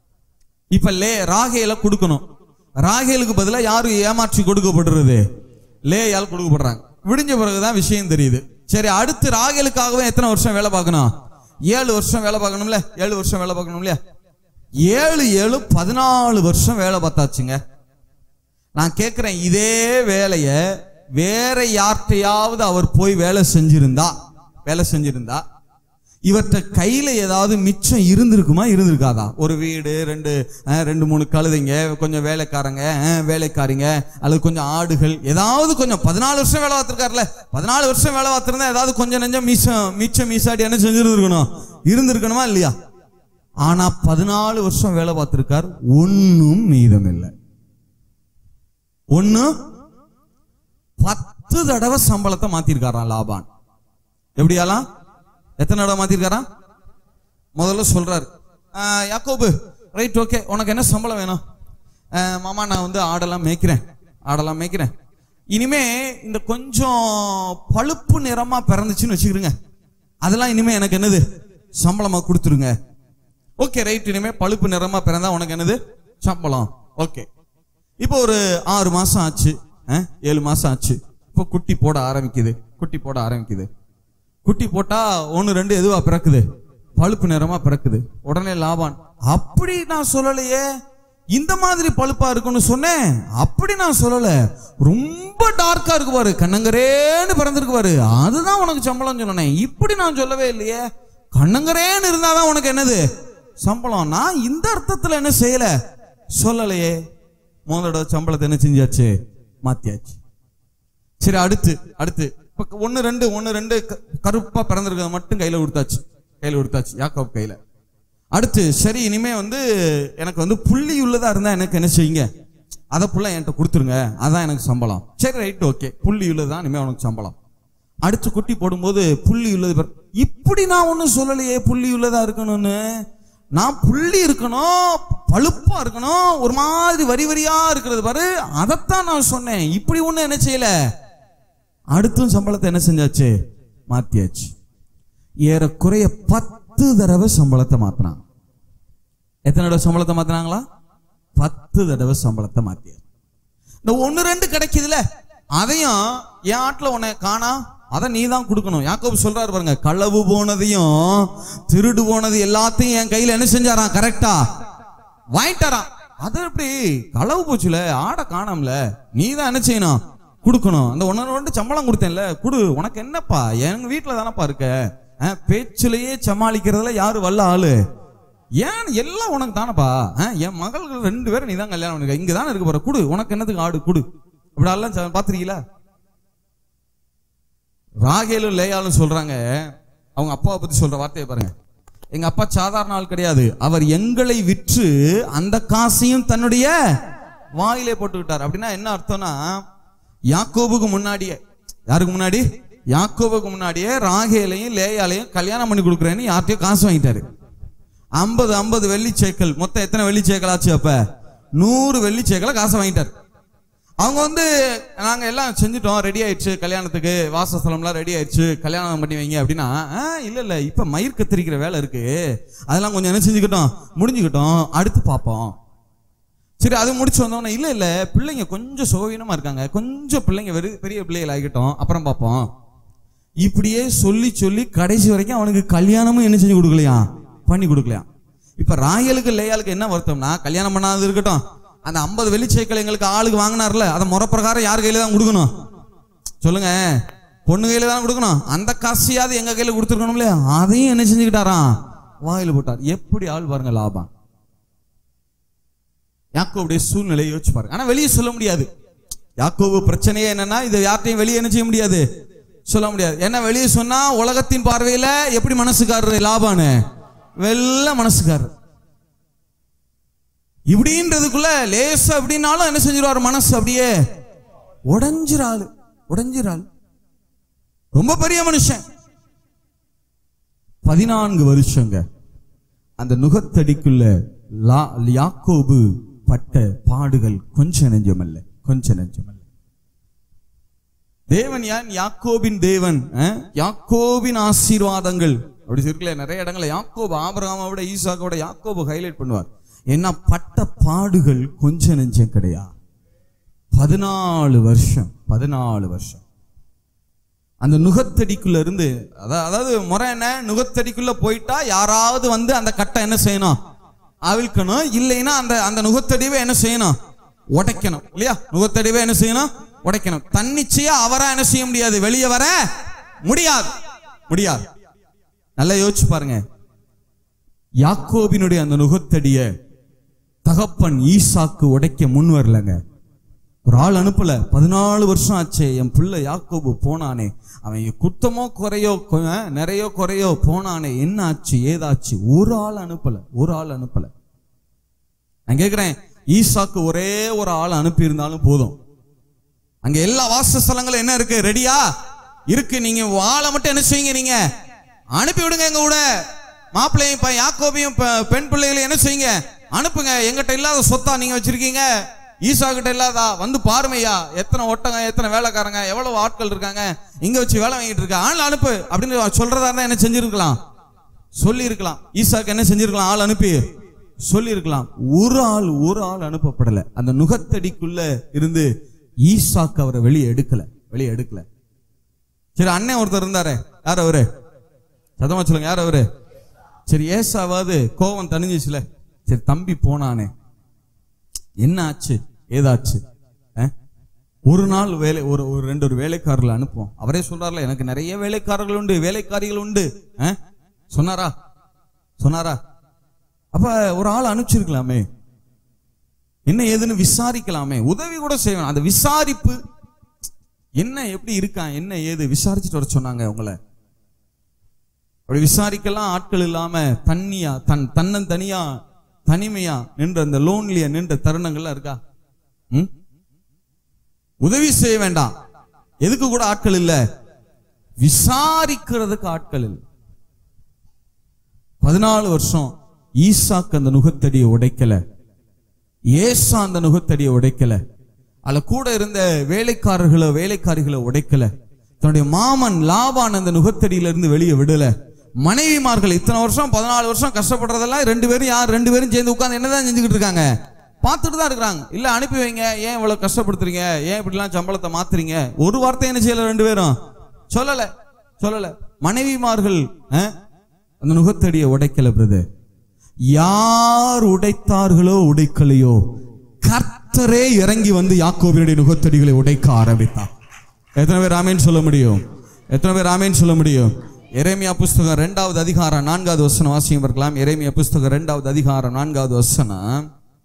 இப்ப லே ராகேல கொடுக்கணும் ராகேலுக்கு பதிலா யாரு ஏமாற்றி கொடுக்கப்படுறது லேயால் கொடுக்கப்படுறாங்க விடிஞ்ச பிறகுதான் விஷயம் தெரியுது சரி அடுத்து ராகேலுக்காகவே எத்தனை வருஷம் வேலை பார்க்கணும் ஏழு வருஷம் வேலை பார்க்கணும்ல ஏழு வருஷம் வேலை பார்க்கணும் இல்லையா ஏழு ஏழு பதினாலு வருஷம் வேலை பார்த்தாச்சுங்க நான் கேட்கிறேன் இதே வேலைய வேற யார்கிட்டயாவது அவர் போய் வேலை செஞ்சிருந்தா வேலை செஞ்சிருந்தா இவர்கிட்ட கையில ஏதாவது மிச்சம் இருந்திருக்குமா இருந்திருக்காதா ஒரு வீடு ரெண்டு அஹ், ரெண்டு மூணு கழுதைங்க கொஞ்சம் வேலைக்காரங்க அஹ், வேலைக்காரிங்க அல்லது கொஞ்சம் ஆடுகள் ஏதாவது கொஞ்சம் பதினாலு வருஷம் வேலை பார்த்திருக்காருல பதினாலு வருஷம் வேலை பார்த்திருந்தா ஏதாவது கொஞ்சம் நெஞ்சம் மிச்சம் மிச்சம் மீசாடி என்ன செஞ்சிருக்கணும் இருந்திருக்கணுமா இல்லையா ஆனா பதினாலு வருஷம் வேலை பார்த்திருக்கார் ஒன்னும் மீதம் இல்லை ஒண்ணு பத்து தடவை சம்பளத்தை மாத்திருக்காராம் லாபான் எப்படியாலாம் எத்தனை தடவை மாத்திருக்காராம் முதல்ல சொல்றாரு "ஆஹ், யாக்கோபு ரைட் ஓகே உனக்கு என்ன சம்பளம் வேணும் "ஆஹ், மாமா நான் வந்து ஆடெல்லாம் மேய்க்கிறேன் ஆடெல்லாம் மேய்க்கிறேன் இனிமே இந்த கொஞ்சம் பழுப்பு நிறமா பிறந்துச்சுன்னு வச்சுக்கிறேங்க அதெல்லாம் இனிமே எனக்கு என்னது சம்பளமா கொடுத்துருங்க ஓகே ரைட் இனிமே பழுப்பு நிறமா பிறந்தா உனக்கு என்னது சம்பளம் ஓகே இப்போ ஒரு ஆறு மாசம் ஆச்சு அஹ், ஏழு மாசம் ஆச்சு இப்போ குட்டி போட ஆரம்பிக்குது குட்டி போட ஆரம்பிக்குது குட்டி போட்டா ஒன்னு ரெண்டு எதுவா பிறக்குது பழுப்பு நிறமா பிறக்குது உடனே லாபான் அப்படி நான் சொல்லலையே இந்த மாதிரி பழுப்பா இருக்குன்னு சொன்னேன் அப்படி நான் சொல்லல ரொம்ப டார்க்கா இருக்கு பாரு கண்ணங்கரேன்னு பிறந்திருக்கு பாரு அதுதான் உனக்கு சம்பளம் சொன்னேன் இப்படி நான் சொல்லவே இல்லையே கண்ணங்கரேன்னு இருந்தாதான் உனக்கு என்னது சம்பளம் நான் இந்த அர்த்தத்துல என்ன செய்யல சொல்லலையே முதலோட சம்பளத்தை என்ன செஞ்சாச்சு மாத்தியாச்சு சரி அடுத்து அடுத்து இப்ப ஒன்னு ரெண்டு ஒன்னு ரெண்டு க- கருப்பா பிறந்திருக்கிறத மட்டும் கையில கொடுத்தாச்சு கையில கொடுத்தாச்சு யாக்கோப் கையில அடுத்து சரி இனிமே வந்து எனக்கு வந்து புள்ளி உள்ளதா இருந்தா எனக்கு என்ன செய்யுங்க அதை புள்ள என்கிட்ட கொடுத்துருங்க அதான் எனக்கு சம்பளம் சரி ரைட் ஓகே புள்ளி உள்ளதுதான் இனிமே உனக்கு சம்பளம் அடுத்து குட்டி போடும்போது புள்ளி உள்ளது பாரு. இப்படி நான் ஒன்றும் சொல்லலையே புள்ளி உள்ளதா இருக்கணும்னு நான் புள்ளி இருக்கணும் பழுப்பா இருக்கணும் ஒரு மாதிரி வரி வரியா இருக்கிறது பாரு அதைத்தான் நான் சொன்னேன் இப்படி ஒண்ணு என்ன செய்யல அடுத்தும் சம்பளத்தை என்ன செஞ்சாச்சு மாத்தியாச்சு ஏறக்குறைய பத்து தடவை சம்பளத்தை மாத்தினாங்க எத்தனை தடவை சம்பளத்தை மாத்தினாங்களா பத்து தடவை சம்பளத்தை மாத்தியாச்சு இந்த ஒன்னு ரெண்டு கிடைக்குதுல அதையும் என் ஆட்டுல உன்னை காணா அதை நீ தான் கொடுக்கணும் யாக்கோபு சொல்றாரு பாருங்க களவு போனதையும் திருடு போனது எல்லாத்தையும் என் கையில என்ன செஞ்சாராம் கரெக்டா வாங்கிட்டாராம் அது எப்படி களவு போச்சுல ஆடை காணாமல நீ தான் என்ன செய்யணும் கொடுக்கணும் அந்த ஒன்னு ரெண்டு சம்பளம் கொடுத்தேன்ல குடு உனக்கு என்னப்பா எங்க வீட்டுல தானப்பா இருக்க அஹ், பேச்சுலயே சமாளிக்கிறதுல யாரு வல்ல ஆளு ஏன் எல்லாம் உனக்கு தானப்பா அஹ், என் மகள்கள் ரெண்டு பேரும் நீ தான் கல்யாணம் பண்ணிருக்க இங்க தானே இருக்க போற குடு உனக்கு என்னத்துக்கு ஆடு குடு இப்படி எல்லாம் ச- பாத்திருக்கீங்களா ராகேலும் லேயாலும் சொல்றாங்க அவங்க அப்பாவை பத்தி சொல்ற வார்த்தையை பாருங்க எங்க அப்பா சாதாரண ஆள் கிடையாது அவர் எங்களை விற்று அந்த காசையும் தன்னுடைய வாயிலே போட்டுக்கிட்டார் அப்படின்னா என்ன அர்த்தம்னா யாக்கோபுக்கு முன்னாடியே யாருக்கு முன்னாடி யாக்கோபுக்கு முன்னாடியே ராகேலையும் லேயாலையும் கல்யாணம் பண்ணி கொடுக்குறேன்னு யார்கிட்டயும் காசு வாங்கிட்டாரு ஐம்பது ஐம்பது வெள்ளி சேக்கல் மொத்தம் எத்தனை வெள்ளி சேக்கல் ஆச்சு அப்ப நூறு வெள்ளி சேக்கலை காசை வாங்கிட்டாரு அவங்க வந்து நாங்க எல்லாம் செஞ்சுட்டோம் ரெடி ஆயிடுச்சு கல்யாணத்துக்கு வாசஸ்தலம்லாம் ரெடி ஆயிடுச்சு கல்யாணம் பண்ணி வைங்க அப்படின்னா "ஆ, இல்ல இல்ல இப்ப மயிர் கத்திரிக்கிற வேலை இருக்கு அதெல்லாம் கொஞ்சம் என்ன செஞ்சுக்கிட்டோம் முடிஞ்சுக்கிட்டோம் அடுத்து பார்ப்போம் சரி அது முடிச்சு வந்தோடனே இல்ல இல்ல பிள்ளைங்க கொஞ்சம் சோகீனமா இருக்காங்க கொஞ்சம் பிள்ளைங்க வெறு பெரிய பிள்ளைகள் ஆகிட்டோம் அப்புறம் பார்ப்போம் இப்படியே சொல்லி சொல்லி கடைசி வரைக்கும் அவனுக்கு கல்யாணமும் என்ன செஞ்சு கொடுக்கலையா பண்ணி கொடுக்கலையா இப்ப ராயலுக்கு லேயாளுக்கு என்ன வருத்தம்னா கல்யாணம் பண்ணாதது இருக்கட்டும் அந்த ஐம்பது வெள்ளிச்சேக்கல் எங்களுக்கு ஆளுக்கு வாங்கினார்ல அதை முறை பிரகாரம் யார் கையில தான் கொடுக்கணும் சொல்லுங்க பொண்ணு கையில தான் கொடுக்கணும் அந்த காசையாவது எங்க கையில கொடுத்துருக்கணும் இல்லையா அதையும் என்ன செஞ்சுக்கிட்டாராம் வாயில போட்டார் எப்படி ஆள் பாருங்க லாபம் யாக்கோவுடைய சூழ்நிலையை யோசிச்சு பாருங்க ஆனா வெளியே சொல்ல முடியாது யாக்கோபு பிரச்சனையே என்னன்னா இதை யார்ட்டையும் வெளியே என்ன செய்ய முடியாது சொல்ல முடியாது ஏன்னா வெளியே சொன்னா உலகத்தின் பார்வையில எப்படி மனசுக்காரரு லாபானு வெள்ள மனசுக்காரர் இப்படின்றதுக்குள்ள லேசா அப்படின்னாலும் என்ன செஞ்சிருவாரு மனசு அப்படியே உடஞ்சிராளு உடஞ்சிராளு ரொம்ப பெரிய மனுஷன் பதினான்கு வருஷங்க அந்த நுகத்தடிக்குள்ள லா- யாக்கோபு பட்ட பாடுகள் கொஞ்ச நெஞ்சமல்ல கொஞ்ச நெஞ்சமல்ல தேவன் யான் யாக்கோபின் தேவன் அஹ்? யாக்கோபின் ஆசீர்வாதங்கள் அப்படி இருக்குல்ல நிறைய இடங்கள்ல யாக்கோபு ஆபிரகாமை விட ஈசாக்கை விட யாக்கோபு ஹைலைட் பண்ணுவார் என்ன பட்ட பாடுகள் கொஞ்ச நெஞ்சம் கிடையாது பதினாலு வருஷம் பதினாலு வருஷம் அந்த நுகத்தடிக்குள்ள இருந்து அதா- அதாவது முறை என்ன நுகத்தடிக்குள்ள போயிட்டா யாராவது வந்து அந்த கட்டை என்ன செய்யணும் அவிழ்க்கணும் இல்லைன்னா அந்த அந்த நுகத்தடிவை என்ன செய்யணும் உடைக்கணும் இல்லையா நுகத்தடிவை என்ன செய்யணும் உடைக்கணும் தன்னிச்சையா அவரா என்ன செய்ய முடியாது வெளியே வர முடியாது முடியாது நல்லா யோசிச்சு பாருங்க யாக்கோபினுடைய அந்த நுகத்தடிய தகப்பன் ஈசாக்கு உடைக்க முன் வரலங்க ஒரு ஆள் அனுப்பல பதினாலு வருஷம் ஆச்சே என் பிள்ளை யாக்கோபு போனானே அவன் குத்தமோ குறையோ கொ- அஹ், நிறையோ குறையோ போனானே என்ன ஆச்சு ஏதாச்சு ஒரு ஆள் அனுப்பல ஒரு ஆள் அனுப்பல நான் கேக்குறேன் ஈசாக்கு ஒரே ஒரு ஆள் அனுப்பி இருந்தாலும் போதும் அங்க எல்லா வாசஸ்தலங்களும் என்ன இருக்கு ரெடியா இருக்கு நீங்க ஆளை மட்டும் என்ன செய்யுங்க நீங்க அனுப்பி விடுங்க எங்க கூட மாப்பிள்ளையும் இப்ப யாக்கோபையும் பெ- பெண் பிள்ளைகளையும் என்ன செய்யுங்க அனுப்புங்க எங்கிட்ட இல்லாத சொத்தா நீங்க வச்சிருக்கீங்க ஈசா கிட்ட இல்லாதா வந்து பாருமையா எத்தனை ஒட்டங்க எத்தனை வேலைக்காரங்க எவ்வளவு ஆட்கள் இருக்காங்க இங்க வச்சு வேலை வாங்கிட்டு இருக்க ஆள் அனுப்பு அப்படின்னு சொல்றதா இருந்தா என்ன செஞ்சிருக்கலாம் சொல்லி இருக்கலாம் ஈசாக்கு என்ன செஞ்சிருக்கலாம் ஆள் அனுப்பி சொல்லி இருக்கலாம் ஒரு ஆள் ஒரு ஆள் அனுப்பப்படல அந்த நுகத்தடிக்குள்ள இருந்து ஈசாக்கு அவரை வெளியே எடுக்கல வெளியே எடுக்கல சரி அண்ணன் ஒருத்தர் இருந்தாரே யார் அவரு சதமா சொல்லுங்க யார் அவரு சரி ஏசாவாவது கோவம் தணிஞ்சிச்சுல சரி தம்பி போனானே என்ன ஆச்சு ஏதாச்சு அஹ்? ஒரு நாள் வேலை ஒரு ஒரு ரெண்டு ஒரு வேலைக்காரர்களை அனுப்புவோம் அவரே சொல்றாருல எனக்கு நிறைய வேலைக்காரர்கள் உண்டு வேலைக்காரிகள் உண்டு அஹ்? சொன்னாரா சொன்னாரா அப்ப ஒரு ஆள் அனுப்பிச்சிருக்கலாமே என்ன ஏதுன்னு விசாரிக்கலாமே உதவி கூட செய்யணும் அந்த விசாரிப்பு என்ன எப்படி இருக்கான் என்ன ஏது விசாரிச்சுட்டு வர சொன்னாங்க உங்களை அப்படி விசாரிக்கலாம் ஆட்கள் இல்லாம தண்ணியா தன் தன்னன் தனியா தனிமையா நின்ற அந்த லோன்லியா நின்ற தருணங்கள்லாம் இருக்கா ம்? உதவி செய்ய வேண்டாம் எதுக்கு கூட ஆட்கள் இல்ல விசாரிக்கிறதுக்கு ஆட்கள் இல்லை பதினாலு வருஷம் ஈசாக்கு அந்த நுகத்தடியை உடைக்கல ஏசா அந்த நுகத்தடியை உடைக்கல அதுல கூட இருந்த வேலைக்காரர்களோ வேலைக்காரிகளை உடைக்கல தன்னுடைய மாமன் லாபான் அந்த நுகத்தடியில இருந்து வெளியே விடல மனைவிமார்கள் இத்தனை வருஷம் பதினாலு வருஷம் கஷ்டப்படுறதெல்லாம் ரெண்டு பேரும் யார் ரெண்டு பேரும் சேர்ந்து உட்கார்ந்து என்னதான் செஞ்சுக்கிட்டு இருக்காங்க பார்த்துட்டு தான் இருக்கிறாங்க இல்ல அனுப்பி வைங்க ஏன் இவ்வளவு கஷ்டப்படுத்துறீங்க ஏன் இப்படிலாம் சம்பளத்தை மாத்துறீங்க ஒரு வார்த்தை என்ன செய்யல ரெண்டு பேரும் சொல்லல சொல்லல மனைவிமார்கள் அஹ், அந்த நுகத்தடியை உடைக்கல பிரதர் யார் உடைத்தார்களோ உடைக்கலையோ கர்த்தரே இறங்கி வந்து யாக்கோபினுடைய நுகத்தடிகளை உடைக்க ஆரம்பித்தார் எத்தனை பேர் ஆமேன்னு சொல்ல முடியும் எத்தனை பேர் ஆமேன்னு சொல்ல முடியும் எரேமியா புஸ்தகம் ரெண்டாவது அதிகாரம் நான்காவது வசனம் வாசியம் இருக்கலாம் எரேமியா புஸ்தகம் ரெண்டாவது அதிகாரம் நான்காவது வசனம்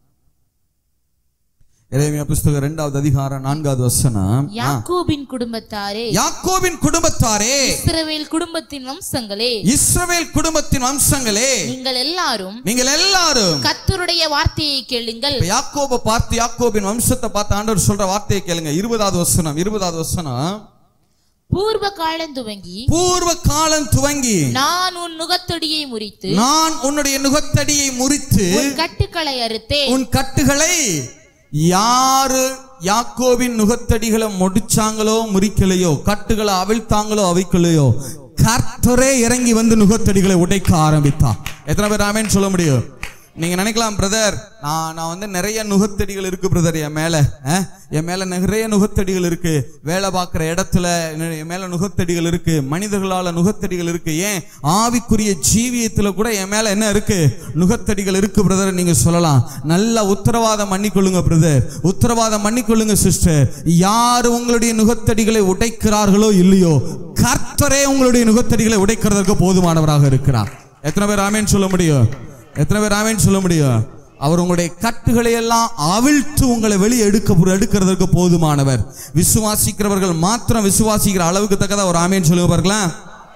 எரேமியா புஸ்தகம் ரெண்டாவது அதிகாரம் நான்காவது வசனம் ஆ. யாக்கோபின் குடும்பத்தாரே யாக்கோபின் குடும்பத்தாரே இஸ்ரவேல் குடும்பத்தின் வம்சங்களே இஸ்ரவேல் குடும்பத்தின் வம்சங்களே நீங்கள் எல்லாரும் நீங்கள் எல்லாரும் கர்த்தருடைய வார்த்தையை கேளுங்கள் இப்ப யாக்கோபை பார்த்து யாக்கோபின் வம்சத்தை பார்த்து ஆண்டவர் சொல்ற வார்த்தையை கேளுங்க இருபதாவது வசனம் இருபதாவது வசனம் பூர்வ காலம் துவங்கி பூர்வ காலம் துவங்கி நான் உன் நுகத்தொடியை முறித்து நான் உன்னுடைய நுகத்தடியை முறித்து உன் கட்டுக்களை அறுத்தேன் உன் கட்டுகளை யாரு யாக்கோபின் நுகத்தடிகளை முடிச்சாங்களோ முறிக்கலையோ கட்டுகளை அவிழ்த்தாங்களோ அவிக்கலையோ கர்த்தரே இறங்கி வந்து நுகத்தடிகளை உடைக்க ஆரம்பித்தா எத்தனை பேர் ஆமேன்னு சொல்ல முடியும் நீங்க நினைக்கலாம் பிரதர் நான் நான் வந்து நிறைய நுகத்தடிகள் இருக்கு பிரதர் என் மேல அஹ், என் மேல நிறைய நுகத்தடிகள் இருக்கு வேலை பார்க்குற இடத்துல என் மேல நுகத்தடிகள் இருக்கு மனிதர்களால நுகத்தடிகள் இருக்கு ஏன் ஆவிக்குரிய ஜீவியத்துல கூட என் மேல என்ன இருக்கு நுகத்தடிகள் இருக்கு பிரதர் நீங்க சொல்லலாம் நல்ல உத்தரவாதம் பண்ணிக்கொள்ளுங்க பிரதர் உத்தரவாதம் பண்ணிக்கொள்ளுங்க சிஸ்டர் யார் உங்களுடைய நுகத்தடிகளை உடைக்கிறார்களோ இல்லையோ கர்த்தரே உங்களுடைய நுகத்தடிகளை உடைக்கிறதற்கு போதுமானவராக இருக்கிறார் எத்தனை பேர் ஆமேன்னு சொல்ல முடியும் எத்தனை பேர் ஆமேன்னு சொல்ல முடியும் அவர் உங்களுடைய கட்டுகளை எல்லாம் அவிழ்த்து உங்களை வெளியே எடுக்க எடுக்கிறதற்கு போதுமானவர் விசுவாசிக்கிறவர்கள் மாத்திரம் விசுவாசிக்கிற அளவுக்கு தக்கதா ஒரு ஆமேன்னு சொல்லுங்க பாருங்களேன்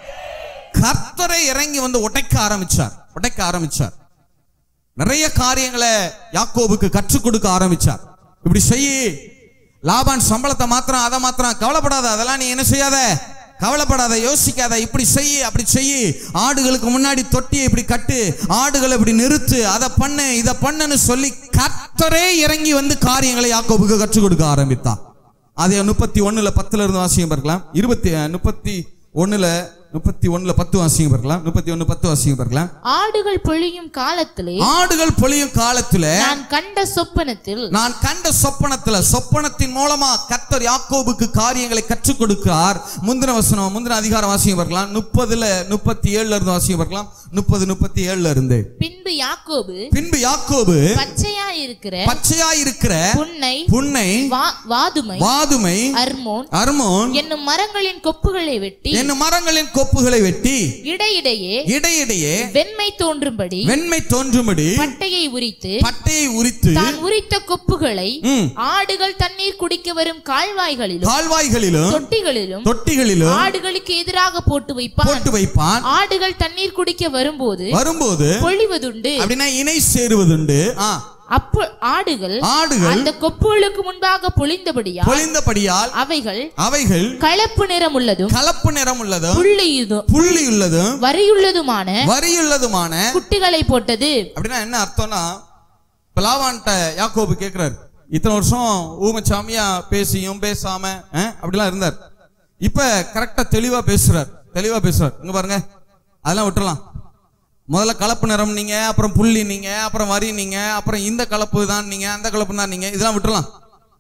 கர்த்தரை இறங்கி வந்து உடைக்க ஆரம்பிச்சார் உடைக்க ஆரம்பிச்சார் நிறைய காரியங்களை யாக்கோபுக்கு கற்றுக் கொடுக்க ஆரம்பிச்சார் இப்படி செய்யி லாபான் சம்பளத்தை மாத்திரம் அதை மாத்திரம் கவலைப்படாத அதெல்லாம் நீ என்ன செய்யாத கவலைப்படாத யோசிக்காத இப்படி செய்யி அப்படி செய்யி ஆடுகளுக்கு முன்னாடி தொட்டியை இப்படி கட்டு ஆடுகளை இப்படி நிறுத்து அதை பண்ணு இதை பண்ணுன்னு சொல்லி கர்த்தரே இறங்கி வந்து காரியங்களை யாக்கோபுக்கு கற்றுக் கொடுக்க ஆரம்பித்தான் அதே முப்பத்தி ஒண்ணுல பத்துல இருந்து வாசியம் பார்க்கலாம் இருபத்தி முப்பத்தி ஒண்ணுல முப்பத்தி ஒண்ணுல பத்து வாசியம் பார்க்கலாம் முப்பத்தி ஒண்ணு பத்து வாசியம் பார்க்கலாம் ஆடுகள் பொழியும் காலத்திலே ஆடுகள் பொழியும் காலத்துல நான் கண்ட சொப்பனத்தில் நான் கண்ட சொப்பனத்துல சொப்பனத்தின் மூலமா கர்த்தர் யாக்கோபுக்கு காரியங்களை கற்றுக் கொடுக்கிறார் முந்தின வசனம் முந்தின அதிகாரம் வாசியம் பார்க்கலாம் முப்பதுல முப்பத்தி ஏழுல இருந்து வாசியம் பார்க்கலாம் முப்பது முப்பத்தி ஏழுல இருந்து பின்பு யாக்கோபு பின்பு யாக்கோபு பச்சையா இருக்கிற பச்சையா இருக்கிற புன்னை புன்னை வா- வாதுமை வாதுமை அர்மோன் அர்மோன் என்னும் மரங்களின் கொப்புகளை வெட்டி என்னும் மரங்களின் கொப்புகளை வெட்டி இடையிடையே இடையிடையே வெண்மை தோன்றும்படி வெண்மை தோன்றும்படி பட்டையை உரித்து பட்டையை உரித்து தான் உரித்த கொப்புகளை ம், ஆடுகள் தண்ணீர் குடிக்க வரும் கால்வாய்களிலும் கால்வாய்களிலும் தொட்டிகளிலும் தொட்டிகளிலும் ஆடுகளுக்கு எதிராக போட்டு வைப்பான் போட்டு வைப்பான் ஆடுகள் தண்ணீர் குடிக்க வரும்போது வரும்போது பொழிவதுண்டு அப்படின்னா இணை சேருவதுண்டு ஆ அப்போ ஆடுகள் ஆடுகள் அந்த கொப்புகளுக்கு முன்பாக பொழிந்தபடியா பொழிந்தபடியால் அவைகள் அவைகள் கலப்பு நிறம் உள்ளதும் கலப்பு நிறம் உள்ளதும் புள்ளியுதும் புள்ளியுள்ளதும் வரியுள்ளதுமான வரியுள்ளதுமான குட்டிகளை போட்டது அப்படின்னா என்ன அர்த்தம்னா இப்ப லாவான்ட்ட யாக்கோபு கேக்குறாரு இத்தனை வருஷம் ஊமச்சாமியா பேசியும் பேசாம அஹ், அப்படிலாம் இருந்தார் இப்ப கரெக்டா தெளிவா பேசுறார் தெளிவா பேசுறார் இங்க பாருங்க அதெல்லாம் விட்டுறலாம் முதல்ல கலப்பு நிறம் நீங்க அப்புறம் புள்ளி நீங்க அப்புறம் வரி நீங்க அப்புறம் இந்த கலப்பு தான் நீங்க அந்த கலப்பு தான் நீங்க இதெல்லாம் விட்டுறலாம்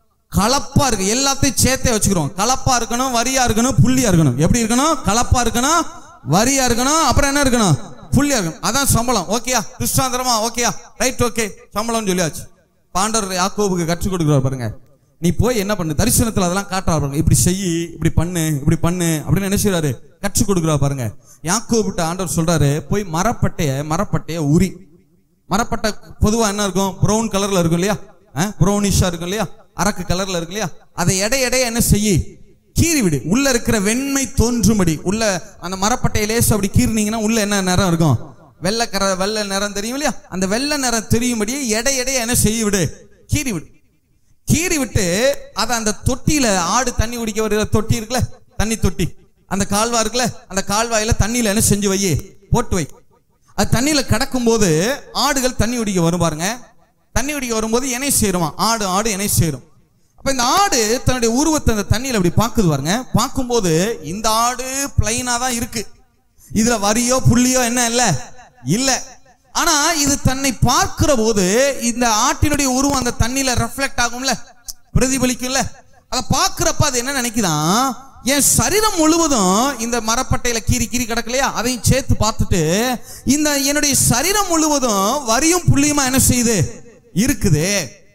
கலப்பா இருக்கு எல்லாத்தையும் சேர்த்தே வச்சுக்கிறோம் கலப்பா இருக்கணும் வரியா இருக்கணும் புள்ளியா இருக்கணும் எப்படி இருக்கணும் கலப்பா இருக்கணும் வரியா இருக்கணும் அப்புறம் என்ன இருக்கணும் புள்ளியா இருக்கணும் அதான் சம்பளம் ஓகேயா கிருஷ்ணாந்திரமா ஓகேயா ரைட் ஓகே சம்பளம்னு சொல்லியாச்சு பாண்டவர் யாக்கோபுக்கு கற்றுக் கொடுக்குறாரு பாருங்க நீ போய் என்ன பண்ணு தரிசனத்துல அதெல்லாம் காட்டுறாரு பாருங்க இப்படி செய் இப்படி பண்ணு இப்படி பண்ணு அப்படின்னு என்ன செய்றாரு கற்றுக் கொடுக்குறாரு பாருங்க யாக்கோபுட்ட ஆண்டவர் சொல்றாரு போய் மரப்பட்டைய மரப்பட்டைய உரி மரப்பட்டை பொதுவா என்ன இருக்கும் ப்ரௌன் கலர்ல இருக்கும் இல்லையா ப்ரௌனிஷா இருக்கும் இல்லையா அரக்கு கலர்ல இருக்கு இல்லையா அதை எடை எடைய என்ன செய்யி கீறி விடு உள்ள இருக்கிற வெண்மை தோன்றும்படி உள்ள அந்த மரப்பட்டையை லேசு அப்படி கீறினீங்கன்னா உள்ள என்ன நிறம் இருக்கும் வெள்ளை கர வெள்ளை நிறம் தெரியும் இல்லையா அந்த வெள்ளை நிறம் தெரியும்படியே எடை எடைய என்ன செய்ய விடு கீறி விடு கீறி விட்டு அதை அந்த தொட்டியில ஆடு தண்ணி குடிக்க வருகிற தொட்டி இருக்குல்ல தண்ணி தொட்டி அந்த கால்வா இருக்குல்ல அந்த கால்வாயில தண்ணியில என்ன செஞ்சு வை போட்டு வை அது தண்ணியில கிடக்கும் போது ஆடுகள் தண்ணி குடிக்க வரும் பாருங்க தண்ணி குடிக்க வரும்போது இணை சேருமா ஆடு ஆடு இணை சேரும் அப்ப இந்த ஆடு தன்னுடைய உருவத்தை அந்த தண்ணியில அப்படி பாக்குது பாருங்க பார்க்கும்போது இந்த ஆடு பிளைனா தான் இருக்கு இதுல வரியோ புள்ளியோ என்ன இல்ல இல்ல ஆனா இது தன்னை பார்க்கிற போது இந்த ஆட்டினுடைய உருவம் அந்த தண்ணியில ரெஃப்ளெக்ட் ஆகும்ல பிரதிபலிக்கும்ல அதை பார்க்கிறப்ப அது என்ன நினைக்குதான் என் சரீரம் முழுவதும் இந்த மரப்பட்டையில கீறி கீறி கிடக்கலையா அதையும் சேர்த்து பார்த்துட்டு இந்த என்னுடைய சரீரம் முழுவதும் வரியும் புள்ளியுமா என்ன செய்யுது இருக்குது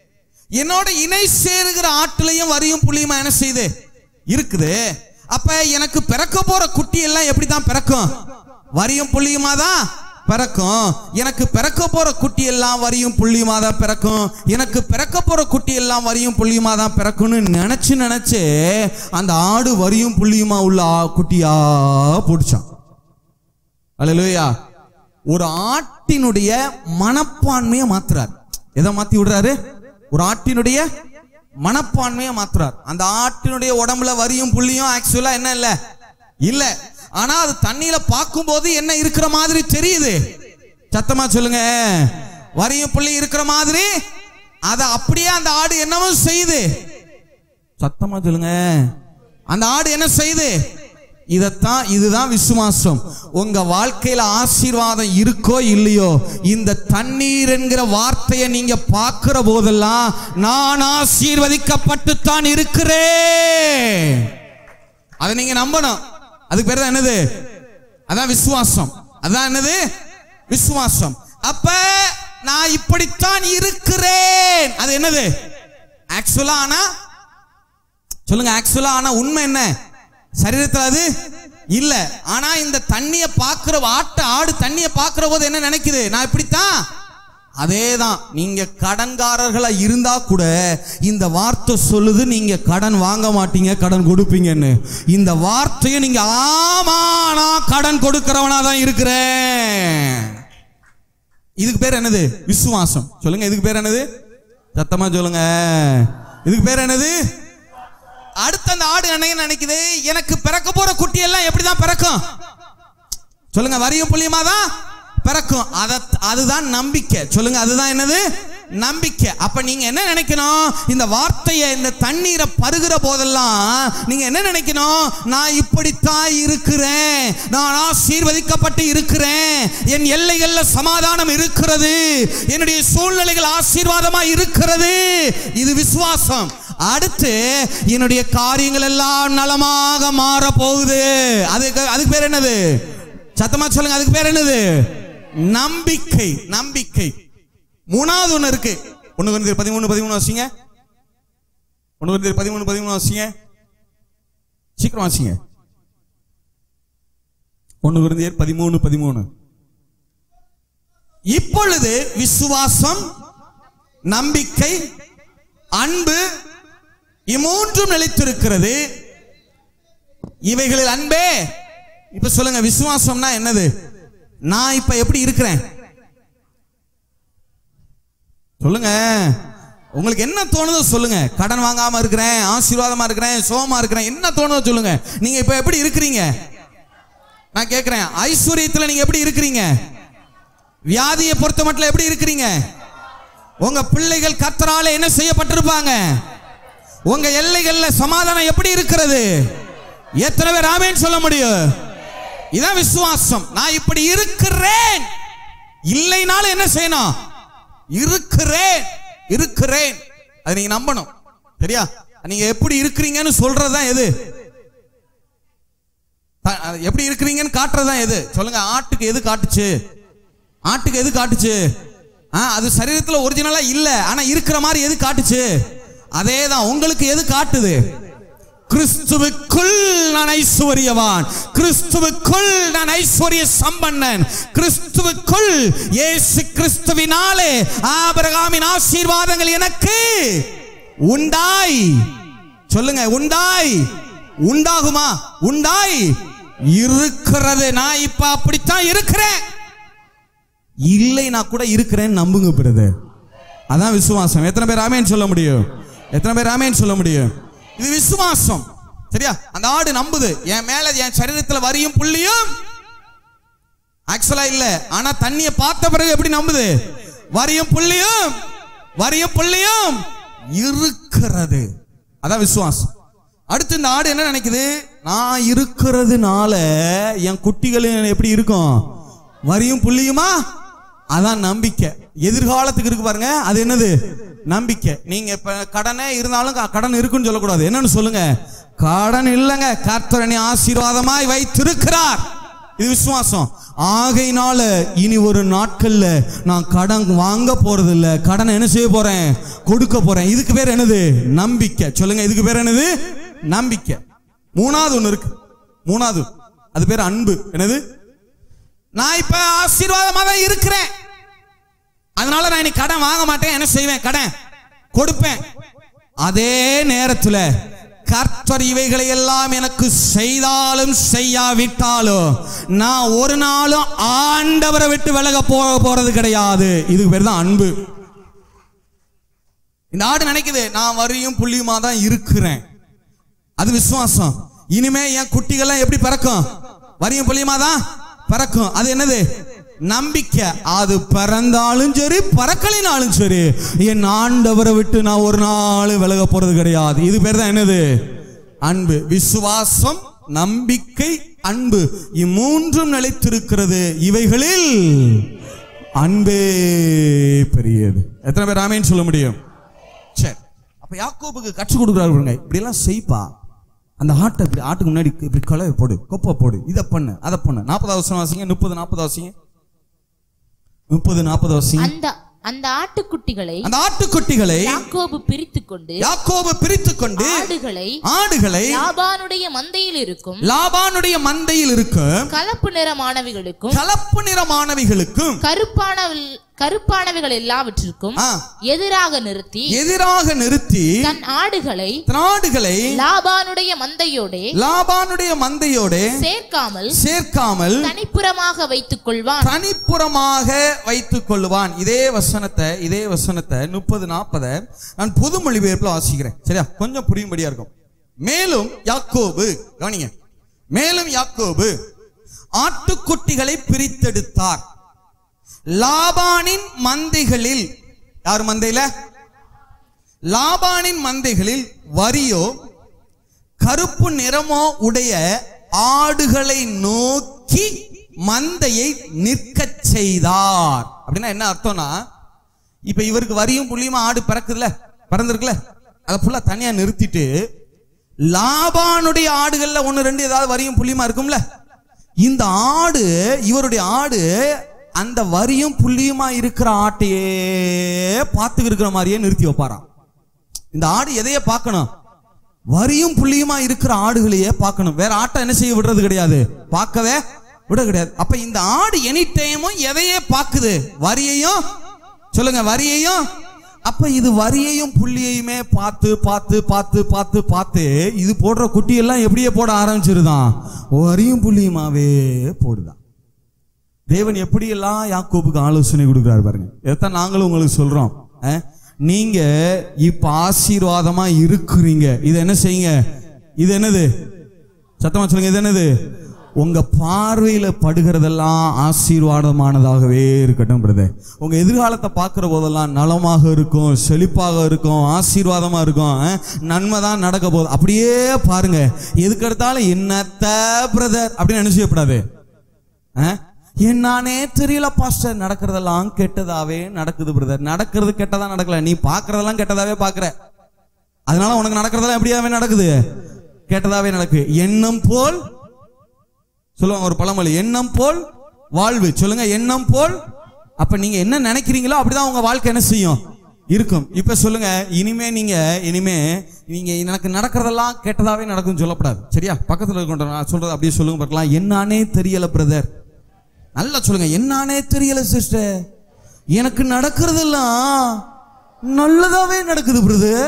என்னோட இணை சேருகிற ஆட்டுலையும் வரியும் புள்ளியுமா என்ன செய்யுது இருக்குது அப்ப எனக்கு பிறக்க போற குட்டி எல்லாம் எப்படி தான் பிறக்கும் வரியும் புள்ளியுமா தான் பிறக்கும் எனக்கு பிறக்க போற குட்டி எல்லாம் வரியும் புள்ளியுமா தான் பிறக்கும் எனக்கு பிறக்க போற குட்டி எல்லாம் வரியும் புள்ளியுமா தான் பிறக்கும்னு நினைச்சு நினைச்சு அந்த ஆடு வரியும் புள்ளியுமா உள்ள ஆ- குட்டியா பிடிச்சான் அல்லேலூயா ஒரு ஆட்டினுடைய மனப்பான்மையை மாத்துறார் எதை மாத்தி விடுறாரு ஒரு ஆட்டினுடைய மனப்பான்மையை மாத்துறார் அந்த ஆட்டினுடைய உடம்புல வரியும் புள்ளியும் ஆக்சுவலா என்ன இல்ல இல்ல ஆனா அது தண்ணியில பார்க்கும்போது என்ன இருக்கிற மாதிரி தெரியுது சத்தமா சொல்லுங்க வரியும் புள்ளி இருக்கிற மாதிரி அதை அப்படியே அந்த ஆடு என்னவோ செய்யுது சத்தமா சொல்லுங்க அந்த ஆடு என்ன செய்யுது இதத்தான் இதுதான் விசுவாசம் உங்க வாழ்க்கையில ஆசீர்வாதம் இருக்கோ இல்லையோ இந்த தண்ணீர் என்கிற வார்த்தையை நீங்க பார்க்கிற போதெல்லாம் நான் ஆசீர்வதிக்கப்பட்டுத்தான் இருக்கிறேன் அதை நீங்க நம்பணும் அதுக்கு பேர் தான் என்னது அதான் விசுவாசம் அதான் என்னது விசுவாசம் அப்ப நான் இப்படித்தான் இருக்கிறேன் அது என்னது ஆக்சுவலா ஆனா சொல்லுங்க ஆக்சுவலா ஆனா உண்மை என்ன சரீரத்துல அது இல்ல ஆனா இந்த தண்ணிய பாக்குற ஆட்டு ஆடு தண்ணிய பாக்குற போது என்ன நினைக்குது நான் இப்படித்தான் அதேதான் நீங்க கடன்காரர்களா இருந்தா கூட இந்த வார்த்தை சொல்லுது நீங்க கடன் வாங்க மாட்டீங்க கடன் கொடுப்பீங்கன்னு இந்த வார்த்தையை நீங்க ஆமா நான் கடன் கொடுக்கிறவனா தான் இருக்கிறேன் இதுக்கு பேர் என்னது விசுவாசம் சொல்லுங்க இதுக்கு பேர் என்னது சத்தமா சொல்லுங்க இதுக்கு பேர் என்னது அடுத்த அந்த ஆடு என்ன நினைக்குது எனக்கு பிறக்க போற குட்டி எல்லாம் எப்படிதான் பிறக்கும் சொல்லுங்க வரியும் புள்ளியமா தான் பிறக்கும் அத அதுதான் நம்பிக்கை சொல்லுங்க அதுதான் என்னது நம்பிக்கை அப்ப நீங்க என்ன நினைக்கணும் இந்த வார்த்தையை இந்த தண்ணீரை பருகிற போதெல்லாம் நீங்க என்ன நினைக்கணும் நான் இப்படித்தான் இருக்கிறேன் நான் ஆசீர்வதிக்கப்பட்டு இருக்கிறேன் என் எல்லைகள்ல சமாதானம் இருக்கிறது என்னுடைய சூழ்நிலைகள் ஆசீர்வாதமா இருக்கிறது இது விசுவாசம் அடுத்து என்னுடைய காரியங்கள் எல்லாம் நலமாக மாற போகுது அதுக்கு அதுக்கு பேர் என்னது சத்தமா சொல்லுங்க அதுக்கு பேர் என்னது நம்பிக்கை நம்பிக்கை மூணாவது ஒண்ணு இருக்கு ஒண்ணு குருந்தியர் பதிமூணு பதிமூணு வாசிங்க ஒண்ணு குருந்தியர் பதிமூணு பதிமூணு வாசிங்க சீக்கிரம் வாசிங்க ஒண்ணு குருந்தியர் பதிமூணு பதிமூணு இப்பொழுது விசுவாசம் நம்பிக்கை அன்பு இம்மூன்றும் நிலைத்திருக்கிறது இவைகளில் அன்பே இப்ப சொல்லுங்க விசுவாசம்னா என்னது நான் இப்ப எப்படி இருக்கிறேன் சொல்லுங்க உங்களுக்கு என்ன தோணுதோ சொல்லுங்க கடன் வாங்காம இருக்கிறேன் ஆசீர்வாதமா இருக்கிறேன் சோமா இருக்கிறேன் என்ன தோணுதோ சொல்லுங்க நீங்க இப்ப எப்படி இருக்கிறீங்க நான் கேட்கிறேன் ஐஸ்வர்யத்துல நீங்க எப்படி இருக்கிறீங்க வியாதியை பொறுத்த மட்டும் எப்படி இருக்கிறீங்க உங்க பிள்ளைகள் கத்தரால என்ன செய்யப்பட்டிருப்பாங்க உங்க எல்லைகள்ல சமாதானம் எப்படி இருக்கிறது எத்தனை பேர் ஆமேன்னு சொல்ல முடியும் இதான் விசுவாசம் நான் இப்படி இருக்கிறேன் இல்லைனாலும் என்ன செய்யணும் இருக்கிறேன் இருக்கிறேன் அதை நீங்க நம்பணும் சரியா நீங்க எப்படி இருக்கிறீங்கன்னு சொல்றதுதான் எது த- அது எப்படி இருக்கிறீங்கன்னு காட்டுறதுதான் எது சொல்லுங்க ஆட்டுக்கு எது காட்டுச்சு ஆட்டுக்கு எது காட்டுச்சு ஆ, அது சரீரத்துல ஒரிஜினலா இல்ல ஆனா இருக்கிற மாதிரி எது காட்டுச்சு அதேதான் உங்களுக்கு எது காட்டுது கிறிஸ்துவுக்குள் நான் ஐஸ்வர்யவான் கிறிஸ்துவுக்குள் நான் ஐஸ்வர்ய சம்பன்னன் கிறிஸ்துவுக்குள் இயேசு கிறிஸ்துவினாலே ஆபிரகாமின் ஆசீர்வாதங்கள் எனக்கு உண்டாய் சொல்லுங்க உண்டாய் உண்டாகுமா உண்டாய் இருக்கிறது நான் இப்ப அப்படித்தான் இருக்கிறேன் இல்லை நான் கூட இருக்கிறேன்னு நம்புங்க பிரதர் அதான் விசுவாசம் எத்தனை பேர் ஆமேன்னு சொல்ல முடியும் எத்தனை பேர் ஆமேன்னு சொல்ல முடியும் இது விசுவாசம் சரியா அந்த ஆடு நம்புது என் மேல என் சரீரத்துல வரியும் புள்ளியும் ஆக்சுவலா இல்ல ஆனா தண்ணிய பார்த்த பிறகு எப்படி நம்புது வரியும் புள்ளியும் வரியும் புள்ளியும் இருக்கிறது அதான் விசுவாசம் அடுத்து இந்த ஆடு என்ன நினைக்குது நான் இருக்கிறதுனால என் குட்டிகள் எப்படி இருக்கும் வரியும் புள்ளியுமா அதான் நம்பிக்கை எதிர்காலத்துக்கு இருக்கு பாருங்க அது என்னது நம்பிக்கை நீங்க இப்ப கடனே இருந்தாலும் க- கடன் இருக்குன்னு சொல்லக்கூடாது என்னன்னு சொல்லுங்க கடன் இல்லைங்க கர்த்தரணி ஆசீர்வாதமாய் வைத்திருக்கிறார் இது விசுவாசம் ஆகையினால இனி ஒரு நாட்கள்ல நான் கடன் வாங்க போறது இல்ல கடனை என்ன செய்ய போறேன் கொடுக்க போறேன் இதுக்கு பேர் என்னது நம்பிக்கை சொல்லுங்க இதுக்கு பேர் என்னது நம்பிக்கை மூணாவது ஒண்ணு இருக்கு மூணாவது அது பேர் அன்பு என்னது நான் இப்ப ஆசீர்வாதமா தான் இருக்கிறேன் அதனால நான் இனி கடன் வாங்க மாட்டேன் என்ன செய்வேன் கடன் கொடுப்பேன் அதே நேரத்துல கர்த்தர் இவைகளை எல்லாம் எனக்கு செய்தாலும் செய்யாவிட்டாலும் நான் ஒரு நாளும் ஆண்டவரை விட்டு விலக போக போறது கிடையாது இதுக்கு பேர் தான் அன்பு இந்த ஆடு நினைக்குது நான் வரியும் புள்ளியுமா தான் இருக்கிறேன் அது விசுவாசம் இனிமே என் குட்டிகள்லாம் எப்படி பிறக்கும் வரியும் புள்ளியுமா தான் பிறக்கும் அது என்னது நம்பிக்கை அது பிறந்தாலும் சரி பறக்கலினாலும் சரி என் ஆண்டவரை விட்டு நான் ஒரு நாள் விலக போறது கிடையாது இது பேர் தான் என்னது அன்பு விசுவாசம் நம்பிக்கை அன்பு இம்மூன்றும் நிலைத்திருக்கிறது இவைகளில் அன்பே பெரியது எத்தனை பேர் ஆமேன்னு சொல்ல முடியும் சரி அப்ப யாக்கோபுக்கு கற்றுக் கொடுக்குறாரு பாருங்க இப்படி எல்லாம் செய்ப்பா அந்த ஆட்டை இப்படி ஆட்டுக்கு முன்னாடி இப்படி கலவை போடு கொப்பை போடு இதை பண்ணு அதை பண்ணு நாற்பது அவசரம் வாசிங்க முப்பது நாற்பது வாசிங்க முப்பது நாற்பது வாசிங்க அந்த அந்த ஆட்டுக்குட்டிகளை அந்த ஆட்டுக்குட்டிகளை யாக்கோபு பிரித்துக் கொண்டு யாக்கோபு பிரித்துக் கொண்டு ஆடுகளை ஆடுகளை லாபானுடைய மந்தையில் இருக்கும் லாபானுடைய மந்தையில் இருக்கும் கலப்பு நிறமானவைகளுக்கும் கலப்பு நிறமானவைகளுக்கும் கருப்பான கருப்பானவைகள் எல்லாவற்றிற்கும் ஆ, எதிராக நிறுத்தி எதிராக நிறுத்தி தன் ஆடுகளை ஆடுகளை லாபானுடைய மந்தையோடே லாபானுடைய மந்தையோடு சேர்க்காமல் சேர்க்காமல் தனிப்புறமாக வைத்துக் கொள்வான் தனிப்புறமாக வைத்துக் கொள்ளுவான் இதே வசனத்தை இதே வசனத்தை முப்பது நாற்பதை நான் பொது மொழிபெயர்ப்புல வாசிக்கிறேன் சரியா கொஞ்சம் புரியும்படியா இருக்கும் மேலும் யாக்கோபு கவனிங்க மேலும் யாக்கோபு ஆட்டுக்குட்டிகளை பிரித்தெடுத்தார் லாபானின் மந்தைகளில் யார் மந்தையில லாபானின் மந்தைகளில் வரியோ கருப்பு நிறமோ உடைய ஆடுகளை நோக்கி மந்தையை நிற்கச் செய்தார் அப்படின்னா என்ன அர்த்தம்னா இப்ப இவருக்கு வரியும் புள்ளியுமா ஆடு பிறக்குதுல பிறந்திருக்குல்ல அதை ஃபுல்லா தனியா நிறுத்திட்டு லாபானுடைய ஆடுகள்ல ஒன்னு ரெண்டு ஏதாவது வரியும் புள்ளியுமா இருக்கும்ல இந்த ஆடு இவருடைய ஆடு அந்த வரியும் புள்ளியுமா இருக்கிற ஆட்டையே பார்த்து இருக்கிற மாதிரியே நிறுத்தி வைப்பாராம் இந்த ஆடு எதையே பார்க்கணும் வரியும் புள்ளியுமா இருக்கிற ஆடுகளையே பார்க்கணும் வேற ஆட்டை என்ன செய்ய விடுறது கிடையாது பார்க்கவே விட கிடையாது அப்ப இந்த ஆடு எனி டைமும் எதையே பார்க்குது வரியையும் சொல்லுங்க வரியையும் அப்ப இது வரியையும் புள்ளியையுமே பார்த்து பார்த்து பார்த்து பார்த்து பார்த்து இது போடுற குட்டி எல்லாம் எப்படியே போட ஆரம்பிச்சிருதான் வரியும் புள்ளியுமாவே போடுதான் தேவன் எப்படியெல்லாம் யாக்கோபுக்கு ஆலோசனை கொடுக்குறாரு பாருங்க இதைத்தான் நாங்களும் உங்களுக்கு சொல்றோம் அஹ், நீங்க இப்ப ஆசீர்வாதமா இருக்கிறீங்க இது என்ன செய்யுங்க இது என்னது சத்தமா சொல்லுங்க இது என்னது உங்க பார்வையில படுகிறதெல்லாம் ஆசீர்வாதமானதாகவே இருக்கட்டும் பிரதர் உங்க எதிர்காலத்தை பார்க்கிற போதெல்லாம் நலமாக இருக்கும் செழிப்பாக இருக்கும் ஆசீர்வாதமா இருக்கும் அஹ், நன்மை தான் நடக்க போகுது அப்படியே பாருங்க எதுக்கு எடுத்தாலும் என்னத்த பிரதர் அப்படின்னு என்ன செய்யப்படாது அஹ், என்னானே தெரியல பாஸ்டர் நடக்கிறதெல்லாம் கெட்டதாவே நடக்குது பிரதர் நடக்கிறது கெட்டதா நடக்கல நீ பார்க்கறதெல்லாம் கெட்டதாவே பார்க்கற அதனால உனக்கு நடக்கிறதெல்லாம் எப்படியாவே நடக்குது கெட்டதாவே நடக்கு எண்ணம் போல் சொல்லுவாங்க ஒரு பழமொழி எண்ணம் போல் வாழ்வு சொல்லுங்க எண்ணம் போல் அப்ப நீங்க என்ன நினைக்கிறீங்களோ அப்படிதான் உங்க வாழ்க்கை என்ன செய்யும் இருக்கும் இப்ப சொல்லுங்க இனிமே நீங்க இனிமே நீங்க எனக்கு நடக்கிறதெல்லாம் கெட்டதாவே நடக்கும்னு சொல்லப்படாது சரியா பக்கத்துல இருக்கின்ற நான் சொல்றது அப்படியே சொல்லுங்க பார்க்கலாம் என்னானே தெரியல பிரதர் நல்லா சொல்லுங்க என்னானே தெரியல சிஸ்டர் எனக்கு நடக்கிறதெல்லாம் நல்லதாவே நடக்குது பிரதர்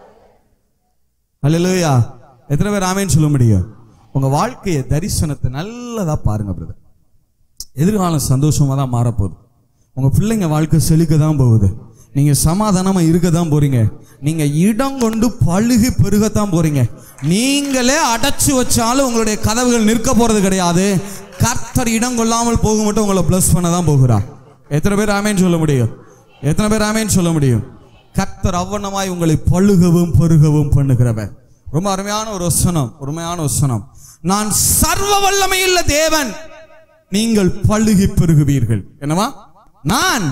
அல்லேலூயா எத்தனை பேர் ஆமேன்னு சொல்ல முடியும் உங்க வாழ்க்கைய தரிசனத்தை நல்லதா பாருங்க பிரதர் எதிர்காலம் சந்தோஷமா தான் மாறப்போகுது உங்க பிள்ளைங்க வாழ்க்கை செழிக்க தான் போகுது நீங்க சமாதானமா இருக்க தான் போறீங்க நீங்க இடம் கொண்டு பழுகி பெருகத்தான் போறீங்க நீங்களே அடைச்சு வச்சாலும் உங்களுடைய கதவுகள் நிற்க போறது கிடையாது கர்த்தர் இடம் கொள்ளாமல் போக மட்டும் உங்களை பிளஸ் பண்ண தான் போகிறார் எத்தனை பேர் ஆமேன்னு சொல்ல முடியும் எத்தனை பேர் ஆமேன்னு சொல்ல முடியும் கர்த்தர் அவ்வண்ணமாய் உங்களை பழுகவும் பெருகவும் பண்ணுகிறவர் ரொம்ப அருமையான ஒரு வசனம் அருமையான வசனம் நான் சர்வ வல்லமையுள்ள தேவன் நீங்கள் பழுகி பெருகுவீர்கள் என்னவா நான்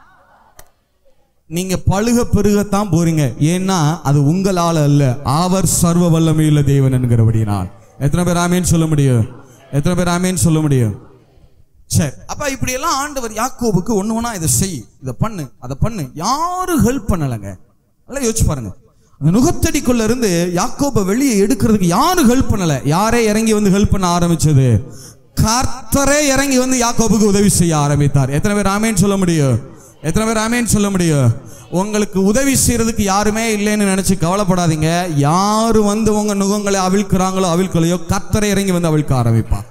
நீங்க பழுக பெருகத்தான் போறீங்க ஏன்னா அது உங்களால அல்ல அவர் சர்வ வல்லமையுள்ள தேவன் என்கிறபடினால் எத்தனை பேர் ஆமேன்னு சொல்ல முடியும் எத்தனை பேர் ஆமேன்னு சொல்ல முடியும் சரி அப்ப இப்படி எல்லாம் ஆண்டவர் யாக்கோபுக்கு ஒண்ணு ஒண்ணா இதை செய் இதை பண்ணு அதை பண்ணு யாரும் ஹெல்ப் பண்ணலைங்க நல்லா யோசிச்சு பாருங்க அந்த நுகத்தடிக்குள்ள இருந்து யாக்கோபை வெளியே எடுக்கிறதுக்கு யாரும் ஹெல்ப் பண்ணல யாரே இறங்கி வந்து ஹெல்ப் பண்ண ஆரம்பிச்சது கர்த்தரே இறங்கி வந்து யாக்கோபுக்கு உதவி செய்ய ஆரம்பித்தார் எத்தனை பேர் ஆமேன்னு சொல்ல முடியும் எத்தனை பேர் ஆமேன்னு சொல்ல முடியும் உங்களுக்கு உதவி செய்யறதுக்கு யாருமே இல்லைன்னு நினைச்சு கவலைப்படாதீங்க யாரு வந்து உங்க நுகங்களை அவிழ்க்கிறாங்களோ அவிழ்க்கலையோ கர்த்தரை இறங்கி வந்து அவிழ்க்க ஆரம்பிப்பார்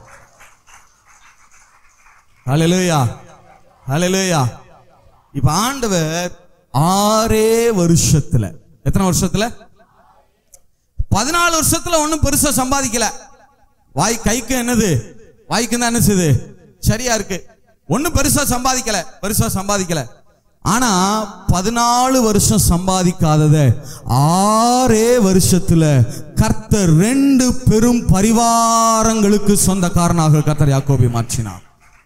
ஹalleluya ஹalleluya இப்ப ஆண்டவர் ஆறே வருஷத்துல எத்தனை வருஷத்துல பதினாலு வருஷத்துல ஒண்ணும் பெருசா சம்பாதிக்கல வாய் கைக்கு என்னது வாய்க்கு தான் என்ன செய்யுது சரியா இருக்கு ஒண்ணும் பெருசா சம்பாதிக்கல பெருசா சம்பாதிக்கல ஆனா பதினாலு வருஷம் சம்பாதிக்காதத ஆறே வருஷத்துல கர்த்தர் ரெண்டு பெரும் பரிவாரங்களுக்கு சொந்தக்காரனாக கர்த்தர் யாக்கோபி மாற்றினார்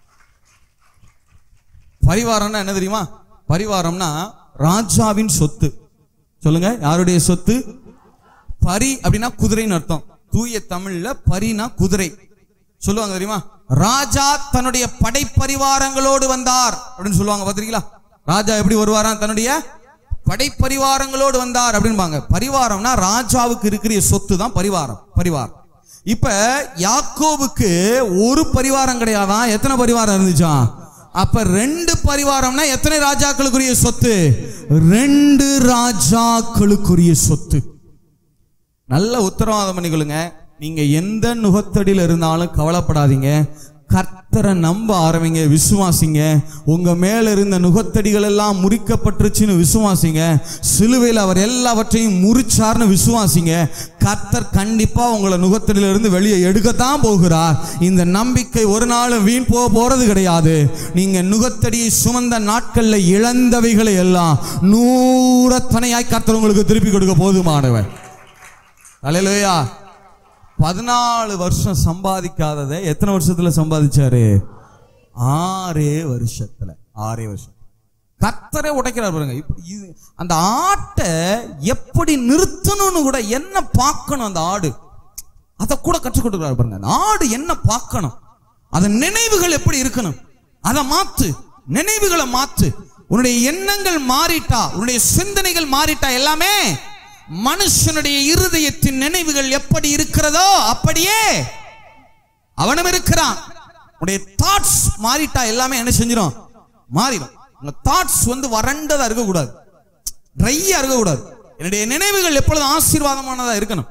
பரிவாரம்னா என்ன தெரியுமா பரிவாரம்னா ராஜாவின் சொத்து சொல்லுங்க யாருடைய சொத்து பரி அப்படின்னா குதிரைன்னு அர்த்தம் தூய தமிழ்ல பரினா குதிரை சொல்லுவாங்க தெரியுமா ராஜா தன்னுடைய படைப்பரிவாரங்களோடு வந்தார் அப்படின்னு சொல்லுவாங்க பாத்திருக்கீங்களா ராஜா எப்படி வருவாராம் தன்னுடைய படைப்பரிவாரங்களோடு வந்தார் அப்படின்பாங்க பரிவாரம்னா ராஜாவுக்கு இருக்கிற சொத்து தான் பரிவாரம் பரிவாரம் இப்ப யாக்கோபுக்கு ஒரு பரிவாரம் கிடையாதான் எத்தனை பரிவாரம் இருந்துச்சாம் அப்ப ரெண்டு பரிவாரம்னா எத்தனை ராஜாக்களுக்குரிய சொத்து ரெண்டு ராஜாக்களுக்குரிய சொத்து நல்ல உத்தரவாதம் பண்ணிக்கொள்ளுங்க நீங்க எந்த நுகத்தடியில் இருந்தாலும் கவலைப்படாதீங்க கர்த்தரை நம்ப ஆரம்பிங்க விசுவாசிங்க உங்க மேல இருந்த நுகத்தடிகள் எல்லாம் முறிக்கப்பட்டுருச்சுன்னு விசுவாசிங்க சிலுவையில் அவர் எல்லாவற்றையும் முறிச்சார்னு விசுவாசிங்க கர்த்தர் கண்டிப்பா உங்களை நுகத்தடியில இருந்து வெளியே எடுக்கத்தான் போகிறார் இந்த நம்பிக்கை ஒரு நாளும் வீண் போக போறது கிடையாது நீங்க நுகத்தடியை சுமந்த நாட்கள்ல இழந்தவைகளை எல்லாம் நூறத்தனையாய் கர்த்தர் உங்களுக்கு திருப்பி கொடுக்க போதுமானவர் அலையிலோயா பதினாலு வருஷம் சம்பாதிக்காததை எத்தனை வருஷத்துல சம்பாதிச்சாரு ஆறே வருஷத்துல ஆறே வருஷம் கத்தரே உடைக்கிறார் பாருங்க இப்ப இது அந்த ஆட்டை எப்படி நிறுத்தணும்னு கூட என்ன பார்க்கணும் அந்த ஆடு அதை கூட கற்றுக் கொடுக்குறாரு பாருங்க அந்த ஆடு என்ன பார்க்கணும் அதன் நினைவுகள் எப்படி இருக்கணும் அதை மாத்து நினைவுகளை மாத்து உன்னுடைய எண்ணங்கள் மாறிட்டா உன்னுடைய சிந்தனைகள் மாறிட்டா எல்லாமே மனுஷனுடைய இருதயத்தின் நினைவுகள் எப்படி இருக்கிறதோ அப்படியே அவனும் இருக்கிறான் உன்னுடைய தாட்ஸ் மாறிட்டா எல்லாமே என்ன செஞ்சிடும் மாறிடும் உங்க தாட்ஸ் வந்து வறண்டதா இருக்கக்கூடாது ட்ரையா இருக்கக்கூடாது என்னுடைய நினைவுகள் எப்பொழுதும் ஆசீர்வாதமானதா இருக்கணும்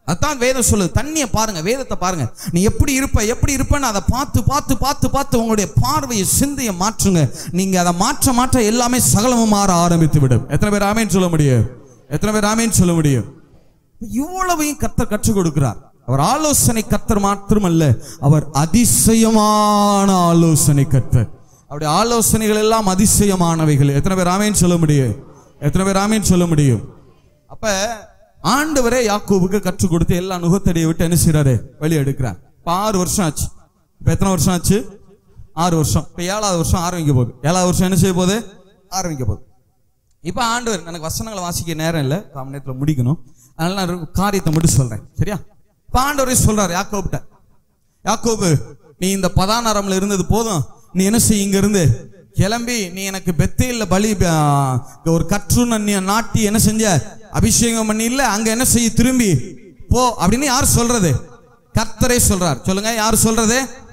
அதான் வேதம் சொல்லுது தண்ணியை பாருங்க வேதத்தை பாருங்க நீ எப்படி இருப்ப எப்படி இருப்பன்னு அதை பார்த்து பார்த்து பார்த்து பார்த்து உங்களுடைய பார்வையை சிந்தையை மாற்றுங்க நீங்க அதை மாற்ற மாற்ற எல்லாமே சகலமும் மாற ஆரம்பித்து விடும் எத்தனை பேர் ஆமேன்னு சொல்ல முடியும் எத்தனை பேர் ஆமேன்னு சொல்ல முடியும் இவ்வளவையும் கர்த்தர் கற்றுக் கொடுக்கிறார் அவர் ஆலோசனை கர்த்தர் மாத்திரமல்ல அவர் அதிசயமான ஆலோசனை கர்த்தர் அவருடைய ஆலோசனைகள் எல்லாம் அதிசயமானவைகள் எத்தனை பேர் ஆமேன்னு சொல்ல முடியும் எத்தனை பேர் ஆமேன்னு சொல்ல முடியும் அப்ப ஆண்டவரே யாக்கோபுக்கு கற்றுக் கொடுத்து எல்லா நுகத்தடியை விட்டு என்ன செய்றாரு வெளியே எடுக்கிறார் இப்ப ஆறு வருஷம் ஆச்சு இப்ப எத்தனை வருஷம் ஆச்சு ஆறு வருஷம் இப்ப ஏழாவது வருஷம் ஆரம்பிக்க போகுது ஏழாவது வருஷம் என்ன செய்ய போகுது ஆரம்பிக்க போகுது இப்ப ஆண்டவர் எனக்கு வசனங்களை வாசிக்க நேரம் இல்லை காம நேரத்துல முடிக்கணும் அதனால நான் ஒரு காரியத்தை மட்டும் சொல்றேன் சரியா இப்ப ஆண்டவரே சொல்றாரு யாக்கோபிட்ட யாக்கோபு நீ இந்த பதானரம்ல இருந்தது போதும் நீ என்ன செய்ய இங்க இருந்து கிளம்பி நீ எனக்கு பெத்தேல்ல பலி ஆ, ஒரு கற்றுன்னு நீ நாட்டி என்ன செஞ்ச அபிஷேகம் பண்ணி இல்ல அங்க என்ன செய்ய திரும்பி போ அப்படின்னு யார் சொல்றது கர்த்தரே சொல்றார் சொல்லுங்க யார் சொல்றது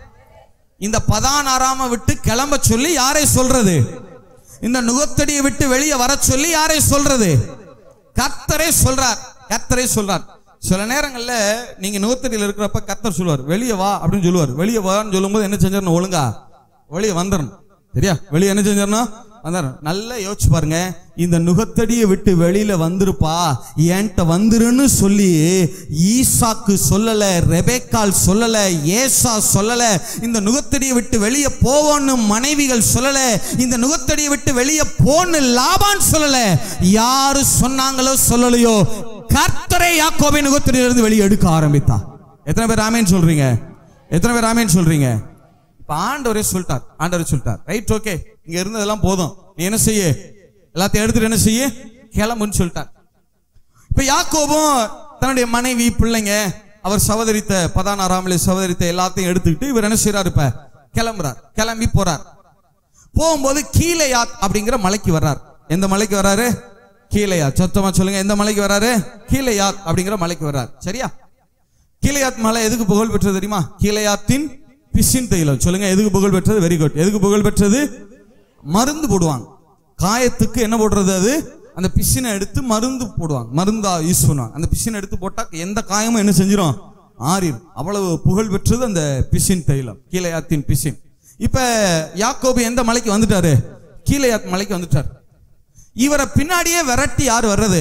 இந்த பதானாராம விட்டு கிளம்ப சொல்லி யாரை சொல்றது இந்த நுகத்தடியை விட்டு வெளியே வர சொல்லி யாரை சொல்றது கர்த்தரே சொல்றார் கர்த்தரே சொல்றார் சில நேரங்கள்ல நீங்க நுகத்தடியில் இருக்கிறப்ப கர்த்தர் சொல்லுவார் வெளியே வா அப்படின்னு சொல்லுவார் வெளியே வான்னு சொல்லும்போது என்ன செஞ்சிடணும் ஒழுங்கா வெளியே வந்துடணும் சரியா வெளியே என்ன செஞ்சிடணும் வந்துடணும் நல்லா யோசிச்சு பாருங்க இந்த நுகத்தடியை விட்டு வெளியில வந்துருப்பா என்கிட்ட வந்துருன்னு சொல்லி ஈசாக்கு சொல்லல ரெபேக்கால் சொல்லல ஏசா சொல்லல இந்த நுகத்தடியை விட்டு வெளியே போவோன்னு மனைவிகள் சொல்லல இந்த நுகத்தடியை விட்டு வெளியே போன்னு லாபான் சொல்லல யாரு சொன்னாங்களோ சொல்லலையோ கர்த்தரே யாக்கோபை நுகத்தடியிலிருந்து வெளியே எடுக்க ஆரம்பித்தா எத்தனை பேர் ஆமேன்னு சொல்றீங்க எத்தனை பேர் ஆமேன்னு சொல்றீங்க இப்ப ஆண்டவரே சொல்லிட்டார் ஆண்டவரே சொல்லிட்டார் ரைட் ஓகே இங்க இருந்ததெல்லாம் போதும் நீ என்ன செய்ய எல்லாத்தையும் எடுத்துட்டு என்ன செய்ய கிளம்புன்னு சொல்லிட்டார் இப்ப யாக்கோபும் தன்னுடைய மனைவி பிள்ளைங்க அவர் சவதரித்த பதானாராமலே சவதரித்த எல்லாத்தையும் எடுத்துக்கிட்டு இவர் என்ன செய்யறாரு இப்ப கிளம்புறார் கிளம்பி போறார் போகும்போது கீழையாத் அப்படிங்கிற மலைக்கு வர்றார் எந்த மலைக்கு வர்றாரு கீழையாத் சத்தமா சொல்லுங்க எந்த மலைக்கு வர்றாரு கீழையாத் அப்படிங்கிற மலைக்கு வர்றார் சரியா கீழையாத் மலை எதுக்கு புகழ் பெற்றது தெரியுமா கீழையாத்தின் பிசின் தைலம் சொல்லுங்க எதுக்கு புகழ் பெற்றது வெரி குட் எதுக்கு புகழ் பெற்றது மருந்து போடுவாங்க காயத்துக்கு என்ன போடுறது அது அந்த பிசினை எடுத்து மருந்து போடுவாங்க மருந்தா யூஸ் பண்ணுவாங்க அந்த பிசினை எடுத்து போட்டா எந்த காயமும் என்ன செஞ்சிடும் ஆறிடும் அவ்வளவு புகழ் பெற்றது அந்த பிசின் தைலம் கீழையாத்தின் பிசின் இப்ப யாக்கோபு எந்த மலைக்கு வந்துட்டாரு கீழையாத் மலைக்கு வந்துட்டார் இவரை பின்னாடியே விரட்டி யார் வர்றது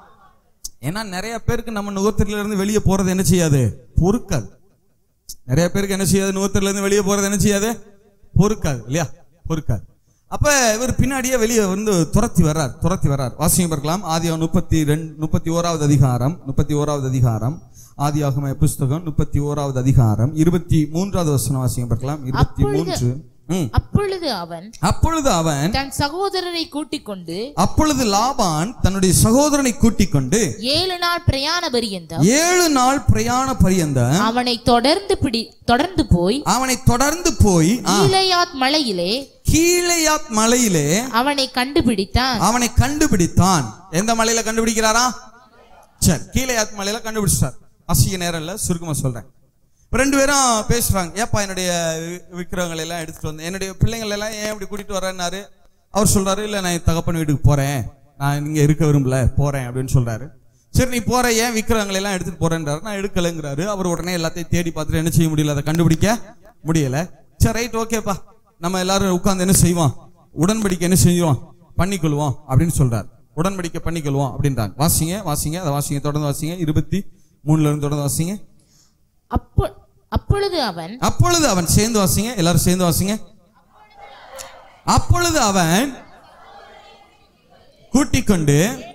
ஏன்னா நிறைய பேருக்கு நம்ம நுகத்தில இருந்து வெளியே போறது என்ன செய்யாது பொறுக்காது நிறைய பேருக்கு என்ன செய்யாது நுகத்தில இருந்து வெளியே போறது என்ன செய்யாது பொறுக்காது இல்லையா பொறுக்காது அப்ப இவர் பின்னாடியே வெளியே வந்து துரத்தி வர்றார் துரத்தி வர்றார் வாசியம் பார்க்கலாம் ஆதியாகம் முப்பத்தி ரெண்டு முப்பத்தி ஓராவது அதிகாரம் முப்பத்தி ஓராவது அதிகாரம் ஆதியாகம புஸ்தகம் முப்பத்தி ஓராவது அதிகாரம் இருபத்தி மூன்றாவது வசனம் வாசியம் பார்க்கலாம் இருபத்தி மூன்று ம். அப்பொழுது அவன் அப்பொழுது அவன் தன் சகோதரரை கூட்டிக் கொண்டு அப்பொழுது லாபான் தன்னுடைய சகோதரனை கூட்டிக் கொண்டு ஏழு நாள் பிரயாண பரியந்தம் ஏழு நாள் பிரயாண பரியந்த அவனை தொடர்ந்து பிடி தொடர்ந்து போய் அவனை தொடர்ந்து போய் ஆ, கீலேயாத் மலையிலே கீலேயாத் மலையிலே அவனை கண்டுபிடித்தான் அவனை கண்டுபிடித்தான் எந்த மலையில கண்டுபிடிக்கிறாரா சரி கீலேயாத் மலையில கண்டுபிடிச்சார் அசிக நேரம் இல்ல சுருக்கமா சொல்றேன் இப்ப ரெண்டு பேரும் பேசுறாங்க ஏப்பா என்னுடைய வி- விக்கிரகங்களை எல்லாம் எடுத்துட்டு வந்தேன் என்னுடைய பிள்ளைங்களை எல்லாம் ஏன் இப்படி கூட்டிட்டு வரேன்னாரு அவர் சொல்றாரு இல்ல நான் என் தகப்பன் வீட்டுக்கு போறேன் நான் இங்க இருக்க விரும்பல போறேன் அப்படின்னு சொல்றாரு சரி நீ போற ஏன் விக்கிரகங்களை எல்லாம் எடுத்துட்டு போறேன்றாரு நான் எடுக்கலைங்கிறாரு அவர் உடனே எல்லாத்தையும் தேடி பார்த்துட்டு என்ன செய்ய முடியல அதை கண்டுபிடிக்க முடியல சரி ரைட் ஓகேப்பா நம்ம எல்லாரும் உட்கார்ந்து என்ன செய்வோம் உடன்படிக்கை என்ன செஞ்சுவோம் பண்ணிக்கொள்வோம் அப்படின்னு சொல்றாரு உடன்படிக்கை பண்ணிக்கொள்வோம் அப்படின்றாங்க வாசிங்க வாசிங்க அதை வாசிங்க தொடர்ந்து வாசிங்க இருபத்தி மூணுல இருந்து தொடர்ந்து வாசிங்க அப்பொ அப்பொழுது அவன் அப்பொழுது அவன் சேர்ந்து வாசிங்க எல்லாரும் சேர்ந்து வாசிங்க அப்பொழுது அவன் கூட்டிக் கொண்டு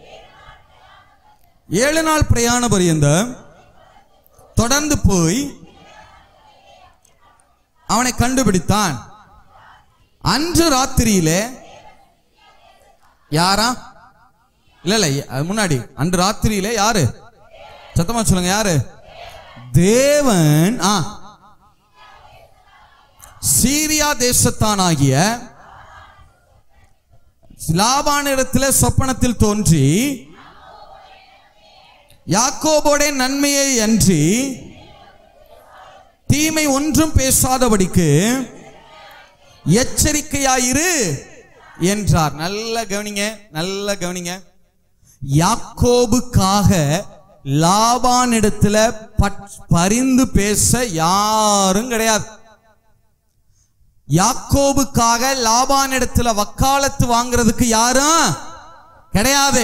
ஏழு நாள் பிரயாண பரியந்த தொடர்ந்து போய் அவனை கண்டுபிடித்தான் அன்று ராத்திரியிலே யாரா இல்ல இல்ல அது முன்னாடி அன்று ராத்திரியிலே யாரு சத்தமா சொல்லுங்க யாரு தேவன் ஆ சீரியா தேசத்தானாகிய லாபானிடத்தில் சொப்பனத்தில் தோன்றி யாக்கோபோடைய நன்மையை அன்றி தீமை ஒன்றும் பேசாதபடிக்கு எச்சரிக்கையாயிரு என்றார் நல்ல கவனிங்க நல்ல கவனிங்க யாக்கோபுக்காக லாபானிடத்துல பட்- பரிந்து பேச யாரும் கிடையாது யாக்கோபுக்காக லாபானிடத்துல வக்காலத்து வாங்குறதுக்கு யாரும் கிடையாது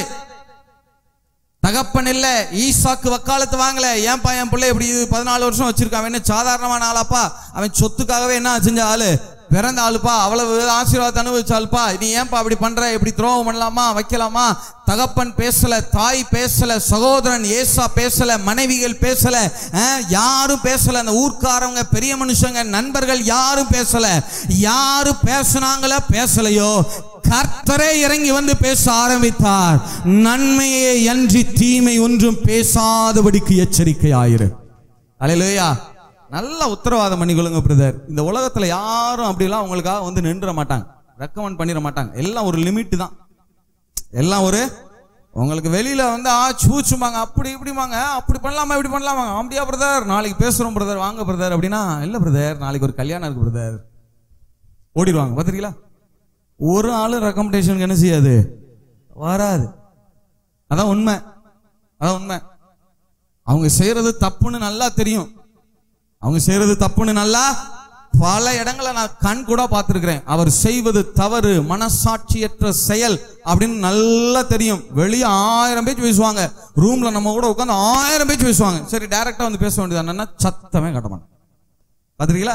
தகப்பன் இல்ல ஈசாக்கு வக்காலத்து வாங்கல ஏன்பா என் பிள்ளை இப்படி இது பதினாலு வருஷம் வச்சிருக்கான் அவன் என்ன சாதாரணமான ஆளாப்பா அவன் சொத்துக்காகவே என்ன செஞ்ச ஆளு பிறந்த ஆளுப்பா அவ்வளவு ஆசீர்வாதத்தை அனுபவிச்சாலுப்பா நீ ஏன்பா அப்படி பண்ற இப்படி துரோகம் பண்ணலாமா வைக்கலாமா தகப்பன் பேசல தாய் பேசல சகோதரன் ஏசா பேசல மனைவிகள் பேசல அஹ், யாரும் பேசல அந்த ஊர்க்காரவங்க பெரிய மனுஷங்க நண்பர்கள் யாரும் பேசல யாரு பேசுனாங்களோ பேசலையோ கர்த்தரே இறங்கி வந்து பேச ஆரம்பித்தார் நன்மையே அன்றி தீமை ஒன்றும் பேசாதபடிக்கு எச்சரிக்கையாயிரு அலையிலையா நல்ல உத்தரவாதம் பண்ணிக்கொள்ளுங்க பிரதர் இந்த உலகத்துல யாரும் அப்படிலாம் உங்களுக்காக வந்து நின்ற மாட்டாங்க ரெக்கமெண்ட் பண்ணிட மாட்டாங்க எல்லாம் ஒரு லிமிட் தான் எல்லாம் ஒரு உங்களுக்கு வெளியில வந்து ஆ சூச்சுமாங்க அப்படி இப்படிமாங்க அப்படி பண்ணலாமா இப்படி பண்ணலாமாங்க அப்படியா பிரதர் நாளைக்கு பேசுறோம் பிரதர் வாங்க பிரதர் அப்படின்னா இல்ல பிரதர் நாளைக்கு ஒரு கல்யாணம் இருக்கு பிரதர் ஓடிடுவாங்க பாத்திருக்கீங்களா ஒரு ஆளு ரெக்கமெண்டேஷனுக்கு என்ன செய்யாது வராது அதான் உண்மை அதான் உண்மை அவங்க செய்யறது தப்புன்னு நல்லா தெரியும் அவங்க செய்யறது தப்புன்னு நல்லா பல இடங்களை நான் கண் கூட பார்த்திருக்கிறேன் அவர் செய்வது தவறு மனசாட்சியற்ற செயல் அப்படின்னு நல்லா தெரியும் வெளியே ஆயிரம் பேச்சு பேசுவாங்க ரூம்ல நம்ம கூட உட்காந்து ஆயிரம் பேச்சு பேசுவாங்க சரி டைரக்டா வந்து பேச வேண்டியது என்னன்னா சத்தமே கட்ட மாட்டேன் பாத்திருக்கீங்களா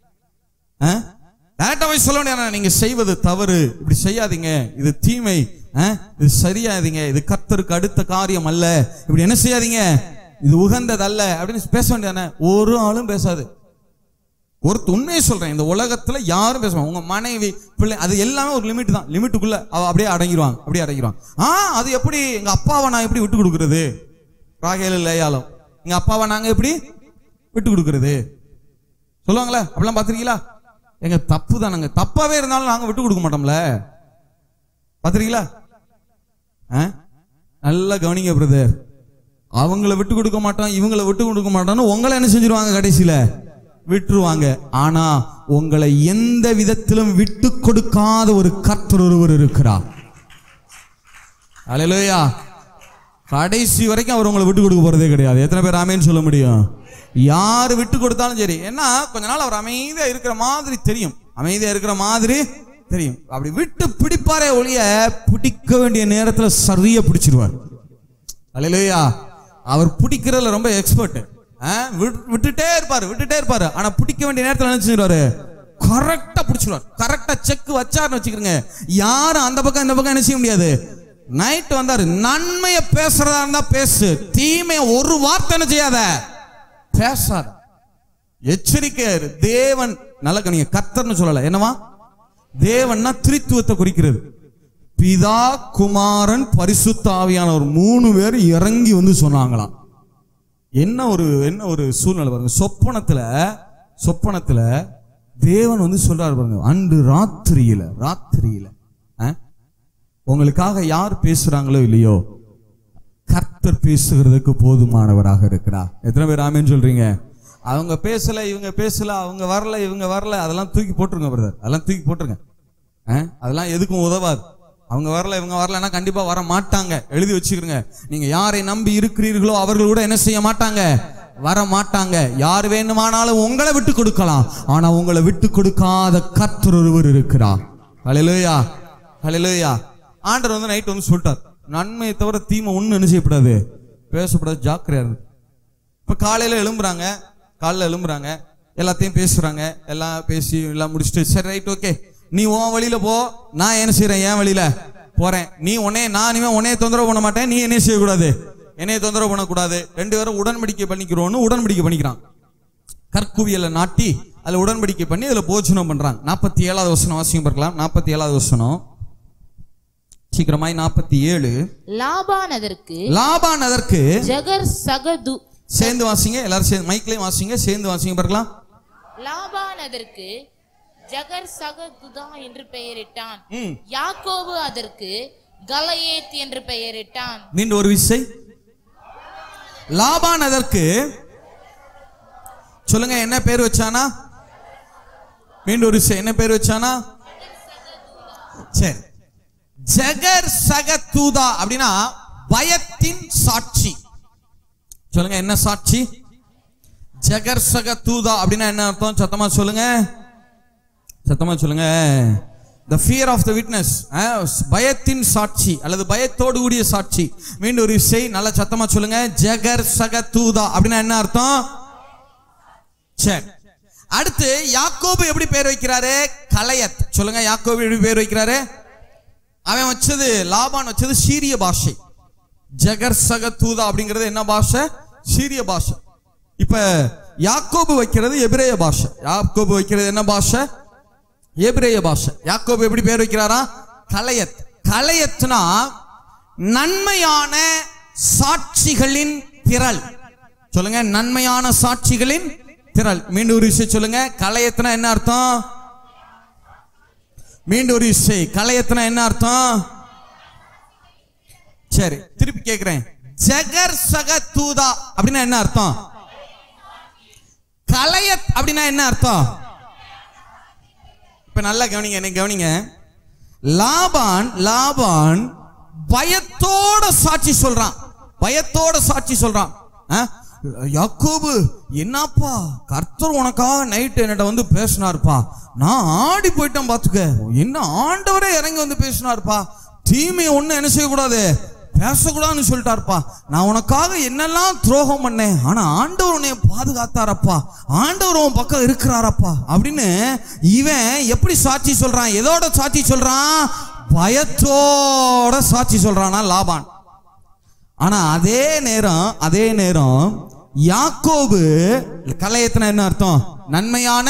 டேரக்டா போய் சொல்ல வேண்டியது நீங்க செய்வது தவறு இப்படி செய்யாதீங்க இது தீமை ஆ? இது சரியாதீங்க இது கர்த்தருக்கு அடுத்த காரியம் அல்ல இப்படி என்ன செய்யாதீங்க இது உகந்தது அல்ல அப்படின்னு பேச வேண்டியதானே ஒரு ஆளும் பேசாது ஒரு உண்மையை சொல்றேன் இந்த உலகத்துல யாரும் பேச மாட்டாங்க. உங்க மனைவி பிள்ளை அது எல்லாமே ஒரு லிமிட் தான் லிமிட்டுக்குள்ள அவ அப்படியே அடங்கிடுவாங்க அப்படியே அடங்கிடுவாங்க ஆ அது எப்படி எங்க அப்பாவை நான் எப்படி விட்டு கொடுக்கறது ராகேல் லேயாலம் எங்க அப்பாவை நாங்க எப்படி விட்டு கொடுக்கறது சொல்லுவாங்களே அப்படிலாம் பார்த்திருக்கீங்களா எங்க தப்பு தானங்க தப்பாவே இருந்தாலும் நாங்க விட்டு கொடுக்க மாட்டோம்ல பார்த்திருக்கீங்களா ஆ? நல்லா கவனிங்க பிரதர் அவங்கள விட்டு கொடுக்க மாட்டோம் இவங்கள விட்டு கொடுக்க மாட்டோம்னு உங்களை என்ன செஞ்சிருவாங்க கடைசியில விட்டுருவாங்க ஆனா உங்களை எந்த விதத்திலும் விட்டு கொடுக்காத ஒரு கர்த்தர் ஒருவர் இருக்கிறார் அலையிலோயா கடைசி வரைக்கும் அவர் உங்களை விட்டு கொடுக்க போறதே கிடையாது எத்தனை பேர் ஆமேன்னு சொல்ல முடியும் யார் விட்டு கொடுத்தாலும் சரி ஏன்னா கொஞ்ச நாள் அவர் அமைதியா இருக்கிற மாதிரி தெரியும் அமைதியா இருக்கிற மாதிரி தெரியும் அப்படி விட்டு பிடிப்பாரே ஒழிய பிடிக்க வேண்டிய நேரத்துல சரியா பிடிச்சிருவார் அல்லையா அவர் பிடிக்கிறதுல ரொம்ப எக்ஸ்பர்ட் விட்டுட்டே இருப்பாரு விட்டுட்டே இருப்பாரு ஆனா பிடிக்க வேண்டிய நேரத்துல என்ன செஞ்சிருவாரு கரெக்டா பிடிச்சிருவார் கரெக்டா செக் வச்சாருன்னு வச்சுக்கிறீங்க யாரும் அந்த பக்கம் இந்த பக்கம் என்ன செய்ய முடியாது நைட் வந்தாரு நன்மையை பேசுறதா இருந்தா பேசு தீமையை ஒரு வார்த்தை என்ன செய்யாத பேசாத எச்சரிக்கையா இரு தேவன் நல்ல கவனிங்க கர்த்தர்னு சொல்லல என்னவா தேவன்னா திரித்துவத்தை குறிக்கிறது பிதா குமாரன் பரிசுத்த ஆவியானவர் மூணு பேர் இறங்கி வந்து சொன்னாங்களாம் என்ன ஒரு என்ன ஒரு சூழ்நிலை பாருங்க சொப்பனத்துல சொப்பனத்துல தேவன் வந்து சொல்றாரு பாருங்க அன்று ராத்திரியில ராத்திரியில ஆ? உங்களுக்காக யார் பேசுறாங்களோ இல்லையோ கர்த்தர் பேசுகிறதுக்கு போதுமானவராக இருக்கிறார் எத்தனை பேர் ஆமேன்னு சொல்றீங்க அவங்க பேசல இவங்க பேசல அவங்க வரல இவங்க வரல அதெல்லாம் தூக்கி போட்டுருங்க பிரதர் அதெல்லாம் தூக்கி போட்டுருங்க ஆ? அதெல்லாம் எதுக்கும் உதவாது அவங்க வரல இவங்க வரலன்னா கண்டிப்பா வர மாட்டாங்க எழுதி வச்சுக்கிறங்க நீங்க யாரை நம்பி இருக்கிறீர்களோ அவர்கள் கூட என்ன செய்ய மாட்டாங்க வர மாட்டாங்க யார் வேணுமானாலும் உங்களை விட்டு கொடுக்கலாம் ஆனா உங்களை விட்டு கொடுக்காத கர்த்தர் ஒருவர் இருக்கிறார் ஹalleluya ஹalleluya ஆண்டவர் வந்து நைட் வந்து சொல்லிட்டார் நன்மையை தவிர தீமை ஒண்ணு என்ன செய்யக்கூடாது பேசக்கூடாது ஜாக்கிரதையா இருந்து இப்ப காலையில எழும்புறாங்க காலைல எழும்புறாங்க எல்லாத்தையும் பேசுறாங்க எல்லாம் பேசி எல்லாம் முடிச்சுட்டு சரி ரைட் ஓகே நீ உன் வழியில போ நான் என்ன செய்றேன் என் வழியில போறேன் நீ உன்னே நான் இனிமே உன்னைய தொந்தரவு பண்ண மாட்டேன் நீ என்ன செய்யக்கூடாது என்னைய தொந்தரவு பண்ணக்கூடாது ரெண்டு பேரும் உடன்படிக்கை பண்ணிக்கிறோன்னு உடன்படிக்கை பண்ணிக்கிறான் கற்குவியலை நாட்டி அதுல உடன்படிக்கை பண்ணி அதுல போஜனம் பண்றாங்க நாற்பத்தி ஏழாவது வசனம் வாசியம் பார்க்கலாம் நாற்பத்தி ஏழாவது வசனம் சீக்கிரமாய் நாற்பத்தி ஏழு லாபான் அதற்கு லாபான் அதற்கு ஜகர் சகது சேர்ந்து வாசிங்க எல்லாரும் சேர்ந்து மைக்லயும் வாசிங்க சேர்ந்து வாசிங்க பார்க்கலாம் லாபான் அதற்கு ஜகர் சகதுதா என்று பெயரிட்டான் ம். யாக்கோபு அதற்கு கலயேத் என்று பெயரிட்டான் மீண்டும் ஒரு விசை லாபான் அதற்கு சொல்லுங்க என்ன பேர் வச்சானா மீண்டும் ஒரு விசை என்ன பேர் வச்சானா சரி ஜகர் சகதூதா அப்படின்னா பயத்தின் சாட்சி சொல்லுங்க என்ன சாட்சி ஜெகர்சக தூதா அப்படின்னா என்ன அர்த்தம் சத்தமா சொல்லுங்க சத்தமா சொல்லுங்க the fear of the witness பயத்தின் சாட்சி அல்லது பயத்தோடு கூடிய சாட்சி மீண்டும் ஒரு இசை நல்ல சத்தமா சொல்லுங்க ஜெகர் சக தூதா அப்படின்னா என்ன அர்த்தம் சரி அடுத்து யாக்கோபு எப்படி பேர் வைக்கிறாரு கலையத் சொல்லுங்க யாக்கோபு எப்படி பேர் வைக்கிறாரு அவன் வச்சது லாபான் வச்சது சீரிய பாஷை ஜெகர் சக தூதா அப்படிங்கிறது என்ன பாஷை சீரிய பாஷை இப்ப யாக்கோபு வைக்கிறது எபிரேய பாஷை யாக்கோபு வைக்கிறது என்ன பாஷை எபிரேய பாஷை யாக்கோபு எப்படி பேர் வைக்கிறாரா கலையத் கலையத்னா நன்மையான சாட்சிகளின் திரள் சொல்லுங்க நன்மையான சாட்சிகளின் திரள் மீண்டும் ஒரு விஷயம் சொல்லுங்க கலையத்னா என்ன அர்த்தம் மீண்டும் ஒரு இசை கலையத்னா என்ன அர்த்தம் சரி திருப்பி கேக்குறேன் ஜெகர் சக தூதா அப்படின்னா என்ன அர்த்தம் கலையத் அப்படின்னா என்ன அர்த்தம் இப்ப நல்லா கவனிங்க என்ன கவனிங்க லாபான் லாபான் பயத்தோட சாட்சி சொல்றான் பயத்தோட சாட்சி சொல்றான் ஆ? யாக்கோபு என்னப்பா கர்த்தர் உனக்காக நைட் என்னட்ட வந்து பேசினாருப்பா நான் ஆடி போயிட்டேன் பாத்துக்க என்ன ஆண்டவரே இறங்கி வந்து பேசினாருப்பா தீமையை ஒண்ணு என்ன செய்யக்கூடாது பேசக்கூடாதுன்னு சொல்லிட்டாருப்பா நான் உனக்காக என்னெல்லாம் துரோகம் பண்ணேன் ஆனா ஆண்டவர் உன்னை பாதுகாத்தாரப்பா ஆண்டவர் உன் பக்கம் இருக்கிறாரப்பா அப்படின்னு இவன் எப்படி சாட்சி சொல்றான் எதோட சாட்சி சொல்றான் பயத்தோட சாட்சி சொல்றானா லாபான் ஆனா அதே நேரம் அதே நேரம் யாக்கோபு கலையத்தின என்ன அர்த்தம் நன்மையான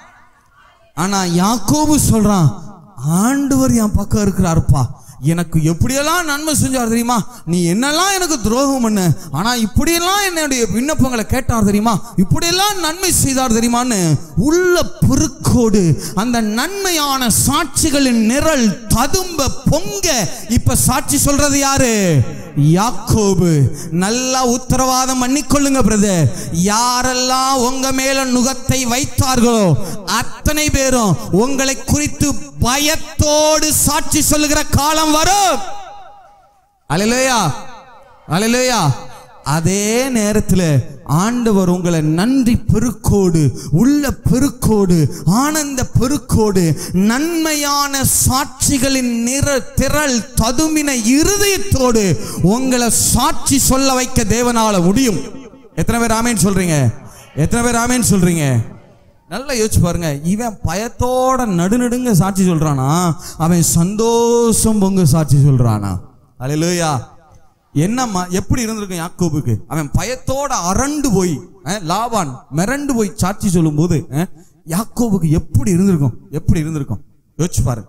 ஆனா யாக்கோபு சொல்றான் ஆண்டவர் என் பக்கம் இருக்கிறாருப்பா எனக்கு எப்படியெல்லாம் நன்மை செஞ்சார் தெரியுமா நீ என்னெல்லாம் எனக்கு துரோகம் பண்ண ஆனா இப்படியெல்லாம் என்னுடைய விண்ணப்பங்களை கேட்டார் தெரியுமா இப்படியெல்லாம் நன்மை செய்தார் தெரியுமான்னு உள்ள பெருக்கோடு அந்த நன்மையான சாட்சிகளின் நிழல் ததும்ப பொங்க இப்ப சாட்சி சொல்றது யாரு யாக்கோபு நல்லா உத்தரவாதம் பண்ணிக்கொள்ளுங்க பிரதர் யாரெல்லாம் உங்க மேல நுகத்தை வைத்தார்களோ அத்தனை பேரும் உங்களை குறித்து பயத்தோடு சாட்சி சொல்லுகிற காலம் வரும் அலையிலயா அலையிலயா அதே நேரத்தில் ஆண்டவர் உங்களை நன்றி பெருக்கோடு உள்ள பெருக்கோடு ஆனந்த பெருக்கோடு நன்மையான சாட்சிகளின் நிற திரள் ததுமின இருதயத்தோடு உங்களை சாட்சி சொல்ல வைக்க தேவனால முடியும் எத்தனை பேர் ஆமேன்னு சொல்றீங்க எத்தனை பேர் ஆமேன்னு சொல்றீங்க நல்லா யோசிச்சு பாருங்க இவன் பயத்தோட நடுநடுங்க சாட்சி சொல்றானா அவன் சந்தோஷம் பொங்க சாட்சி சொல்றானா அல்லேலூயா என்னம்மா எப்படி இருந்திருக்கும் யாக்கோபுக்கு அவன் பயத்தோட அரண்டு போய் அஹ், லாபான் மிரண்டு போய் சாட்சி சொல்லும்போது அஹ், யாக்கோபுக்கு எப்படி இருந்திருக்கும் எப்படி இருந்திருக்கும் யோசிச்சு பாருங்க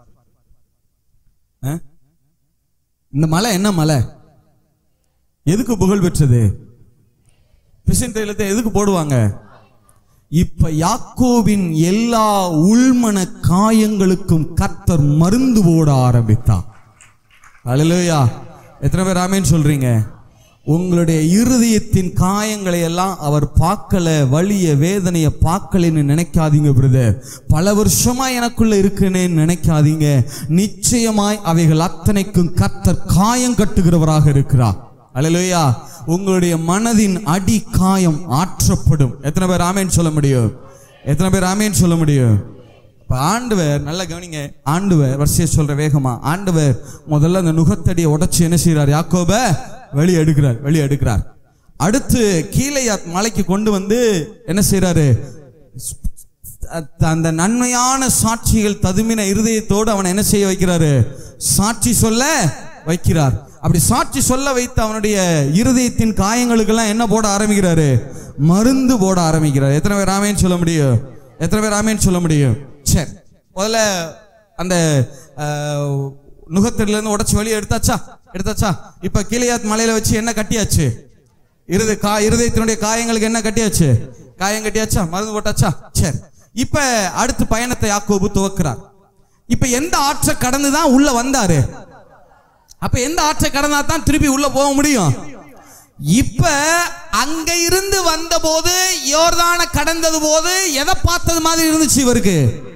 அஹ்? இந்த மலை என்ன மலை எதுக்கு புகழ் பெற்றது பிசின் தைலத்தை எதுக்கு போடுவாங்க இப்ப யாக்கோபின் எல்லா உள்மன காயங்களுக்கும் கர்த்தர் மருந்து போட ஆரம்பித்தார் அல்லேலூயா எத்தனை பேர் ஆமேன்னு சொல்றீங்க உங்களுடைய இருதயத்தின் காயங்களை எல்லாம் அவர் பார்க்கல வலிய வேதனைய பார்க்கலன்னு நினைக்காதீங்க பிரதர் பல வருஷமா எனக்குள்ள இருக்குன்னு நினைக்காதீங்க நிச்சயமாய் அவைகள் அத்தனைக்கும் கர்த்தர் காயம் கட்டுகிறவராக இருக்கிறார் அல்லேலூயா உங்களுடைய மனதின் அடி காயம் ஆற்றப்படும் எத்தனை பேர் ஆமேன்னு சொல்ல முடியும் எத்தனை பேர் ஆமேன்னு சொல்ல முடியும் இப்ப ஆண்டவர் நல்லா கவனிங்க ஆண்டவர் வரிசையை சொல்ற வேகமா ஆண்டவர் முதல்ல அந்த நுகத்தடியை உடைச்சு என்ன செய்றார் யாக்கோப வெளியே எடுக்கிறார் வெளியே எடுக்கிறார் அடுத்து கீழே மலைக்கு கொண்டு வந்து என்ன செய்றாரு அ- அந்த நன்மையான சாட்சிகள் ததுமின இருதயத்தோடு அவனை என்ன செய்ய வைக்கிறாரு சாட்சி சொல்ல வைக்கிறார் அப்படி சாட்சி சொல்ல வைத்து அவனுடைய இருதயத்தின் காயங்களுக்கெல்லாம் என்ன போட ஆரம்பிக்கிறாரு மருந்து போட ஆரம்பிக்கிறார் எத்தனை பேர் ராமேன்னு சொல்ல முடியும் எத்தனை பேர் ராமேன்னு சொல்ல முடியும் சரி முதல்ல அந்த அஹ், நுகத்தடியில இருந்து உடைச்சு வெளியே எடுத்தாச்சா எடுத்தாச்சா இப்ப கீழையாத் மலையில வச்சு என்ன கட்டியாச்சு இருது கா இருதயத்தினுடைய காயங்களுக்கு என்ன கட்டியாச்சு காயம் கட்டியாச்சா மருந்து போட்டாச்சா சரி இப்ப அடுத்து பயணத்தை யாக்கோபு துவக்கிறார் இப்ப எந்த ஆற்றை கடந்து தான் உள்ள வந்தாரு அப்ப எந்த ஆற்றை கடந்தா தான் திருப்பி உள்ள போக முடியும் இப்ப அங்க இருந்து வந்த போது யோர்தான கடந்தது போது எதை பார்த்தது மாதிரி இருந்துச்சு இவருக்கு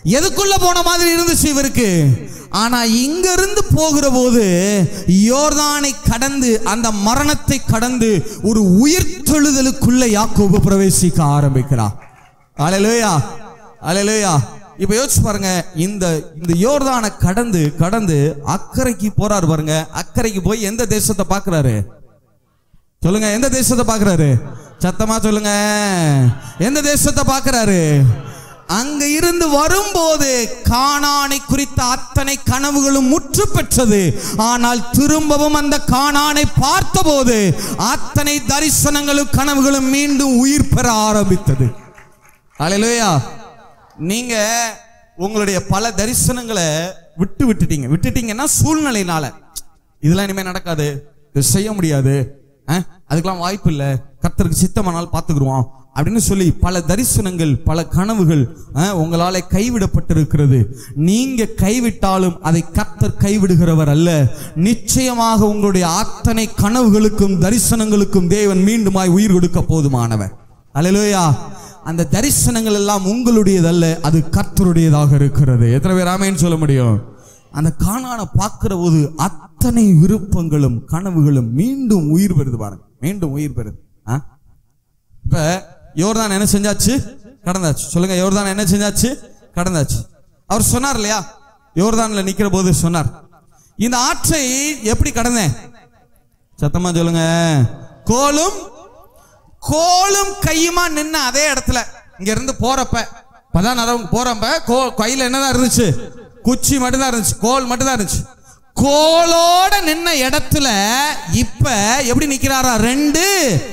எதுக்குள்ள போன மாதிரி இருந்துச்சு இவருக்கு ஆனா இங்க இருந்து போகிற போது யோர்தானை கடந்து அந்த மரணத்தை கடந்து ஒரு உயிர்த்தெழுதலுக்குள்ள யாக்கோபு பிரவேசிக்க ஆரம்பிக்கிறார் அலையிலோயா அலையிலோயா இப்ப யோசிச்சு பாருங்க இந்த இந்த யோர்தானை கடந்து கடந்து அக்கறைக்கு போறாரு பாருங்க அக்கறைக்கு போய் எந்த தேசத்தை பார்க்கறாரு சொல்லுங்க எந்த தேசத்தை பார்க்கறாரு சத்தமா சொல்லுங்க எந்த தேசத்தை பார்க்கறாரு அங்க இருந்து வரும்போது கானானை குறித்த அத்தனை கனவுகளும் முற்று பெற்றது ஆனால் திரும்பவும் அந்த கானானை பார்த்தபோது அத்தனை தரிசனங்களும் கனவுகளும் மீண்டும் உயிர் பெற ஆரம்பித்தது அலையிலோயா நீங்க உங்களுடைய பல தரிசனங்களை விட்டு விட்டுட்டீங்க விட்டுட்டீங்கன்னா சூழ்நிலையினால இதெல்லாம் இனிமே நடக்காது இது செய்ய முடியாது அஹ், அதுக்கெல்லாம் வாய்ப்பு இல்லை கர்த்தருக்கு சித்தமானால் பார்த்துக்குருவோம் அப்படின்னு சொல்லி பல தரிசனங்கள் பல கனவுகள் அஹ், உங்களால கைவிடப்பட்டிருக்கிறது நீங்க கைவிட்டாலும் அதை கர்த்தர் கைவிடுகிறவர் அல்ல நிச்சயமாக உங்களுடைய அத்தனை கனவுகளுக்கும் தரிசனங்களுக்கும் தேவன் மீண்டுமாய் உயிர் கொடுக்க போதுமானவர் அல்லேலூயா அந்த தரிசனங்கள் எல்லாம் உங்களுடையதல்ல அது கர்த்தருடையதாக இருக்கிறது எத்தனை பேர் ஆமேன்னு சொல்ல முடியும் அந்த காணான பார்க்கிற போது அத்தனை விருப்பங்களும் கனவுகளும் மீண்டும் உயிர் பெறுது பாருங்க மீண்டும் உயிர் பெறுது ஆ? இப்ப யோர்தான் என்ன செஞ்சாச்சு கடந்தாச்சு சொல்லுங்க யோர்தான் என்ன செஞ்சாச்சு கடந்தாச்சு அவர் சொன்னார் இல்லையா யோர்தான்ல நிக்கிற போது சொன்னார் இந்த ஆற்றை எப்படி கடந்தேன் சத்தமா சொல்லுங்க கோலும் கோலும் கையுமா நின்ன அதே இடத்துல இங்க இருந்து போறப்ப பதாம் போறப்ப கோ கையில என்னதான் இருந்துச்சு குச்சி மட்டும்தான் இருந்துச்சு கோல் மட்டும்தான் இருந்துச்சு கோலோட நின்ன இடத்துல இப்ப எப்படி நிக்கிறாரா ரெண்டு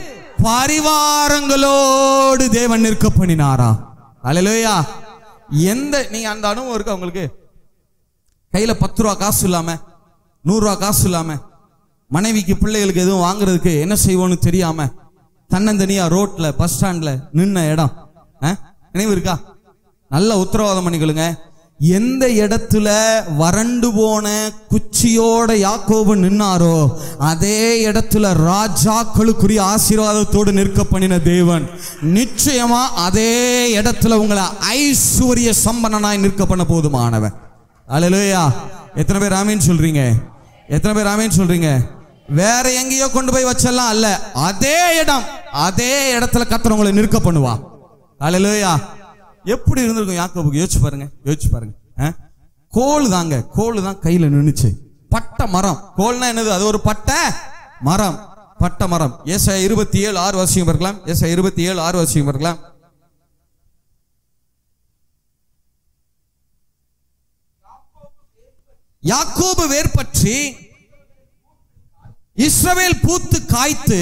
பரிவாரங்களோடு தேவன் நிற்க பண்ணினாரா அல்லேலூயா எந்த நீங்க அந்த அனுபவம் இருக்கு உங்களுக்கு கையில பத்து ரூபா காசு இல்லாம நூறு ரூபா காசு இல்லாம மனைவிக்கு பிள்ளைகளுக்கு எதுவும் வாங்குறதுக்கு என்ன செய்வோன்னு தெரியாம தன்னந்தனியா ரோட்ல பஸ் ஸ்டாண்ட்ல நின்ன இடம் ஆ? நினைவு இருக்கா நல்ல உத்தரவாதம் பண்ணிக்கொள்ளுங்க எந்த இடத்துல வறண்டு போன குச்சியோட யாக்கோபு நின்னாரோ அதே இடத்துல ராஜாக்களுக்குரிய ஆசீர்வாதத்தோடு நிற்க பண்ணின தேவன் நிச்சயமா அதே இடத்துல உங்களை ஐஸ்வர்ய சம்பனனாய் நிற்க பண்ண போதுமானவன் அல்லேலூயா எத்தனை பேர் ஆமீன் சொல்றீங்க எத்தனை பேர் ஆமீன் சொல்றீங்க வேற எங்கேயோ கொண்டு போய் வச்செல்லாம் அல்ல அதே இடம் அதே இடத்துல கத்தர் உங்களை நிற்க பண்ணுவா அல்லேலூயா எப்படி இருந்திருக்கும் யாக்கோபுக்கு யோசிச்சு பாருங்க யோசிச்சு பாருங்க ஆ? கோல் தாங்க கோல் தான் கையில நின்னுச்சு பட்ட மரம் கோல்னா என்னது அது ஒரு பட்ட மரம் பட்ட மரம் ஏசா இருபத்தி ஏழு ஆறு வருஷம் இருக்கலாம் ஏசா இருபத்தி ஏழு ஆறு வருஷம் இருக்கலாம் யாக்கோபு வேர்பற்றி இஸ்ரவேல் பூத்து காய்த்து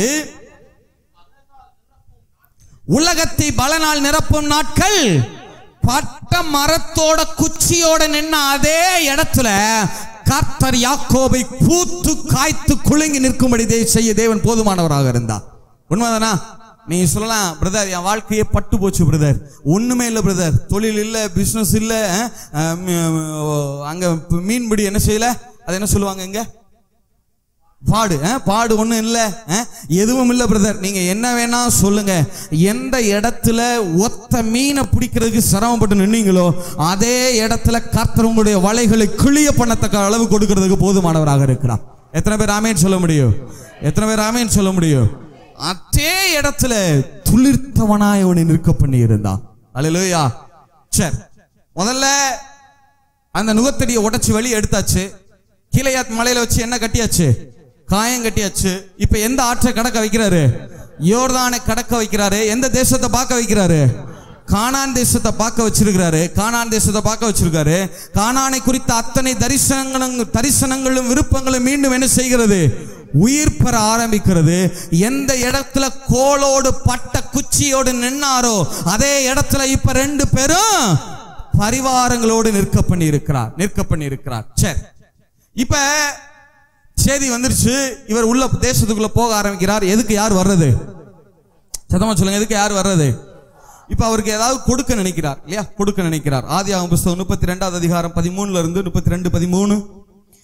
உலகத்தை பலனால் நிரப்பும் நாட்கள் பட்ட மரத்தோட குச்சியோட நின்ன அதே இடத்துல கர்த்தர் யாக்கோபை பூத்து காய்த்து குலுங்கி நிற்கும்படி தே- செய்ய தேவன் போதுமானவராக இருந்தார் உண்மைதானா நீ சொல்லலாம் பிரதர் என் வாழ்க்கையே பட்டு போச்சு பிரதர் ஒண்ணுமே இல்லை பிரதர் தொழில் இல்லை பிசினஸ் இல்லை அஹ், ம், அங்க மீன்பிடி என்ன செய்யல அது என்ன சொல்லுவாங்க இங்க பாடு அஹ், பாடு ஒண்ணும் இல்ல அஹ், எதுவும் இல்ல பிரதர் நீங்க என்ன வேணா சொல்லுங்க எந்த இடத்துல ஒத்த மீனை பிடிக்கிறதுக்கு சிரமப்பட்டு நின்னீங்களோ அதே இடத்துல கர்த்தர் உங்களுடைய வலைகளை கிளிய பண்ணத்தக்க அளவு கொடுக்கிறதுக்கு போதுமானவராக இருக்கிறார் எத்தனை பேர் ஆமேன்னு சொல்ல முடியும் எத்தனை பேர் ஆமேன்னு சொல்ல முடியும் அதே இடத்துல துளிர்த்தவனாய் அவனை நிற்க பண்ணி இருந்தான் அல்லேலூயா சரி முதல்ல அந்த நுகத்தடியை உடைச்சு வெளியே எடுத்தாச்சு கீழையாத் மலையில வச்சு என்ன கட்டியாச்சு காயம் கட்டியாச்சு இப்ப எந்த ஆற்றை கடக்க வைக்கிறாரு யோர்தானை கடக்க வைக்கிறாரு எந்த தேசத்தை பார்க்க வைக்கிறாரு கானான் தேசத்தை பார்க்க வச்சிருக்கிறாரு கானான் தேசத்தை பார்க்க வச்சிருக்காரு கானானை குறித்த அத்தனை தரிசனங்களும் தரிசனங்களும் விருப்பங்களும் மீண்டும் என்ன செய்கிறது உயிர் பெற ஆரம்பிக்கிறது எந்த இடத்துல கோலோடு பட்ட குச்சியோடு நின்னாரோ அதே இடத்துல இப்ப ரெண்டு பேரும் பரிவாரங்களோடு நிற்க பண்ணி இருக்கிறார் நிற்க பண்ணி இருக்கிறார் சரி இப்ப செய்தி வந்துருச்சு இவர் உள்ள தேசத்துக்குள்ள போக ஆரம்பிக்கிறார் எதுக்கு யார் வர்றது சத்தமா சொல்லுங்க எதுக்கு யார் வர்றது இப்ப அவருக்கு ஏதாவது கொடுக்க நினைக்கிறார் இல்லையா கொடுக்க நினைக்கிறார் ஆதியாகமம் புஸ்தகம் முப்பத்தி ரெண்டாவது அதிகாரம் பதிமூணுல இருந்து முப்பத்தி ரெண்டு பதிமூணு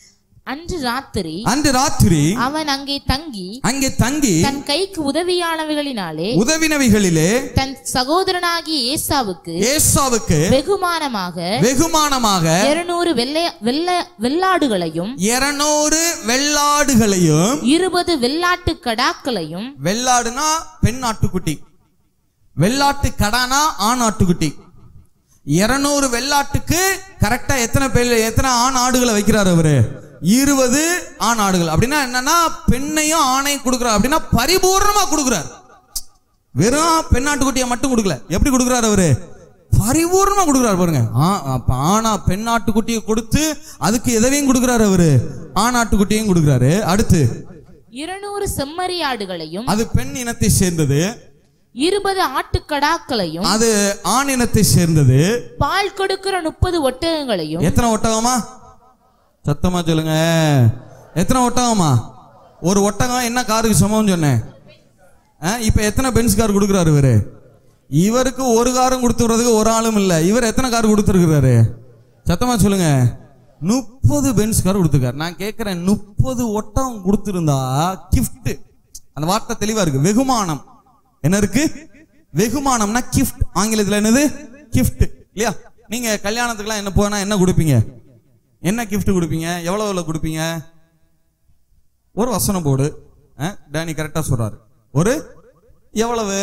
அன்று ராத்திரி அன்று ராத்திரி அவன் அங்கே தங்கி அங்கே தங்கி தன் கைக்கு உதவியானவைகளினாலே உதவினவைகளிலே தன் சகோதரனாகிய ஏசாவுக்கு ஏசாவுக்கு வெகுமானமாக வெகுமானமாக இருநூறு வெள்ளை வெள்ள வெள்ளாடுகளையும் இருநூறு வெள்ளாடுகளையும் இருபது வெள்ளாட்டு கடாக்களையும் வெள்ளாடுனா பெண் ஆட்டுக்குட்டி வெள்ளாட்டு கடானா ஆண் ஆட்டுக்குட்டி இருநூறு வெள்ளாட்டுக்கு கரெக்டா எத்தனை பெண் எத்தனை ஆண் ஆடுகளை வைக்கிறாரு அவரு இருபது ஆண் ஆடுகள் அப்படின்னா என்னன்னா பெண்ணையும் ஆணையும் கொடுக்குறாரு அப்படின்னா பரிபூர்ணமா கொடுக்குறாரு வெறும் பெண்ணாட்டுக்குட்டியை மட்டும் கொடுக்கல எப்படி கொடுக்குறாரு அவரு பரிபூர்ணமா கொடுக்குறாரு பாருங்க ஆ, அப்ப ஆனா பெண்ணாட்டுக்குட்டியை கொடுத்து அதுக்கு எதவையும் கொடுக்குறாரு அவரு ஆணாட்டுக்குட்டியும் கொடுக்குறாரு அடுத்து இருநூறு செம்மறியாடுகளையும் அது பெண் இனத்தை சேர்ந்தது இருபது ஆட்டுக்கடாக்களையும் அது ஆண் இனத்தை சேர்ந்தது பால் கொடுக்கிற முப்பது ஒட்டகங்களையும் எத்தனை ஒட்டகமா சத்தமா சொல்லுங்க எத்தனை ஒட்டகமா ஒரு ஒட்டகம் என்ன காருக்கு சமம்னு சொன்னேன் ஆ, இப்ப எத்தனை பென்ஸ் கார் கொடுக்குறாரு இவரு இவருக்கு ஒரு காரும் கொடுத்துறதுக்கு ஒரு ஆளும் இல்ல இவர் எத்தனை கார் கொடுத்துருக்கிறாரு சத்தமா சொல்லுங்க முப்பது பென்ஸ் கார் கொடுத்துருக்காரு நான் கேட்கிறேன் முப்பது ஒட்டகம் கொடுத்திருந்தா gift அந்த வார்த்தை தெளிவா இருக்கு வெகுமானம் என்ன இருக்கு வெகுமானம்னா கிஃப்ட் ஆங்கிலத்துல என்னது கிஃப்ட் இல்லையா நீங்க கல்யாணத்துக்குலாம் என்ன போனா என்ன கொடுப்பீங்க என்ன gift கொடுப்பீங்க எவ்வளவு எவ்வளவு கொடுப்பீங்க ஒரு வசனம் போடு ஆ, டேனி கரெக்டா சொல்றாரு ஒரு எவ்வளவு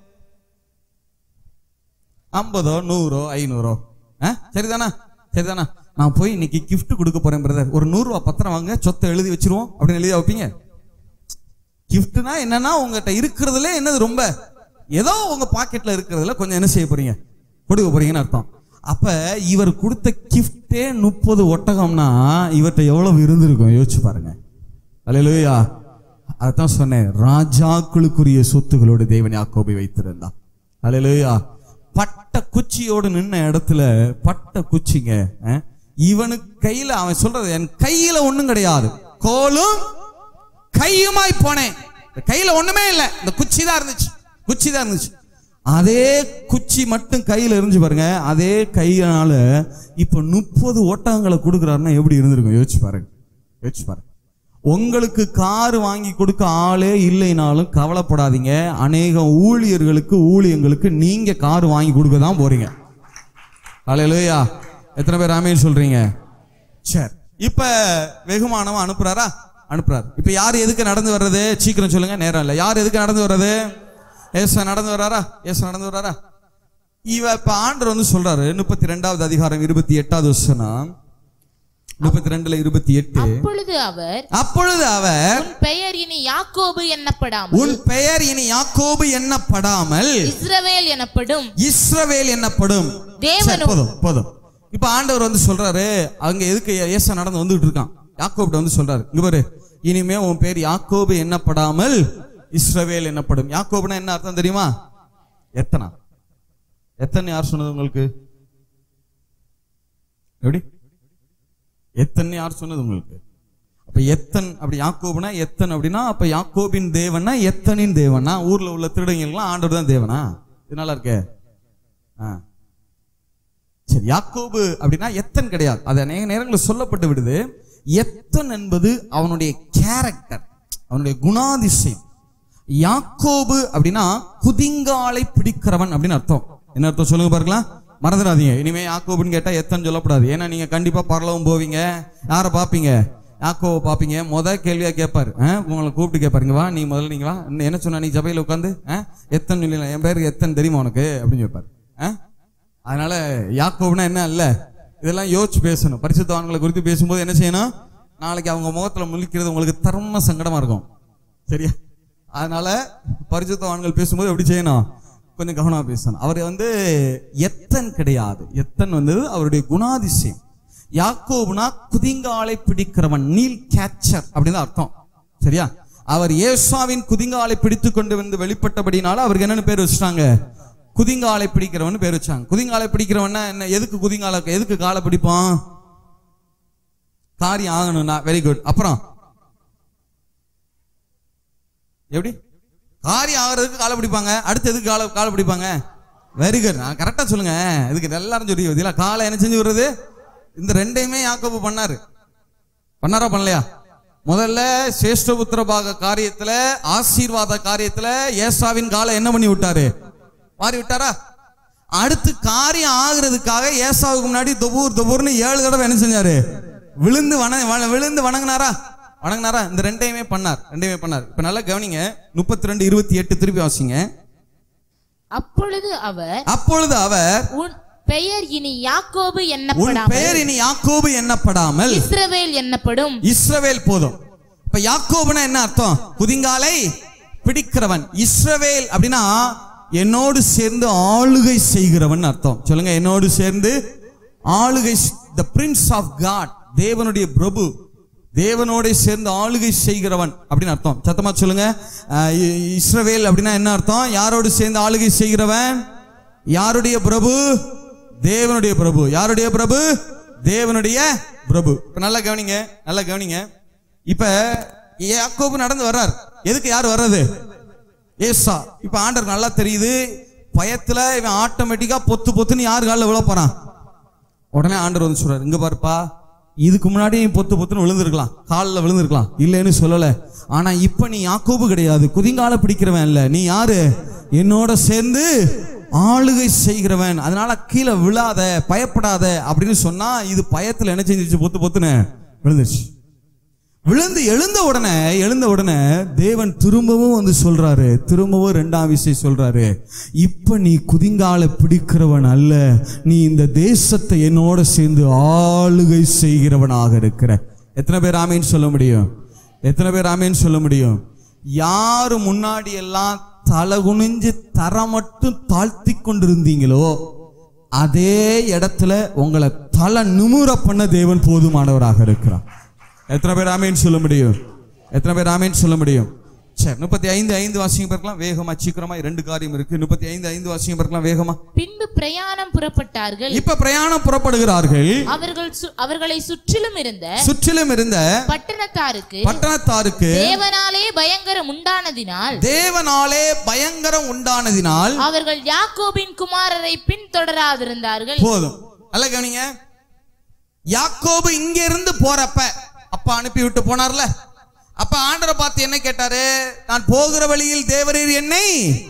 ஐம்பதோ நூறோ ஐநூறோ ஆ, சரிதானா சரிதானா நான் போய் இன்னைக்கு gift கொடுக்க போறேன் பிரதர் ஒரு நூறு ரூபா பத்திரம் வாங்க சொத்தை எழுதி வச்சிருவோம் அப்படின்னு எழுதி வைப்பீங்க கிஃப்ட்னா என்னன்னா உங்ககிட்ட இருக்கிறதுல என்னது ரொம்ப ஏதோ உங்க பாக்கெட்ல இருக்கிறதுல கொஞ்சம் என்ன செய்ய போறீங்க கொடுக்க போறீங்கன்னு அர்த்தம் அப்ப இவர் கொடுத்த கிஃப்டே முப்பது ஒட்டகம்னா இவர்கிட்ட எவ்வளவு இருந்திருக்கும் யோசிச்சு பாருங்க அல்லேலூயா அதான் சொன்னேன் ராஜாக்களுக்குரிய சொத்துகளோடு தேவன் யாக்கோபை வைத்திருந்தான் அல்லேலூயா பட்ட குச்சியோடு நின்ன இடத்துல பட்ட குச்சிங்க அஹ், இவனுக்கு கையில அவன் சொல்றது என் கையில ஒண்ணும் கிடையாது கோலும் கையுமாய் போனேன் இந்த கையில ஒண்ணுமே இல்ல இந்த குச்சி தான் இருந்துச்சு குச்சி தான் இருந்துச்சு அதே குச்சி மட்டும் கையில இருந்துச்சு பாருங்க அதே கையினால இப்ப முப்பது ஒட்டகங்களை கொடுக்குறாருன்னா எப்படி இருந்திருக்கும் யோசிச்சு பாருங்க யோசிச்சு பாருங்க உங்களுக்கு கார் வாங்கி கொடுக்க ஆளே இல்லைனாலும் கவலைப்படாதீங்க அநேக ஊழியர்களுக்கு ஊழியங்களுக்கு நீங்க கார் வாங்கி கொடுக்க தான் போறீங்க அலையலுயா எத்தனை பேர் ஆமேன்னு சொல்றீங்க சரி இப்ப வெகுமானம் அனுப்புறாரா அனுப்புறாரு இப்ப யார் எதுக்கு நடந்து வர்றது சீக்கிரம் சொல்லுங்க நேரம் இல்ல யார் எதுக்கு நடந்து வர்றது ஏசா நடந்து வர்றாரா ஏசா நடந்து வர்றாரா இவ இப்ப ஆண்டர் வந்து சொல்றாரு முப்பத்தி ரெண்டாவது அதிகாரம் இருபத்தி எட்டாவது வசனம் முப்பத்தி ரெண்டுல இருபத்தி எட்டு அப்பொழுது அவர் அப்பொழுது அவர் உன் பெயர் இனி யாக்கோபு எண்ணப்படாமல் உன் பெயர் இனி யாக்கோபு எண்ணப்படாமல் இஸ்ரவேல் எனப்படும் இஸ்ரவேல் என்னப்படும் தேவனும் சரி, போதும் போதும் இப்ப ஆண்டவர் வந்து சொல்றாரு அங்க எதுக்கு ஏசா நடந்து வந்துட்டு இருக்கான் யாக்கோப்ட வந்து சொல்றாரு இங்க பாரு இனிமே உன் பேர் யாக்கோபு எண்ணப்படாமல் இஸ்ரவேல் என்னப்படும் யாக்கோபுனா என்ன அர்த்தம் தெரியுமா எத்தனா எத்தனை யார் சொன்னது உங்களுக்கு எப்படி எத்தனை யார் சொன்னது உங்களுக்கு அப்ப எத்தன் அப்படி யாக்கோபுனா எத்தன் அப்படின்னா அப்ப யாக்கோபின் தேவனா எத்தனின் தேவனா ஊர்ல உள்ள திருடங்களுக்கெல்லாம் ஆண்டவர் தான் தேவனா இது நல்லா இருக்கே ஆ. சரி யாக்கோபு அப்படின்னா எத்தன் கிடையாது அது அநேக நேரங்களில் சொல்லப்பட்டு விடுது எத்தன் என்பது அவனுடைய கேரக்டர் அவனுடைய குணாதிசயம் யாக்கோபு அப்படின்னா குதிங்காலை பிடிக்கிறவன் அப்படின்னு அர்த்தம் என்ன அர்த்தம் சொல்லுங்க பாருங்களா மறந்துடாதீங்க இனிமே யாக்கோபுன்னு கேட்டா எத்தனை சொல்லக்கூடாது ஏன்னா நீங்க கண்டிப்பா பரலவும் போவீங்க யாரை பார்ப்பீங்க யாக்கோவை பார்ப்பீங்க முத கேள்வியா கேட்பாரு ஆ, உங்களை கூப்பிட்டு கேட்பாருங்க வா நீ முதல்ல நீங்க வா என்ன- என்ன சொன்னா நீ சபையில உட்காந்து எத்தனை சொல்லல என் பேருக்கு எத்தனை தெரியுமா உனக்கு அப்படின்னு கேட்பாரு ஆ? அதனால யாக்கோபுனா என்ன இல்ல இதெல்லாம் யோசிச்சு பேசணும் பரிசுத்தவான்களை குறித்து பேசும்போது என்ன செய்யணும் நாளைக்கு அவங்க முகத்துல முழிக்கிறது உங்களுக்கு தர்ம சங்கடமா இருக்கும் சரியா அதனால பரிசுத்தவான்கள் பேசும்போது எப்படி செய்யணும் கொஞ்சம் கவனமா பேசணும் அவர் வந்து எத்தன் கிடையாது எத்தன் வந்து அவருடைய குணாதிசயம் யாக்கோபுனா குதிங்காலை பிடிக்கிறவன் நீல் கேச்சர் அப்படின்னு அர்த்தம் சரியா அவர் ஏசாவின் குதிங்காலை பிடித்து கொண்டு வந்து வெளிப்பட்டபடினால அவருக்கு என்னன்னு பேர் வச்சுட்டாங்க குதிங்காலை பிடிக்கிறவன் பேர் வச்சாங்க குதிங்காலை பிடிக்கிறவன்னா என்ன எதுக்கு குதிங்கால எதுக்கு காலை பிடிப்பான் காரியம் ஆகணும்னா வெரி குட் அப்புறம் எப்படி காரியம் ஆகிறதுக்கு காலை பிடிப்பாங்க அடுத்து எதுக்கு காலை காலை பிடிப்பாங்க வெரி குட் நான் கரெக்டா சொல்லுங்க இதுக்கு எல்லாரும் சொல்லி பார்த்தீங்களா காலை என்ன செஞ்சு விடுறது இந்த ரெண்டையுமே யாக்கோபு பண்ணாரு பண்ணாரா பண்ணலையா முதல்ல சேஷ்டபுத்திர பாக காரியத்துல ஆசீர்வாத காரியத்துல ஏசாவின் காலை என்ன பண்ணி விட்டாரு மாறி விட்டாரா அடுத்து காரியம் ஆகுறதுக்காக ஏசாவுக்கு முன்னாடி தொபூர் தொபூர்னு ஏழு தடவை என்ன செஞ்சாரு விழுந்து வண வண- விழுந்து வணங்கினாரா வணங்கினாரா இந்த ரெண்டையுமே பண்ணார் ரெண்டையுமே பண்ணார் இப்ப நல்லா கவனிங்க முப்பத்தி ரெண்டு இருபத்தி எட்டு திருப்பி வாசிங்க அப்பொழுது அவர் அப்பொழுது அவர் உன் பெயர் இனி யாக்கோபு உன் எண்ணப்படாமல் பெயர் இனி யாக்கோபு எண்ணப்படாமல் இஸ்ரவேல் எண்ணப்படும் இஸ்ரவேல் போதும் இப்ப யாக்கோபுனா என்ன அர்த்தம் குதிங்காலை பிடிக்கிறவன் இஸ்ரவேல் அப்படின்னா என்னோடு சேர்ந்து ஆளுகை செய்கிறவன் அர்த்தம் சொல்லுங்க என்னோடு சேர்ந்து ஆளுகை த பிரின்ஸ் ஆஃப் காட் தேவனுடைய பிரபு தேவனோட சேர்ந்து ஆளுகை செய்கிறவன் அப்படின்னு அர்த்தம் சத்தமா சொல்லுங்க அஹ் இ- இஸ்ரவேல் அப்படின்னா என்ன அர்த்தம் யாரோடு சேர்ந்து ஆளுகை செய்கிறவன் யாருடைய பிரபு தேவனுடைய பிரபு யாருடைய பிரபு தேவனுடைய பிரபு இப்ப நல்லா கவனிங்க நல்லா கவனிங்க இப்ப யாக்கோபு நடந்து வர்றார் எதுக்கு யார் வர்றது ஏசா இப்ப ஆண்டர் நல்லா தெரியுது பயத்துல இவன் ஆட்டோமேட்டிக்கா பொத்து பொத்துன்னு யார் காலில் விழ போறான் உடனே ஆண்டர் வந்து சொல்றாரு இங்க பாருப்பா இதுக்கு முன்னாடி நீ பொத்து பொத்துன்னு விழுந்திருக்கலாம் காலில் விழுந்திருக்கலாம் இல்லைன்னு சொல்லல ஆனா இப்ப நீ யாக்கோபு கிடையாது குதிங்கால பிடிக்கிறவன் இல்ல நீ யாரு என்னோட சேர்ந்து ஆளுகை செய்கிறவன் அதனால கீழே விழாத பயப்படாத அப்படின்னு சொன்னா இது பயத்துல என்ன செஞ்சிருச்சு பொத்து பொத்துன்னு விழுந்துருச்சு விழுந்து எழுந்த உடனே எழுந்த உடனே தேவன் திரும்பவும் வந்து சொல்றாரு திரும்பவும் ரெண்டாம் விஷயம் சொல்றாரு இப்ப நீ குதிங்கால பிடிக்கிறவன் அல்ல நீ இந்த தேசத்தை என்னோட சேர்ந்து ஆளுகை செய்கிறவனாக இருக்கிற எத்தனை பேர் ஆமீன் சொல்ல முடியும் எத்தனை பேர் ஆமீன் சொல்ல முடியும் யாரு முன்னாடி எல்லாம் தலை குனிஞ்சு தர மட்டும் தாழ்த்தி கொண்டிருந்தீங்களோ அதே இடத்துல உங்களை தலை நிமுற பண்ண தேவன் போதுமானவராக இருக்கிறார் எத்தனை பேர் ஆமீன் சொல்ல முடியும் எத்தனை பேர் ஆமீன் சொல்ல முடியும் சரி முப்பத்தி ஐந்து ஐந்து வாசியம் பார்க்கலாம் வேகமா சீக்கிரமா ரெண்டு காரியம் இருக்கு முப்பத்தி ஐந்து ஐந்து வாசியம் பார்க்கலாம் வேகமா பின்பு பிரயாணம் புறப்பட்டார்கள் இப்ப பிரயாணம் புறப்படுகிறார்கள் அவர்கள் சு- அவர்களை சுற்றிலும் இருந்த சுற்றிலும் இருந்த பட்டணத்தாருக்கு பட்டணத்தாருக்கு தேவனாலே பயங்கரம் உண்டானதினால் தேவனாலே பயங்கரம் உண்டானதினால் அவர்கள் யாக்கோபின் குமாரரை பின்தொடராதிருந்தார்கள் போதும் நல்ல கவனிங்க யாக்கோபு இங்க இருந்து போறப்ப அப்பா அனுப்பி விட்டு போனார்ல அப்ப ஆண்டரை பார்த்து என்ன கேட்டாரு நான் போகிற வழியில் தேவரீர் என்னை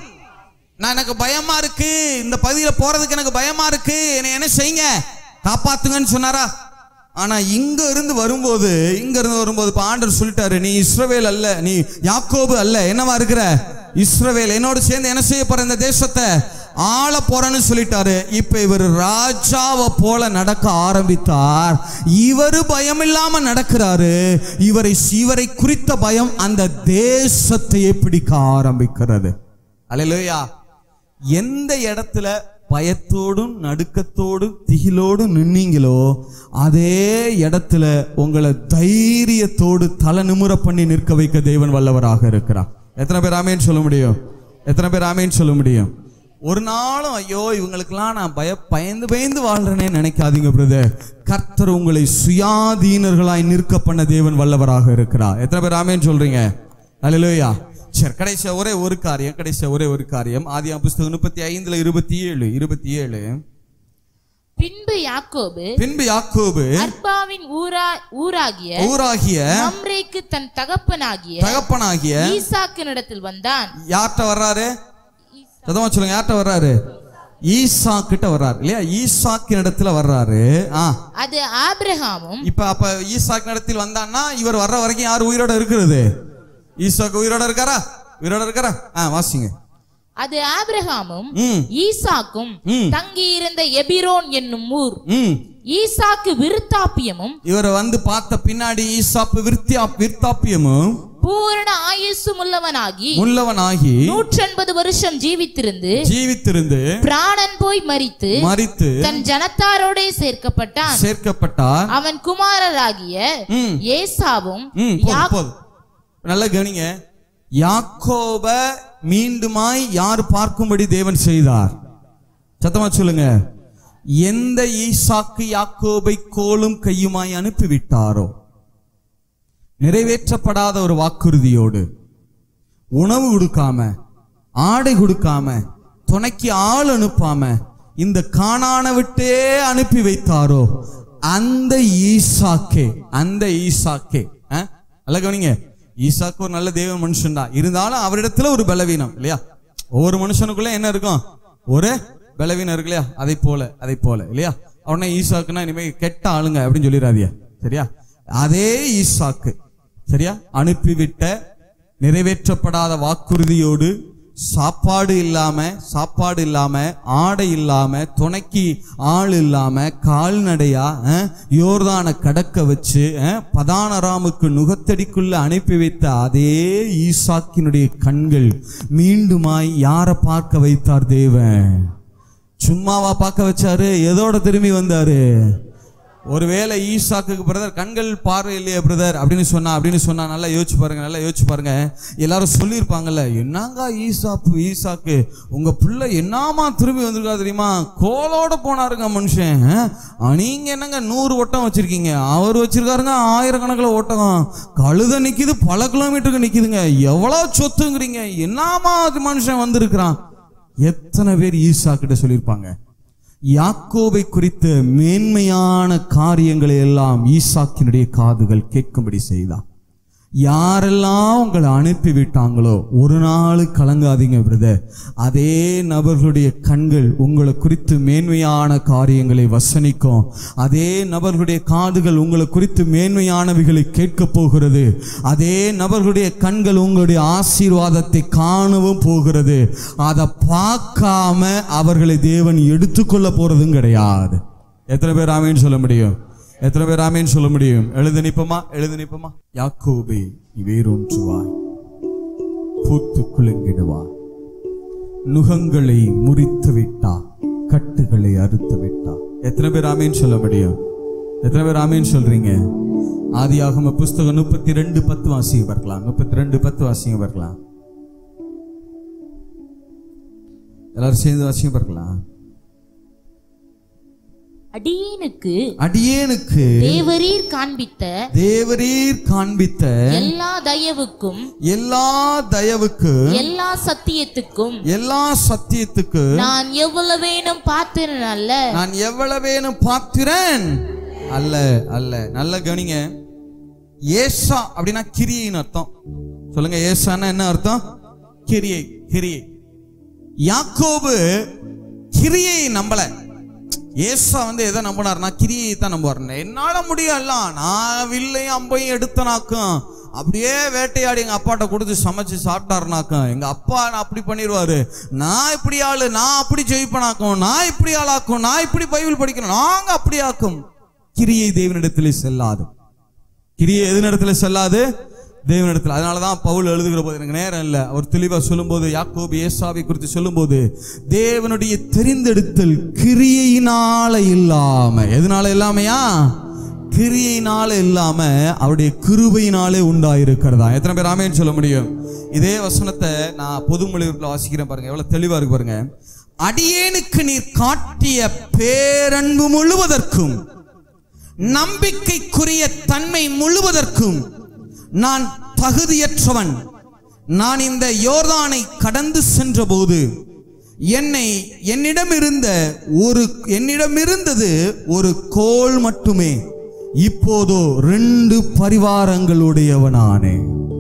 நான் எனக்கு பயமா இருக்கு இந்த பகுதியில போறதுக்கு எனக்கு பயமா இருக்கு என்னை என்ன செய்யுங்க காப்பாத்துங்கன்னு சொன்னாரா ஆனா இங்க இருந்து வரும்போது இங்க இருந்து வரும்போது இப்ப ஆண்டர் சொல்லிட்டாரு நீ இஸ்ரவேல் அல்ல நீ யாக்கோபு அல்ல என்னவா இருக்கிற இஸ்ரவேல் என்னோட சேர்ந்து என்ன செய்ய போற இந்த தேசத்தை ஆள போறேன்னு சொல்லிட்டாரு இப்ப இவர் ராஜாவை போல நடக்க ஆரம்பித்தார் இவரு பயம் இல்லாம நடக்கிறாரு இவரை இவரை குறித்த பயம் அந்த தேசத்தையே பிடிக்க ஆரம்பிக்கிறது அல்லேலூயா எந்த இடத்துல பயத்தோடும் நடுக்கத்தோடும் திகிலோடும் நின்னீங்களோ அதே இடத்துல உங்களை தைரியத்தோடு தலை நிமுற பண்ணி நிற்க வைக்க தேவன் வல்லவராக இருக்கிறார் எத்தனை பேர் ஆமேன்னு சொல்ல முடியும் எத்தனை பேர் ஆமேன்னு சொல்ல முடியும் ஒரு நாளும் ஐயோ இவங்களுக்கெல்லாம் நான் பய பயந்து பயந்து வாழ்றேனே நினைக்காதீங்க பிரதர் கர்த்தர் உங்களை சுயாதீனர்களாய் நிற்க பண்ண தேவன் வல்லவராக இருக்கிறார் எத்தனை பேர் ஆமேன்னு சொல்றீங்க அல்லேலூயா சரி கடைசியா ஒரே ஒரு காரியம் கடைசியா ஒரே ஒரு காரியம் ஆதியா புஸ்தகம் முப்பத்தி ஐந்துல இருபத்தி ஏழு இருபத்தி ஏழு பின்பு யாக்கோபு பின்பு யாக்கோபு அர்பாவின் ஊரா ஊராகிய ஊராகிய மம்ரேக்கு தன் தகப்பனாகிய தகப்பனாகிய ஈசாக்கினிடத்தில் வந்தான் யார்கிட்ட வர்றாரு சதமா சொல்லுங்க யார்கிட்ட வர்றாரு ஈசா கிட்ட வர்றாரு இல்லையா ஈசாக்கின் இடத்துல வர்றாரு ஆ அது ஆபிரகாமும் இப்ப அப்ப ஈசாக்கு இடத்தில் வந்தான்னா இவர் வர்ற வரைக்கும் யார் உயிரோட இருக்கிறது ஈசாக்கு உயிரோட இருக்காரா உயிரோட இருக்காரா ஆ வாசிங்க அது ஆபிரகாமும் ம் ஈசாக்கும் ம். தங்கியிருந்த எபிரோன் என்னும் ஊர் ம் ஈசாக்கு விருத்தாப்பியமும் இவரை வந்து பார்த்த பின்னாடி ஈசாப்பு விருத்தியா விருத்தாப்பியமும் பூரண ஆயுசும் உள்ளவனாகி உள்ளவனாகி நூற்றெண்பது வருஷம் ஜீவித்திருந்து ஜீவித்திருந்து பிராணன் போய் மரித்து மரித்து தன் ஜனத்தாரோடே சேர்க்கப்பட்டான் சேர்க்கப்பட்டார் அவன் குமாரராகிய ம். ஏசாவும் ம், போதும், யாக்- போதும். நல்லா கவனிங்க யாக்கோப மீண்டுமாய் யார் பார்க்கும்படி தேவன் செய்தார் சத்தமா சொல்லுங்க எந்த ஈசாக்கு யாக்கோபை கோலும் கையுமாய் அனுப்பிவிட்டாரோ நிறைவேற்றப்படாத ஒரு வாக்குறுதியோடு உணவு கொடுக்காம ஆடை கொடுக்காம துணைக்கு ஆள் அனுப்பாம இந்த காணான விட்டே அனுப்பி வைத்தாரோ அந்த ஈசாக்கே அந்த ஈசாக்கே ஆ? நல்லா கவனிங்க ஈசாக்கு ஒரு நல்ல தேவ மனுஷன் தான் இருந்தாலும் அவரிடத்துல ஒரு பலவீனம் இல்லையா ஒவ்வொரு மனுஷனுக்குள்ள என்ன இருக்கும் ஒரு பலவீனம் இருக்கு இல்லையா அதை போல அதை போல இல்லையா உடனே ஈசாக்குன்னா இனிமே கெட்ட ஆளுங்க அப்படின்னு சொல்லிடாதீங்க சரியா அதே ஈசாக்கு சரியா அனுப்பிவிட்ட நிறைவேற்றப்படாத வாக்குறுதியோடு சாப்பாடு இல்லாம சாப்பாடு இல்லாம ஆடை இல்லாம துணைக்கு ஆள் இல்லாம கால்நடையா அஹ், யோர்தானை கடக்க வச்சு அஹ், பதானராமுக்கு நுகத்தடிக்குள்ள அனுப்பி வைத்த அதே ஈசாக்கினுடைய கண்கள் மீண்டுமாய் யாரை பார்க்க வைத்தார் தேவன் சும்மாவா பார்க்க வச்சாரு எதோட திரும்பி வந்தாரு ஒருவேளை ஈசாக்குக்கு பிரதர் கண்கள் பார்வை இல்லையே பிரதர் அப்படின்னு சொன்னா அப்படின்னு சொன்னா நல்லா யோசிச்சு பாருங்க நல்லா யோசிச்சு பாருங்க எல்லாரும் சொல்லியிருப்பாங்கல்ல என்னங்க ஈசாப்பு ஈசாக்கு உங்க பிள்ளை என்னமா திரும்பி வந்திருக்கா தெரியுமா கோலோட போனாருங்க மனுஷன் ஆ, நீங்க என்னங்க நூறு ஒட்டம் வச்சிருக்கீங்க அவர் வச்சிருக்காருங்க ஆயிரக்கணக்கில் ஒட்டகம் கழுத நிக்குது பல கிலோமீட்டருக்கு நிக்குதுங்க எவ்வளவு சொத்துங்கிறீங்க என்னமா அது மனுஷன் வந்திருக்கிறான் எத்தனை பேர் ஈசா கிட்ட சொல்லியிருப்பாங்க யாக்கோபை குறித்த மேன்மையான காரியங்களை எல்லாம் ஈசாக்கினுடைய காதுகள் கேட்கும்படி செய்தான் யாரெல்லாம் உங்களை அனுப்பி விட்டாங்களோ ஒரு நாள் கலங்காதீங்க பிரதர் அதே நபர்களுடைய கண்கள் உங்களை குறித்து மேன்மையான காரியங்களை வசனிக்கும் அதே நபர்களுடைய காதுகள் உங்களை குறித்து மேன்மையானவைகளை கேட்க போகிறது அதே நபர்களுடைய கண்கள் உங்களுடைய ஆசீர்வாதத்தை காணவும் போகிறது அதை பார்க்காம அவர்களை தேவன் எடுத்துக்கொள்ள போறதும் கிடையாது எத்தனை பேர் ஆமேன்னு சொல்ல முடியும் எத்தனை பேர் ஆமேன்னு சொல்ல முடியும் எழுது நிப்பமா எழுது நிப்பமா யாக்கோபே நீ வேரூன்றுவாய் பூத்து குலுங்கிடுவாய் நுகங்களை முறித்து விட்டா கட்டுகளை அறுத்து விட்டா எத்தனை பேர் ஆமேன்னு சொல்ல முடியும் எத்தனை பேர் ஆமேன்னு சொல்றீங்க ஆதியாகம புஸ்தகம் முப்பத்தி ரெண்டு பத்து வாசிங்க பார்க்கலாம் முப்பத்தி ரெண்டு பத்து வாசிங்க பார்க்கலாம் எல்லாரும் சேர்ந்து வாசிங்க பார்க்கலாம் அடியேனுக்கு அடியேனுக்கு தேவரீர் காண்பித்த தேவரீர் காண்பித்த எல்லா தயவுக்கும் எல்லா தயவுக்கு எல்லா சத்தியத்துக்கும் எல்லா சத்தியத்துக்கு நான் எவ்வளவேனும் பார்த்தேன் அல்ல நான் எவ்வளவேனும் பார்க்கிறேன் அல்ல அல்ல நல்ல கவனிங்க ஏசா அப்படின்னா கிரியைன்னு அர்த்தம் சொல்லுங்க ஏசான்னா என்ன அர்த்தம் கிரியை கிரியை யாக்கோபு கிரியை நம்பல ஏசா வந்து எதை நம்பினார்னா கிரியை தான் நம்புவார் என்னால முடியல நான் வில்லையும் அம்பையும் எடுத்தனாக்கும் அப்படியே வேட்டையாடி எங்க அப்பாட்ட கொடுத்து சமைச்சு சாப்பிட்டாருனாக்கும் எங்க அப்பா நான் அப்படி பண்ணிடுவாரு நான் இப்படி ஆளு நான் அப்படி ஜெயிப்பனாக்கும் நான் இப்படி ஆளாக்கும் நான் இப்படி பைபிள் படிக்கணும் நாங்க அப்படி ஆக்கும் கிரியை தேவனிடத்திலே செல்லாது கிரியை எதனிடத்துல செல்லாது தேவனிடத்தில் அதனால தான் பவுல் எழுதுகிற போது எனக்கு நேரம் இல்லை அவர் தெளிவாக சொல்லும்போது யாக்கோபு ஏசாவை குறித்து சொல்லும்போது தேவனுடைய தெரிந்தெடுத்தல் கிரியையினால இல்லாம எதனால இல்லாமையா கிரியையினால இல்லாம அவருடைய கிருபையினாலே உண்டாயிருக்கிறதா எத்தனை பேர் ஆமேன்னு சொல்ல முடியும் இதே வசனத்தை நான் பொது மொழிபெயர்ப்புல வாசிக்கிறேன் பாருங்க எவ்வளவு தெளிவா இருக்கு பாருங்க அடியேனுக்கு நீர் காட்டிய பேரன்பு முழுவதற்கும் நம்பிக்கைக்குரிய தன்மை முழுவதற்கும் நான் தகுதியற்றவன் நான் இந்த யோர்தானை கடந்து சென்றபோது என்னை என்னிடம் இருந்த ஒரு என்னிடம் இருந்தது ஒரு கோல் மட்டுமே இப்போதோ ரெண்டு பரிவாரங்களுடையவனானே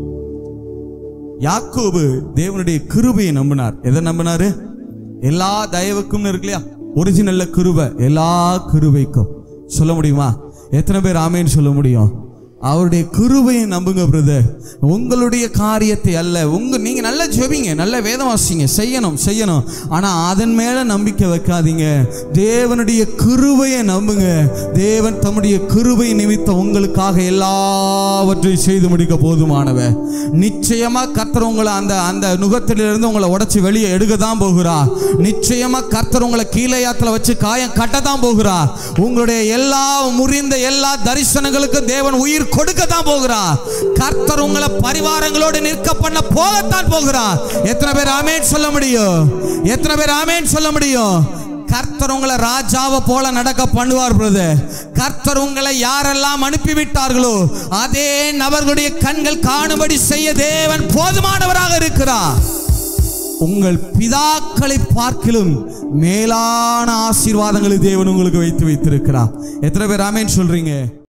யாக்கோபு தேவனுடைய கிருபையை நம்பினார் எதை நம்பினாரு எல்லா தயவுக்கும் இருக்கு இல்லையா ஒரிஜினல்ல கிருபை எல்லா கிருபைக்கும் சொல்ல முடியுமா எத்தனை பேர் ஆமேன்னு சொல்ல முடியும் அவருடைய கிருபையை நம்புங்க பிரதர் உங்களுடைய காரியத்தை அல்ல உங்க நீங்க நல்லா ஜெபிங்க நல்ல வேதம் வாசிங்க செய்யணும் செய்யணும் ஆனா அதன் மேல நம்பிக்கை வைக்காதீங்க தேவனுடைய கிருபையை நம்புங்க தேவன் தம்முடைய கிருபை நிமித்தம் உங்களுக்காக எல்லாவற்றையும் செய்து முடிக்க போதுமானவர் நிச்சயமா கர்த்தர் உங்களை அந்த அந்த நுகத்திலிருந்து உங்களை உடைச்சு வெளியே எடுக்க தான் போகிறார் நிச்சயமா கர்த்தர் உங்களை கீழையாத்துல வச்சு காயம் கட்ட தான் போகிறார் உங்களுடைய எல்லா முறிந்த எல்லா தரிசனங்களுக்கும் தேவன் உயிர் கொடுக்க தான் போகிறார் கர்த்தர் உங்களை பரிவாரங்களோடு நிற்க பண்ண போகத்தான் போகிறார் எத்தனை பேர் ஆமேன் சொல்ல முடியும் எத்தனை பேர் ஆமேன் சொல்ல முடியும் கர்த்தர் உங்களை ராஜாவை போல நடக்க பண்ணுவார் பிரதர் கர்த்தர் உங்களை யாரெல்லாம் அனுப்பி விட்டார்களோ அதே நபர்களுடைய கண்கள் காணும்படி செய்ய தேவன் போதுமானவராக இருக்கிறார் உங்கள் பிதாக்களை பார்க்கிலும் மேலான ஆசீர்வாதங்களை தேவன் உங்களுக்கு வைத்து வைத்திருக்கிறார் எத்தனை பேர் ஆமேன்னு சொல்றீங்க